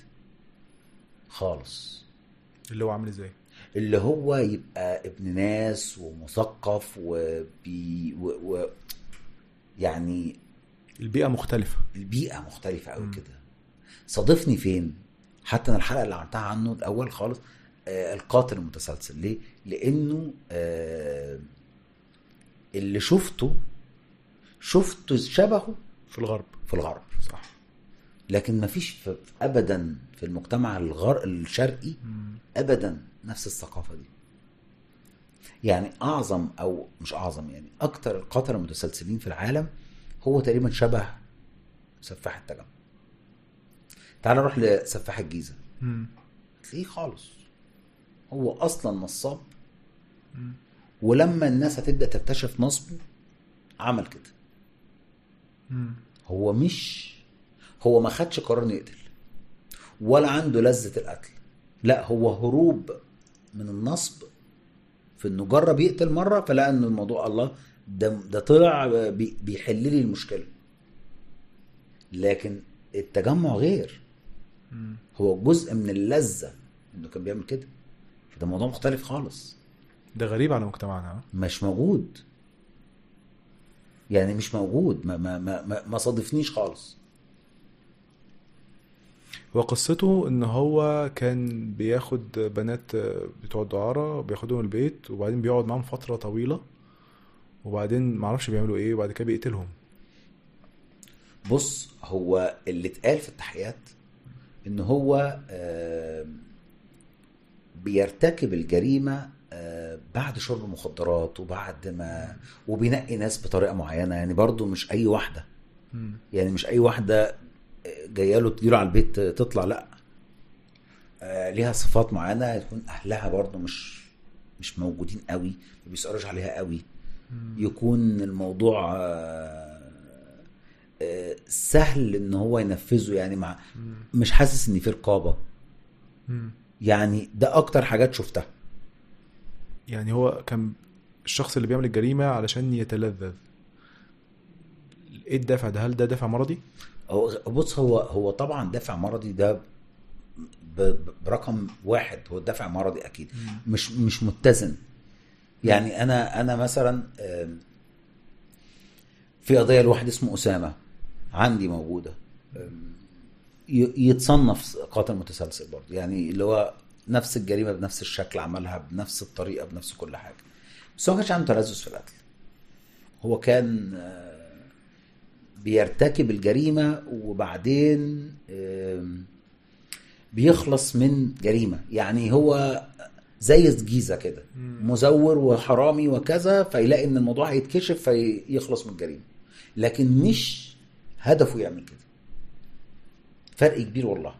[SPEAKER 1] خالص
[SPEAKER 2] اللي هو عامل ازاي؟
[SPEAKER 1] اللي هو يبقى ابن ناس ومثقف وبي و... و... يعني
[SPEAKER 2] البيئه مختلفه
[SPEAKER 1] البيئه مختلفه قوي
[SPEAKER 2] مم.
[SPEAKER 1] كده صادفني فين حتى انا الحلقه اللي عملتها عنه الاول خالص آه القاتل المتسلسل ليه لانه آه اللي شفته شفته شبهه
[SPEAKER 2] في الغرب
[SPEAKER 1] في الغرب
[SPEAKER 2] صح
[SPEAKER 1] لكن ما فيش في ابدا في المجتمع الغر... الشرقي ابدا نفس الثقافه دي يعني اعظم او مش اعظم يعني اكتر القتله المتسلسلين في العالم هو تقريبا شبه سفاح التجمع تعال نروح لسفاح الجيزه
[SPEAKER 2] مم.
[SPEAKER 1] تلاقيه خالص هو اصلا نصاب
[SPEAKER 2] مم.
[SPEAKER 1] ولما الناس هتبدا تكتشف نصبه عمل كده
[SPEAKER 2] مم.
[SPEAKER 1] هو مش هو ما خدش قرار انه يقتل ولا عنده لذة القتل لا هو هروب من النصب في انه جرب يقتل مرة فلقى ان الموضوع الله ده ده طلع بي- بيحل لي المشكلة لكن التجمع غير هو جزء من اللذه انه كان بيعمل كده فده موضوع مختلف خالص
[SPEAKER 2] ده غريب على مجتمعنا ها؟
[SPEAKER 1] مش موجود يعني مش موجود ما ما ما ما, ما صادفنيش خالص
[SPEAKER 2] هو قصته ان هو كان بياخد بنات بتوع الدعارة بياخدهم البيت وبعدين بيقعد معاهم فترة طويلة وبعدين معرفش بيعملوا ايه وبعد كده بيقتلهم
[SPEAKER 1] بص هو اللي اتقال في التحقيقات ان هو آه، بيرتكب الجريمه آه، بعد شرب مخدرات وبعد ما وبينقي ناس بطريقه معينه يعني برضو مش اي واحده يعني مش اي واحده جايه له تجيله على البيت تطلع لا آه، ليها صفات معينه يكون اهلها برضو مش مش موجودين قوي ما بيسألوش عليها قوي يكون الموضوع آه، آه، سهل ان هو ينفذه يعني مع مش حاسس ان في رقابه يعني ده اكتر حاجات شفتها
[SPEAKER 2] يعني هو كان الشخص اللي بيعمل الجريمة علشان يتلذذ ايه الدافع ده هل ده دافع مرضي؟
[SPEAKER 1] هو بص هو هو طبعا دافع مرضي ده ب- ب- برقم واحد هو دافع مرضي اكيد مش مش متزن يعني انا انا مثلا آم، في قضيه لواحد اسمه اسامه عندي موجوده آم، ي- يتصنف قاتل متسلسل برضه يعني اللي هو نفس الجريمه بنفس الشكل عملها بنفس الطريقه بنفس كل حاجه بس هو ما كانش عنده تلذذ في القتل هو كان آه، بيرتكب الجريمه وبعدين آم، بيخلص من جريمه يعني هو زي الجيزه كده مزور وحرامي وكذا فيلاقي ان الموضوع هيتكشف فيخلص من الجريمه لكن مش هدفه يعمل كده فرق كبير والله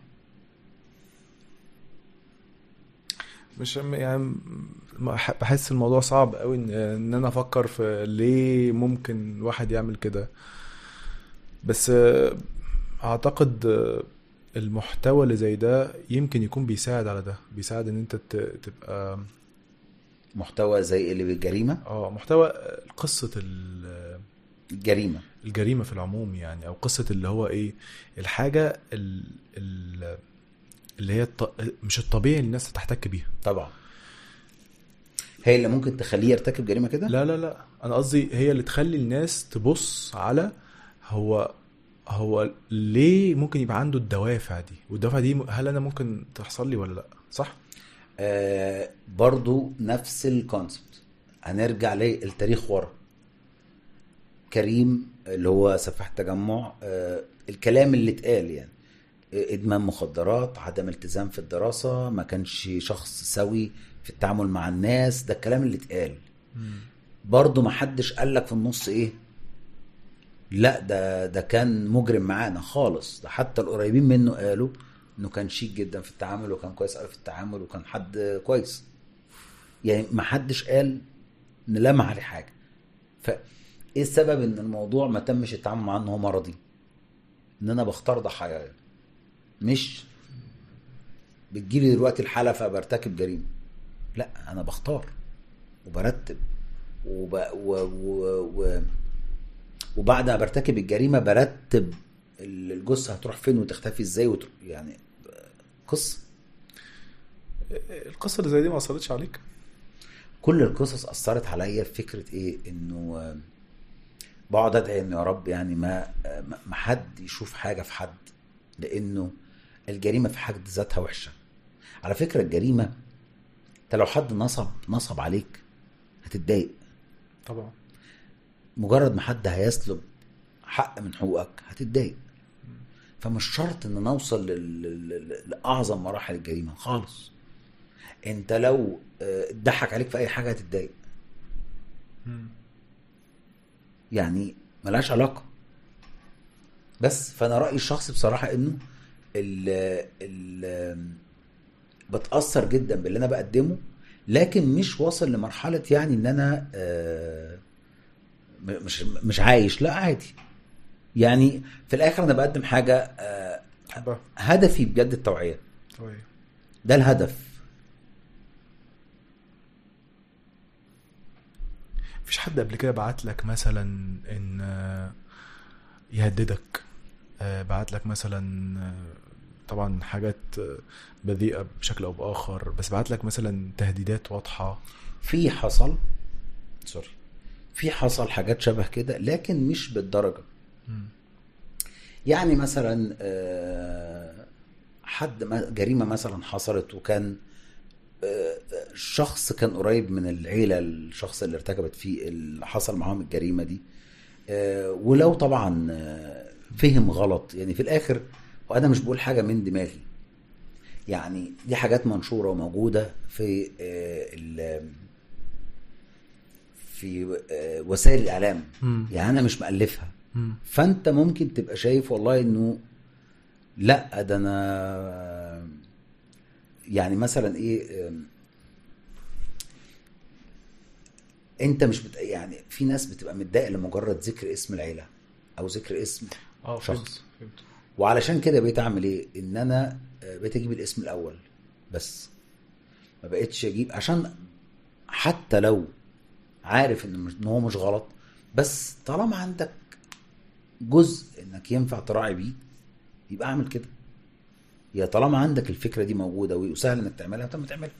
[SPEAKER 2] مش يعني ما- بحس الموضوع صعب قوي ان ان انا افكر في ليه ممكن واحد يعمل كده بس آه، اعتقد آه، المحتوى اللي زي ده يمكن يكون بيساعد على ده بيساعد ان انت ت- تبقى
[SPEAKER 1] محتوى زي اللي بالجريمه
[SPEAKER 2] اه محتوى قصة ال-
[SPEAKER 1] الجريمه
[SPEAKER 2] الجريمة في العموم يعني او قصة اللي هو ايه الحاجة ال- ال- اللي هي الط- مش الطبيعي اللي الناس تحتك بيها
[SPEAKER 1] طبعا هي اللي ممكن تخليه يرتكب جريمه كده
[SPEAKER 2] لا لا لا انا قصدي هي اللي تخلي الناس تبص على هو هو ليه ممكن يبقى عنده الدوافع دي والدوافع دي هل انا ممكن تحصل لي ولا لا صح
[SPEAKER 1] آه برضو نفس الكونسبت هنرجع للتاريخ ورا كريم اللي هو سفاح التجمع آه الكلام اللي اتقال يعني آه، ادمان مخدرات عدم التزام في الدراسه ما كانش شخص سوي في التعامل مع الناس ده الكلام اللي اتقال برضو ما حدش قال لك في النص ايه لا ده ده كان مجرم معانا خالص ده حتى القريبين منه قالوا انه كان شيك جدا في التعامل وكان كويس قوي في التعامل وكان حد كويس يعني ما حدش قال ان لمح عليه حاجه فايه السبب ان الموضوع ما تمش التعامل معاه ان هو مرضي ان انا بختار ضحاياي مش بتجيلي دلوقتي الحاله فبرتكب جريمه لا انا بختار وبرتب وب... و... و... و... وبعد ما برتكب الجريمه برتب الجثه هتروح فين وتختفي ازاي وت... يعني قصه
[SPEAKER 2] القصه اللي زي دي ما اثرتش عليك
[SPEAKER 1] كل القصص اثرت عليا في فكره ايه انه آه، بقعد ادعي انه يا رب يعني ما آه، ما ما حد يشوف حاجه في حد لانه الجريمه في حد ذاتها وحشه على فكره الجريمه انت لو حد نصب نصب عليك هتتضايق
[SPEAKER 2] طبعا
[SPEAKER 1] مجرد ما حد هيسلب حق من حقوقك هتتضايق فمش شرط ان نوصل لل- لل- لاعظم مراحل الجريمه خالص انت لو آه، اتضحك عليك في اي حاجه هتتضايق يعني ملهاش علاقه بس فانا رايي الشخصي بصراحه انه ال ال بتاثر جدا باللي انا بقدمه لكن مش واصل لمرحله يعني ان انا آه، م- مش مش عايش لا عادي يعني في الاخر انا بقدم حاجه آه،
[SPEAKER 2] تحبها
[SPEAKER 1] هدفي بجد التوعيه
[SPEAKER 2] طيب
[SPEAKER 1] ده الهدف
[SPEAKER 2] مفيش حد قبل كده بعت لك مثلا ان آه، يهددك آه، بعت لك مثلا آه، طبعا حاجات بذيئه بشكل او باخر بس بعت لك مثلا تهديدات واضحه
[SPEAKER 1] في حصل سوري في حصل حاجات شبه كده لكن مش بالدرجه يعني مثلا آه، حد ما- جريمه مثلا حصلت وكان آه، شخص كان قريب من العيله الشخص اللي ارتكبت فيه اللي حصل معاهم الجريمه دي آه، ولو طبعا آه، فهم غلط يعني في الاخر وانا مش بقول حاجه من دماغي يعني دي حاجات منشوره وموجوده في آه، ال- في آه، وسائل الاعلام
[SPEAKER 2] مم.
[SPEAKER 1] يعني انا مش مالفها
[SPEAKER 2] مم.
[SPEAKER 1] فانت ممكن تبقى شايف والله انه لا ده انا يعني مثلا ايه أم، انت مش بت... يعني في ناس بتبقى متضايقه لمجرد ذكر اسم العيله او ذكر اسم
[SPEAKER 2] اه
[SPEAKER 1] شخص.
[SPEAKER 2] فهمت فهمت
[SPEAKER 1] وعلشان كده بقيت اعمل ايه ان انا آه، بقيت اجيب الاسم الاول بس ما بقيتش اجيب عشان حتى لو عارف ان مش- ان هو مش غلط بس طالما عندك جزء انك ينفع تراعي بيه يبقى اعمل كده يا طالما عندك الفكره دي موجوده وسهل انك تعملها طب ما تعملها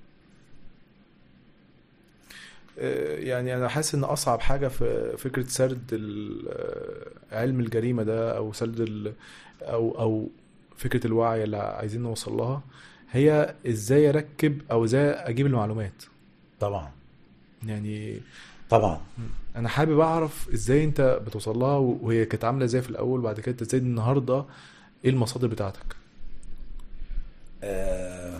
[SPEAKER 2] آه، يعني انا حاسس ان اصعب حاجه في فكره سرد ال- آه، علم الجريمه ده او سرد ال- او او فكره الوعي اللي عايزين نوصل لها هي ازاي اركب او ازاي اجيب المعلومات
[SPEAKER 1] طبعا
[SPEAKER 2] يعني
[SPEAKER 1] طبعا
[SPEAKER 2] انا حابب اعرف ازاي انت بتوصل لها وهي كانت عامله ازاي في الاول بعد كده ازاي النهارده ايه المصادر بتاعتك
[SPEAKER 1] آه،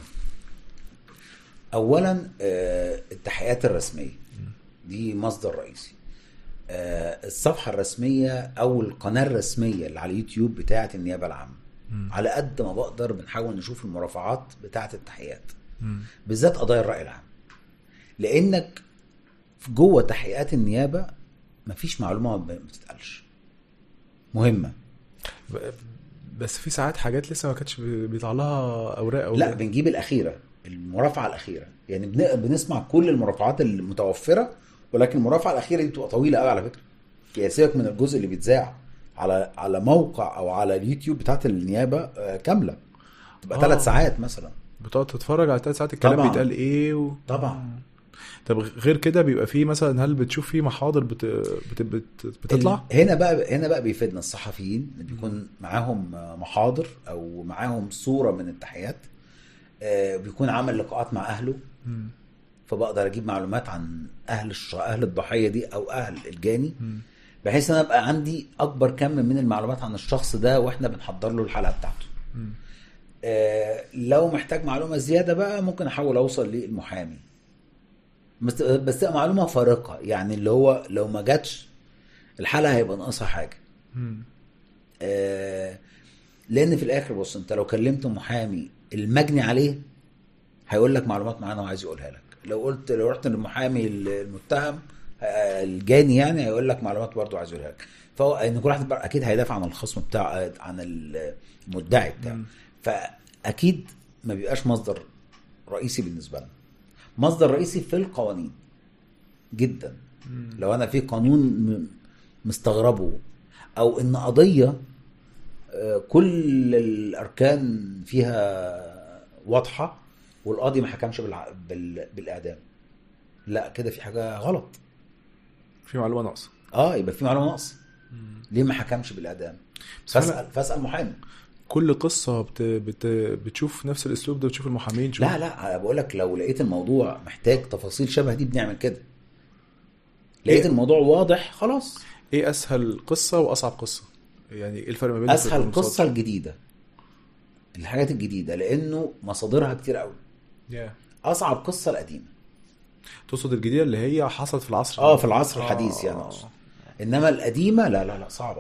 [SPEAKER 1] اولا آه، التحقيقات الرسميه دي مصدر رئيسي آه، الصفحه الرسميه او القناه الرسميه اللي على اليوتيوب بتاعه النيابه العامه
[SPEAKER 2] مم.
[SPEAKER 1] على قد ما بقدر بنحاول نشوف المرافعات بتاعه التحقيقات
[SPEAKER 2] مم.
[SPEAKER 1] بالذات قضايا الراي العام لانك في جوه تحقيقات النيابه مفيش معلومه ما بتتقالش مهمه
[SPEAKER 2] ب- بس في ساعات حاجات لسه ما كانتش بي- بيطلع لها اوراق او
[SPEAKER 1] لا بنجيب الاخيره المرافعه الاخيره يعني بن- بنسمع كل المرافعات المتوفره ولكن المرافعه الاخيره دي بتبقى طويله قوي على فكره يعني سيبك من الجزء اللي بيتذاع على على موقع او على اليوتيوب بتاعت النيابه آه، كامله تبقى
[SPEAKER 2] آه.
[SPEAKER 1] ثلاث ساعات مثلا
[SPEAKER 2] بتقعد تتفرج على ثلاث ساعات الكلام
[SPEAKER 1] طبعاً.
[SPEAKER 2] بيتقال ايه و...
[SPEAKER 1] طبعا
[SPEAKER 2] طب غير كده بيبقى في مثلا هل بتشوف في محاضر بت... بت... بت... بتطلع
[SPEAKER 1] ال- هنا بقى هنا بقى بيفيدنا الصحفيين اللي بيكون معاهم آه، محاضر او معاهم صوره من التحيات آه، بيكون عمل لقاءات مع اهله
[SPEAKER 2] مم.
[SPEAKER 1] فبقدر اجيب معلومات عن اهل الش... اهل الضحيه دي او اهل الجاني
[SPEAKER 2] مم.
[SPEAKER 1] بحيث ان انا ابقى عندي اكبر كم من المعلومات عن الشخص ده واحنا بنحضر له الحلقه بتاعته
[SPEAKER 2] مم.
[SPEAKER 1] آه لو محتاج معلومه زياده بقى ممكن احاول اوصل للمحامي بس بس تبقى معلومه فارقه يعني اللي هو لو ما جاتش الحلقه هيبقى ناقصها حاجه
[SPEAKER 2] مم.
[SPEAKER 1] آه لان في الاخر بص انت لو كلمت محامي المجني عليه هيقول لك معلومات معينه وعايز يقولها لك لو قلت لو رحت للمحامي المتهم آه، الجاني يعني هيقول لك معلومات برضه عايز يقولها لك فهو ان كل واحد بقى اكيد هيدافع عن الخصم بتاع عن المدعي بتاعه
[SPEAKER 2] مم.
[SPEAKER 1] فاكيد ما بيبقاش مصدر رئيسي بالنسبه لنا مصدر رئيسي في القوانين جدا
[SPEAKER 2] مم.
[SPEAKER 1] لو انا في قانون م- مستغربه او ان قضيه آه، كل الاركان فيها واضحه والقاضي ما حكمش بالع... بال... بالاعدام لا كده في حاجه غلط
[SPEAKER 2] في معلومه ناقصه
[SPEAKER 1] اه يبقى في معلومه ناقصه
[SPEAKER 2] مم.
[SPEAKER 1] ليه ما حكمش بالاعدام
[SPEAKER 2] بس
[SPEAKER 1] فاسال فاسال محامي
[SPEAKER 2] كل قصه بت... بت... بتشوف نفس الاسلوب ده بتشوف المحامين تشوف
[SPEAKER 1] لا لا انا بقول لك لو لقيت الموضوع محتاج تفاصيل شبه دي بنعمل كده لقيت
[SPEAKER 2] إيه؟
[SPEAKER 1] الموضوع واضح خلاص
[SPEAKER 2] ايه اسهل قصه واصعب قصه يعني ايه الفرق ما بين
[SPEAKER 1] اسهل
[SPEAKER 2] المصادر؟
[SPEAKER 1] قصه الجديده الحاجات الجديده لانه مصادرها كتير قوي
[SPEAKER 2] يا.
[SPEAKER 1] اصعب قصه القديمه
[SPEAKER 2] تقصد الجديده اللي هي حصلت في العصر
[SPEAKER 1] اه في العصر
[SPEAKER 2] آه.
[SPEAKER 1] الحديث يعني أقصد. انما القديمه لا لا لا صعبه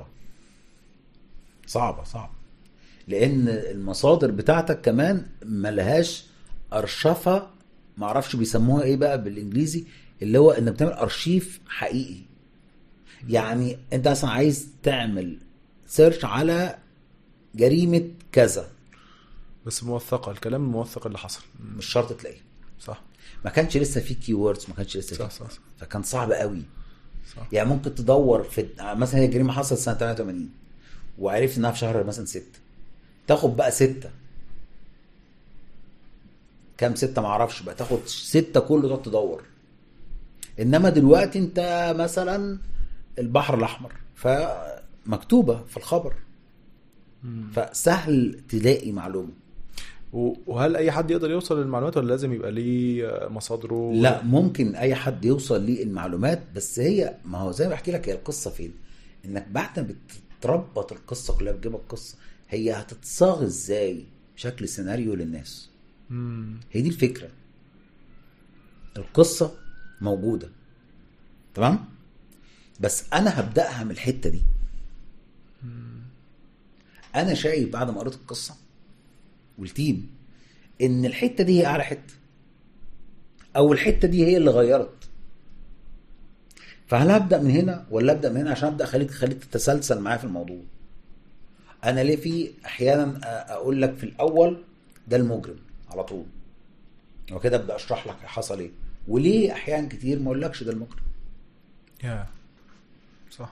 [SPEAKER 1] صعبه صعبه لان المصادر بتاعتك كمان ملهاش ارشفه معرفش بيسموها ايه بقى بالانجليزي اللي هو انك بتعمل ارشيف حقيقي يعني انت مثلا عايز تعمل سيرش على جريمه كذا
[SPEAKER 2] بس موثقه الكلام الموثق اللي حصل مم.
[SPEAKER 1] مش شرط تلاقيه
[SPEAKER 2] صح
[SPEAKER 1] ما كانش لسه في كي ووردز ما كانش لسه
[SPEAKER 2] صح
[SPEAKER 1] في
[SPEAKER 2] صح صح,
[SPEAKER 1] فكان صعب قوي
[SPEAKER 2] صح.
[SPEAKER 1] يعني ممكن تدور في مثلا هي الجريمه حصلت سنه 88 وعرفت انها في شهر مثلا 6 تاخد بقى ستة كام ستة معرفش بقى تاخد ستة كله تقعد تدور انما دلوقتي انت مثلا البحر الاحمر فمكتوبة في الخبر فسهل تلاقي معلومة
[SPEAKER 2] و- وهل اي حد يقدر يوصل للمعلومات ولا لازم يبقى ليه مصادره
[SPEAKER 1] لا ممكن اي حد يوصل للمعلومات بس هي ما هو زي ما بحكي لك هي القصه فين انك بعد ما بتربط القصه كلها بتجيب القصه هي هتتصاغ ازاي بشكل سيناريو للناس
[SPEAKER 2] مم.
[SPEAKER 1] هي دي الفكره القصه موجوده تمام بس انا هبداها من الحته دي انا شايف بعد ما قريت القصه والتيم ان الحته دي هي اعلى حته او الحته دي هي اللي غيرت فهل ابدا من هنا ولا ابدا من هنا عشان ابدا خليك خليك تتسلسل معايا في الموضوع انا ليه في احيانا أ- اقول لك في الاول ده المجرم على طول وكده ابدا اشرح لك حصل ايه وليه احيان كتير ما اقولكش ده المجرم
[SPEAKER 2] يا صح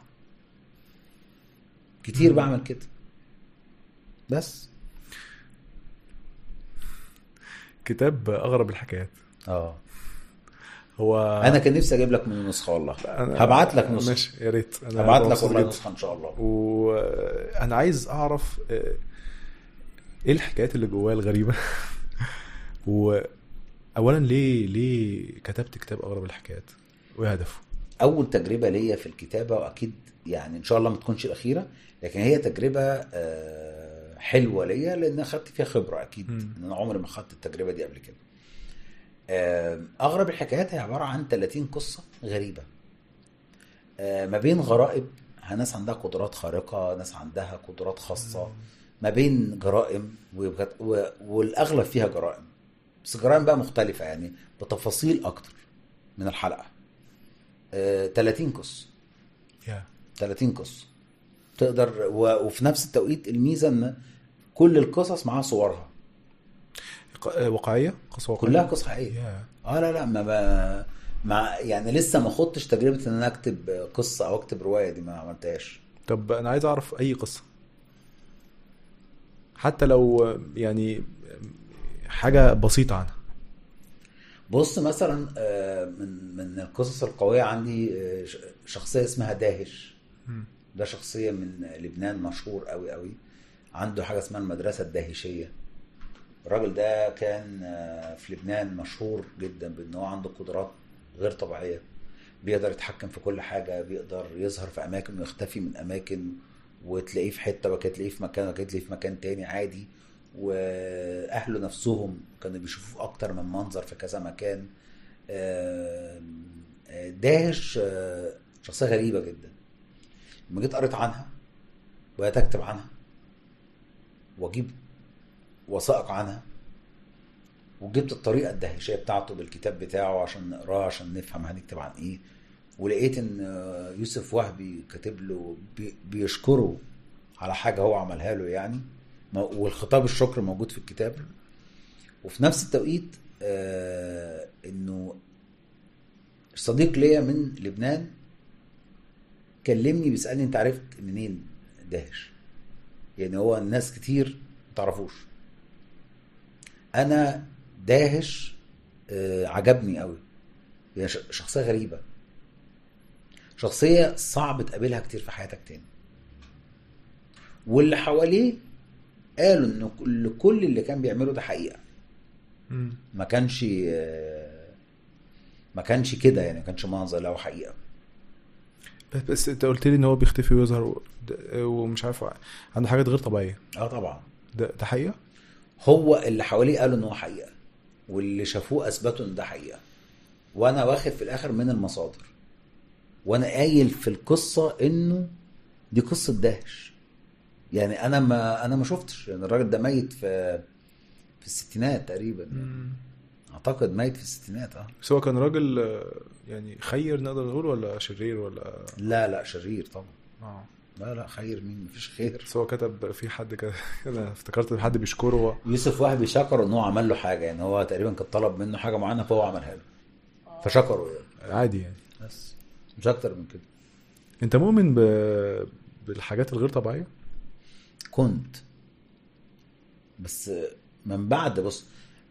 [SPEAKER 1] كتير بعمل كده بس
[SPEAKER 2] كتاب اغرب الحكايات
[SPEAKER 1] اه
[SPEAKER 2] هو
[SPEAKER 1] انا كان نفسي اجيب لك من نسخه والله
[SPEAKER 2] أنا-
[SPEAKER 1] هبعت لك نسخه
[SPEAKER 2] ماشي يا ريت انا
[SPEAKER 1] هبعت لك
[SPEAKER 2] مبسوط
[SPEAKER 1] والله
[SPEAKER 2] جدا.
[SPEAKER 1] نسخه ان شاء الله
[SPEAKER 2] وانا عايز اعرف آه، ايه الحكايات اللي جواه الغريبه واولا ليه ليه كتبت كتاب اغرب الحكايات وايه هدفه
[SPEAKER 1] اول تجربه ليا في الكتابه واكيد يعني ان شاء الله ما تكونش الاخيره لكن هي تجربه آه، حلوه ليا لان اخدت فيها خبره اكيد
[SPEAKER 2] مم.
[SPEAKER 1] ان انا عمري ما خدت التجربه دي قبل كده آه، اغرب الحكايات هي عباره عن 30 قصه غريبه آه، ما بين غرائب ناس عندها قدرات خارقه ناس عندها قدرات خاصه ما بين جرائم وبجد- و- والاغلب فيها جرائم بس جرائم بقى مختلفه يعني بتفاصيل اكتر من الحلقه آه، 30 قصه
[SPEAKER 2] يا
[SPEAKER 1] 30 قصه تقدر و... وفي نفس التوقيت الميزه ان كل القصص معاها صورها
[SPEAKER 2] ق- آه، واقعيه قصه واقعيه
[SPEAKER 1] كلها قصص حقيقيه
[SPEAKER 2] يا
[SPEAKER 1] اه لا لا ما, ما مع يعني لسه ما خدتش تجربه ان انا اكتب قصه او اكتب روايه دي ما عملتهاش
[SPEAKER 2] طب انا عايز اعرف اي قصه حتى لو آه، يعني آه، حاجه بسيطه عنها
[SPEAKER 1] بص مثلا آه، من من القصص القويه عندي آه، ش- شخصيه اسمها داهش
[SPEAKER 2] مم.
[SPEAKER 1] ده شخصيه من لبنان مشهور قوي قوي عنده حاجه اسمها المدرسه الداهشيه الراجل ده كان آه، في لبنان مشهور جدا بان هو عنده قدرات غير طبيعيه بيقدر يتحكم في كل حاجه بيقدر يظهر في اماكن ويختفي من اماكن وتلاقيه في حته وكده تلاقيه في مكان وكده تلاقيه في مكان تاني عادي واهله نفسهم كانوا بيشوفوه اكتر من منظر في كذا مكان آم، آه، داهش آه، شخصيه غريبه جدا لما جيت قريت عنها وبقيت اكتب عنها واجيب وثائق عنها وجبت الطريقه الدهشيه بتاعته بالكتاب بتاعه عشان نقراه عشان نفهم هنكتب عن ايه ولقيت ان آه، يوسف وهبي كاتب له بي- بيشكره على حاجه هو عملها له يعني مو- والخطاب الشكر موجود في الكتاب وفي نفس التوقيت آه انه صديق ليا من لبنان كلمني بيسالني انت عرفت منين داهش يعني هو الناس كتير ما تعرفوش انا داهش آه عجبني قوي هي ش- شخصيه غريبه شخصيه صعب تقابلها كتير في حياتك تاني واللي حواليه قالوا ان كل كل اللي كان بيعمله ده حقيقه
[SPEAKER 2] مم.
[SPEAKER 1] ما كانش آه، ما كانش كده يعني ما كانش منظر له حقيقه
[SPEAKER 2] بس- بس انت قلت لي ان هو بيختفي ويظهر و- ده- ومش عارف عنده حاجات غير طبيعيه
[SPEAKER 1] اه طبعا
[SPEAKER 2] ده ده حقيقه
[SPEAKER 1] هو اللي حواليه قالوا ان هو حقيقه واللي شافوه اثبتوا ان ده حقيقه وانا واخد في الاخر من المصادر وانا قايل في القصه انه دي قصه داهش يعني انا ما انا ما شفتش يعني الراجل ده ميت في في الستينات تقريبا اعتقد ميت في الستينات اه
[SPEAKER 2] بس هو كان راجل آه، يعني خير نقدر نقول ولا شرير ولا
[SPEAKER 1] لا لا شرير طبعا
[SPEAKER 2] اه
[SPEAKER 1] لا لا خير مين مفيش خير
[SPEAKER 2] بس هو كتب في حد كده انا افتكرت حد بيشكره هو
[SPEAKER 1] يوسف وهبي شكر ان هو عمل له حاجه يعني هو تقريبا كان طلب منه حاجه معينه فهو عملها له فشكره يعني
[SPEAKER 2] عادي يعني
[SPEAKER 1] بس مش اكتر من كده
[SPEAKER 2] انت مؤمن ب... بالحاجات الغير طبيعيه
[SPEAKER 1] كنت بس من بعد بص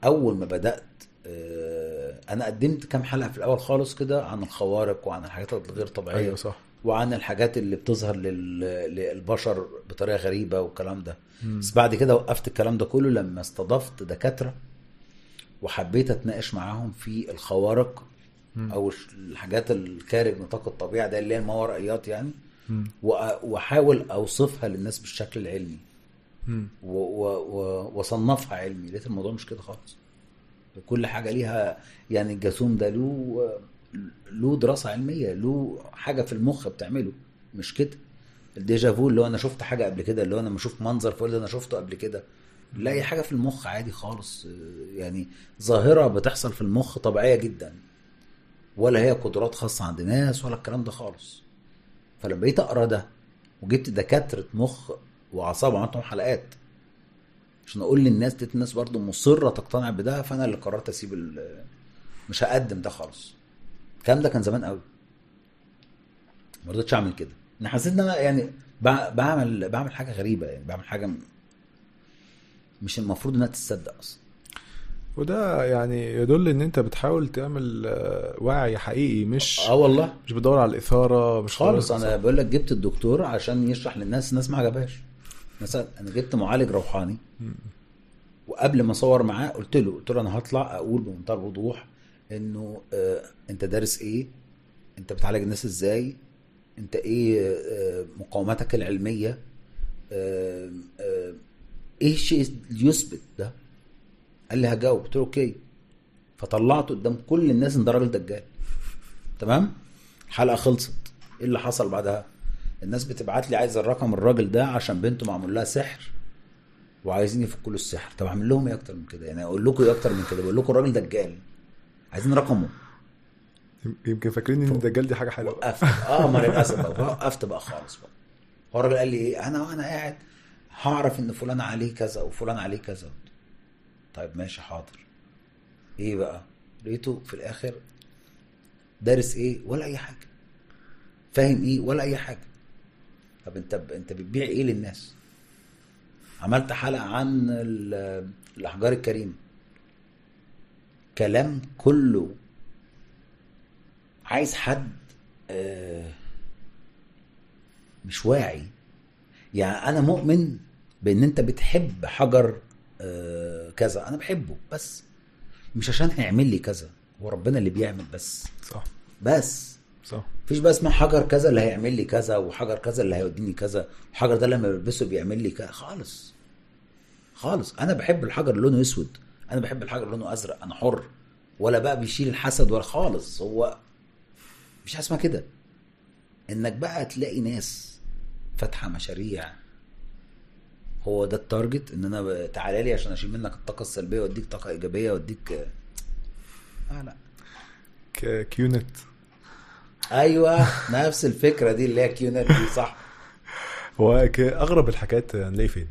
[SPEAKER 1] اول ما بدات آه، انا قدمت كام حلقه في الاول خالص كده عن الخوارق وعن الحاجات الغير طبيعيه
[SPEAKER 2] ايوه صح
[SPEAKER 1] وعن الحاجات اللي بتظهر لل... للبشر بطريقه غريبه والكلام ده
[SPEAKER 2] مم.
[SPEAKER 1] بس بعد كده وقفت الكلام ده كله لما استضفت دكاتره وحبيت اتناقش معاهم في الخوارق
[SPEAKER 2] مم.
[SPEAKER 1] او الش- الحاجات الخارج نطاق الطبيعه ده اللي هي الماورائيات يعني
[SPEAKER 2] مم.
[SPEAKER 1] وأ- واحاول اوصفها للناس بالشكل العلمي
[SPEAKER 2] مم.
[SPEAKER 1] و- و- و- واصنفها علمي لقيت الموضوع مش كده خالص كل حاجه ليها يعني الجاثوم ده له له دراسه علميه له حاجه في المخ بتعمله مش كده الديجافو اللي هو انا شفت حاجه قبل كده اللي هو انا ما اشوف منظر فقول ده انا شفته قبل كده لا هي حاجه في المخ عادي خالص يعني ظاهره بتحصل في المخ طبيعيه جدا ولا هي قدرات خاصه عند ناس ولا الكلام ده خالص فلما بقيت اقرا ده وجبت دكاتره مخ واعصاب وعملت معاهم حلقات عشان اقول للناس دي الناس برضو مصره تقتنع بده فانا اللي قررت اسيب ال- مش هقدم ده خالص الكلام ده كان زمان قوي ما رضيتش اعمل كده انا حسيت ان انا يعني بع- بعمل بعمل حاجه غريبه يعني بعمل حاجه م- مش المفروض انها تتصدق اصلا
[SPEAKER 2] وده يعني يدل ان انت بتحاول تعمل آه، وعي حقيقي مش
[SPEAKER 1] اه والله
[SPEAKER 2] مش بتدور على الاثاره مش
[SPEAKER 1] خالص
[SPEAKER 2] بتدور-
[SPEAKER 1] انا بقول لك جبت الدكتور عشان يشرح للناس الناس ما عجبهاش مثلا انا جبت معالج روحاني
[SPEAKER 2] مم.
[SPEAKER 1] وقبل ما اصور معاه قلت له قلت له انا هطلع اقول بمنتهى الوضوح انه آه انت دارس ايه انت بتعالج الناس ازاي انت ايه آه مقاوماتك العلميه آه آه ايه الشيء اللي يثبت ده قال لي هجاوب قلت له اوكي فطلعته قدام كل الناس ان ده راجل دجال تمام الحلقه خلصت ايه اللي حصل بعدها الناس بتبعت لي عايز الرقم الراجل ده عشان بنته معمول لها سحر وعايزين يفكوا له السحر طب اعمل لهم ايه اكتر من كده يعني اقول لكم ايه اكتر من كده بقول لكم الراجل دجال عايزين رقمه
[SPEAKER 2] يمكن فاكرين ان الدجال دي حاجه حلوه
[SPEAKER 1] وقفت اه ما للاسف بقى وقفت بقى خالص بقى هو الراجل قال لي ايه انا وانا قاعد هعرف ان فلان عليه كذا وفلان عليه كذا طيب ماشي حاضر ايه بقى لقيته في الاخر دارس ايه ولا اي حاجه فاهم ايه ولا اي حاجه طب انت انت بتبيع ايه للناس عملت حلقه عن ال- الاحجار الكريمه كلام كله عايز حد آه، مش واعي يعني انا مؤمن بان انت بتحب حجر آه، كذا انا بحبه بس مش عشان هيعمل لي كذا هو ربنا اللي بيعمل بس
[SPEAKER 2] صح
[SPEAKER 1] بس
[SPEAKER 2] صح
[SPEAKER 1] مفيش بقى اسمها حجر كذا اللي هيعمل لي كذا وحجر كذا اللي هيوديني كذا وحجر ده لما بلبسه بيعمل لي كذا خالص خالص انا بحب الحجر اللي لونه اسود انا بحب الحجر اللي لونه ازرق انا حر ولا بقى بيشيل الحسد ولا خالص هو مش حاجه اسمها كده انك بقى تلاقي ناس فاتحه مشاريع هو ده التارجت ان انا ب- تعالى لي عشان اشيل منك الطاقه السلبيه واديك طاقه ايجابيه واديك آه لا
[SPEAKER 2] ك- كيونت
[SPEAKER 1] ايوه نفس الفكره دي اللي هي كيونت دي صح
[SPEAKER 2] هو ك- اغرب الحاجات هنلاقيه فين؟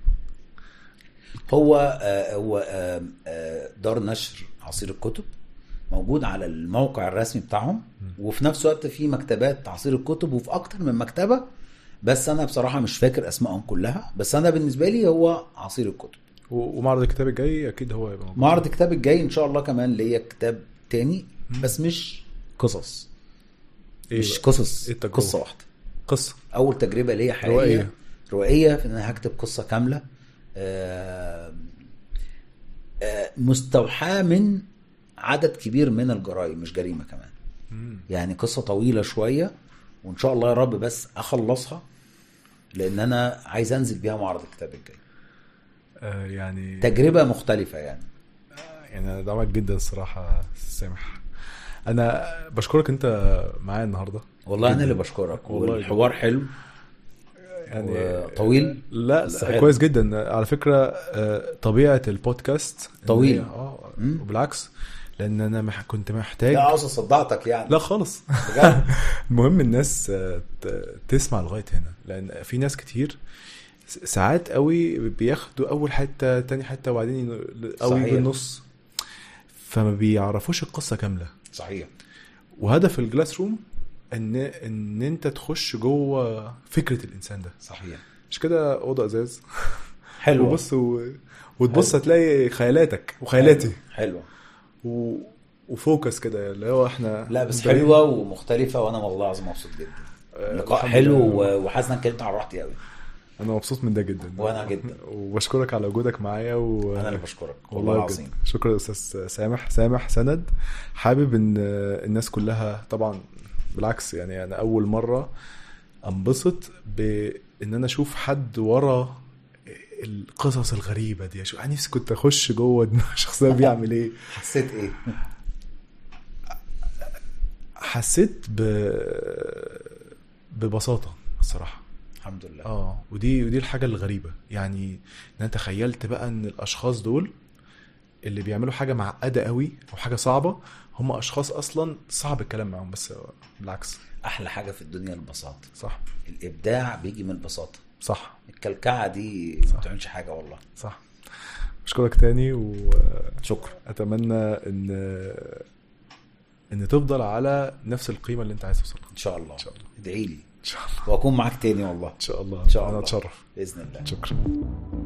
[SPEAKER 1] هو آه هو آه آه دار نشر عصير الكتب موجود على الموقع الرسمي بتاعهم وفي نفس الوقت في مكتبات عصير الكتب وفي اكتر من مكتبه بس انا بصراحه مش فاكر اسمائهم كلها بس انا بالنسبه لي هو عصير الكتب
[SPEAKER 2] و- ومعرض الكتاب الجاي اكيد هو هيبقى موجود
[SPEAKER 1] معرض الكتاب الجاي ان شاء الله كمان ليا كتاب تاني بس مش قصص
[SPEAKER 2] إيه
[SPEAKER 1] مش
[SPEAKER 2] بقى؟
[SPEAKER 1] قصص
[SPEAKER 2] إيه التجربة؟
[SPEAKER 1] قصه واحده
[SPEAKER 2] قصه
[SPEAKER 1] اول تجربه ليا حقيقيه
[SPEAKER 2] روائية.
[SPEAKER 1] روائيه في ان انا هكتب قصه كامله آه، آه، مستوحاه من عدد كبير من الجرائم مش جريمه كمان
[SPEAKER 2] مم.
[SPEAKER 1] يعني قصه طويله شويه وان شاء الله يا رب بس اخلصها لان انا عايز انزل بيها معرض الكتاب الجاي
[SPEAKER 2] آه يعني
[SPEAKER 1] تجربه مختلفه يعني
[SPEAKER 2] يعني انا دعمك جدا الصراحه سامح انا بشكرك انت معايا النهارده
[SPEAKER 1] والله انا
[SPEAKER 2] جداً.
[SPEAKER 1] اللي بشكرك
[SPEAKER 2] والله
[SPEAKER 1] والحوار حلو
[SPEAKER 2] يعني
[SPEAKER 1] طويل
[SPEAKER 2] لا,
[SPEAKER 1] بس
[SPEAKER 2] لا
[SPEAKER 1] حلو.
[SPEAKER 2] كويس جدا على فكره آه، طبيعه البودكاست إن
[SPEAKER 1] طويل.
[SPEAKER 2] هي- اه
[SPEAKER 1] مم.
[SPEAKER 2] وبالعكس لان انا مح كنت محتاج
[SPEAKER 1] لا عاوز صدعتك يعني
[SPEAKER 2] لا خالص
[SPEAKER 1] بجد
[SPEAKER 2] المهم الناس آه، ت- تسمع لغايه هنا لان في ناس كتير س- ساعات قوي بياخدوا اول حته تاني حته وبعدين ين- او
[SPEAKER 1] صحيح.
[SPEAKER 2] يجوا النص فما بيعرفوش القصه كامله
[SPEAKER 1] صحيح
[SPEAKER 2] وهدف الجلاس روم ان ان انت تخش جوه فكره الانسان ده
[SPEAKER 1] صحيح
[SPEAKER 2] مش كده اوضه ازاز
[SPEAKER 1] حلوة.
[SPEAKER 2] وبص و... وتبص هتلاقي خيالاتك وخيالاتي
[SPEAKER 1] حلوه
[SPEAKER 2] و... وفوكس كده اللي هو احنا
[SPEAKER 1] لا بس
[SPEAKER 2] مبين-
[SPEAKER 1] حلوه ومختلفه وانا والله العظيم مبسوط جدا
[SPEAKER 2] آه،
[SPEAKER 1] لقاء
[SPEAKER 2] الحمد
[SPEAKER 1] حلو
[SPEAKER 2] لله.
[SPEAKER 1] و- وحاسس ان أنا اتكلمت عن راحتي قوي
[SPEAKER 2] انا مبسوط من ده جدا
[SPEAKER 1] وأنا جدا.
[SPEAKER 2] وبشكرك على وجودك معايا و...
[SPEAKER 1] انا اللي بشكرك والله
[SPEAKER 2] والله
[SPEAKER 1] العظيم
[SPEAKER 2] بجد شكرا استاذ سامح سامح سند حابب ان الناس كلها طبعا بالعكس يعني انا اول مره انبسط بان انا اشوف حد ورا القصص الغريبه دي اشوف انا نفسي كنت اخش جوه دماغ الشخص ده بيعمل ايه
[SPEAKER 1] حسيت ايه
[SPEAKER 2] حسيت ب ببساطه الصراحه
[SPEAKER 1] الحمد لله
[SPEAKER 2] اه ودي ودي الحاجه الغريبه يعني ان انا تخيلت بقى ان الاشخاص دول اللي بيعملوا حاجه معقده قوي او حاجه صعبه هم اشخاص اصلا صعب الكلام معاهم بس بالعكس
[SPEAKER 1] احلى حاجه في الدنيا البساطه
[SPEAKER 2] صح
[SPEAKER 1] الابداع بيجي من البساطه
[SPEAKER 2] صح
[SPEAKER 1] الكلكعه دي
[SPEAKER 2] صح.
[SPEAKER 1] ما بتعملش حاجه والله
[SPEAKER 2] صح اشكرك تاني واتمنى
[SPEAKER 1] شكرا
[SPEAKER 2] ان ان تفضل على نفس القيمه اللي انت عايز توصلها
[SPEAKER 1] ان شاء الله
[SPEAKER 2] إن شاء الله.
[SPEAKER 1] ادعي لي
[SPEAKER 2] ان شاء الله
[SPEAKER 1] واكون معاك تاني والله
[SPEAKER 2] ان شاء الله
[SPEAKER 1] إن شاء
[SPEAKER 2] انا
[SPEAKER 1] الله.
[SPEAKER 2] اتشرف
[SPEAKER 1] باذن الله
[SPEAKER 2] شكرا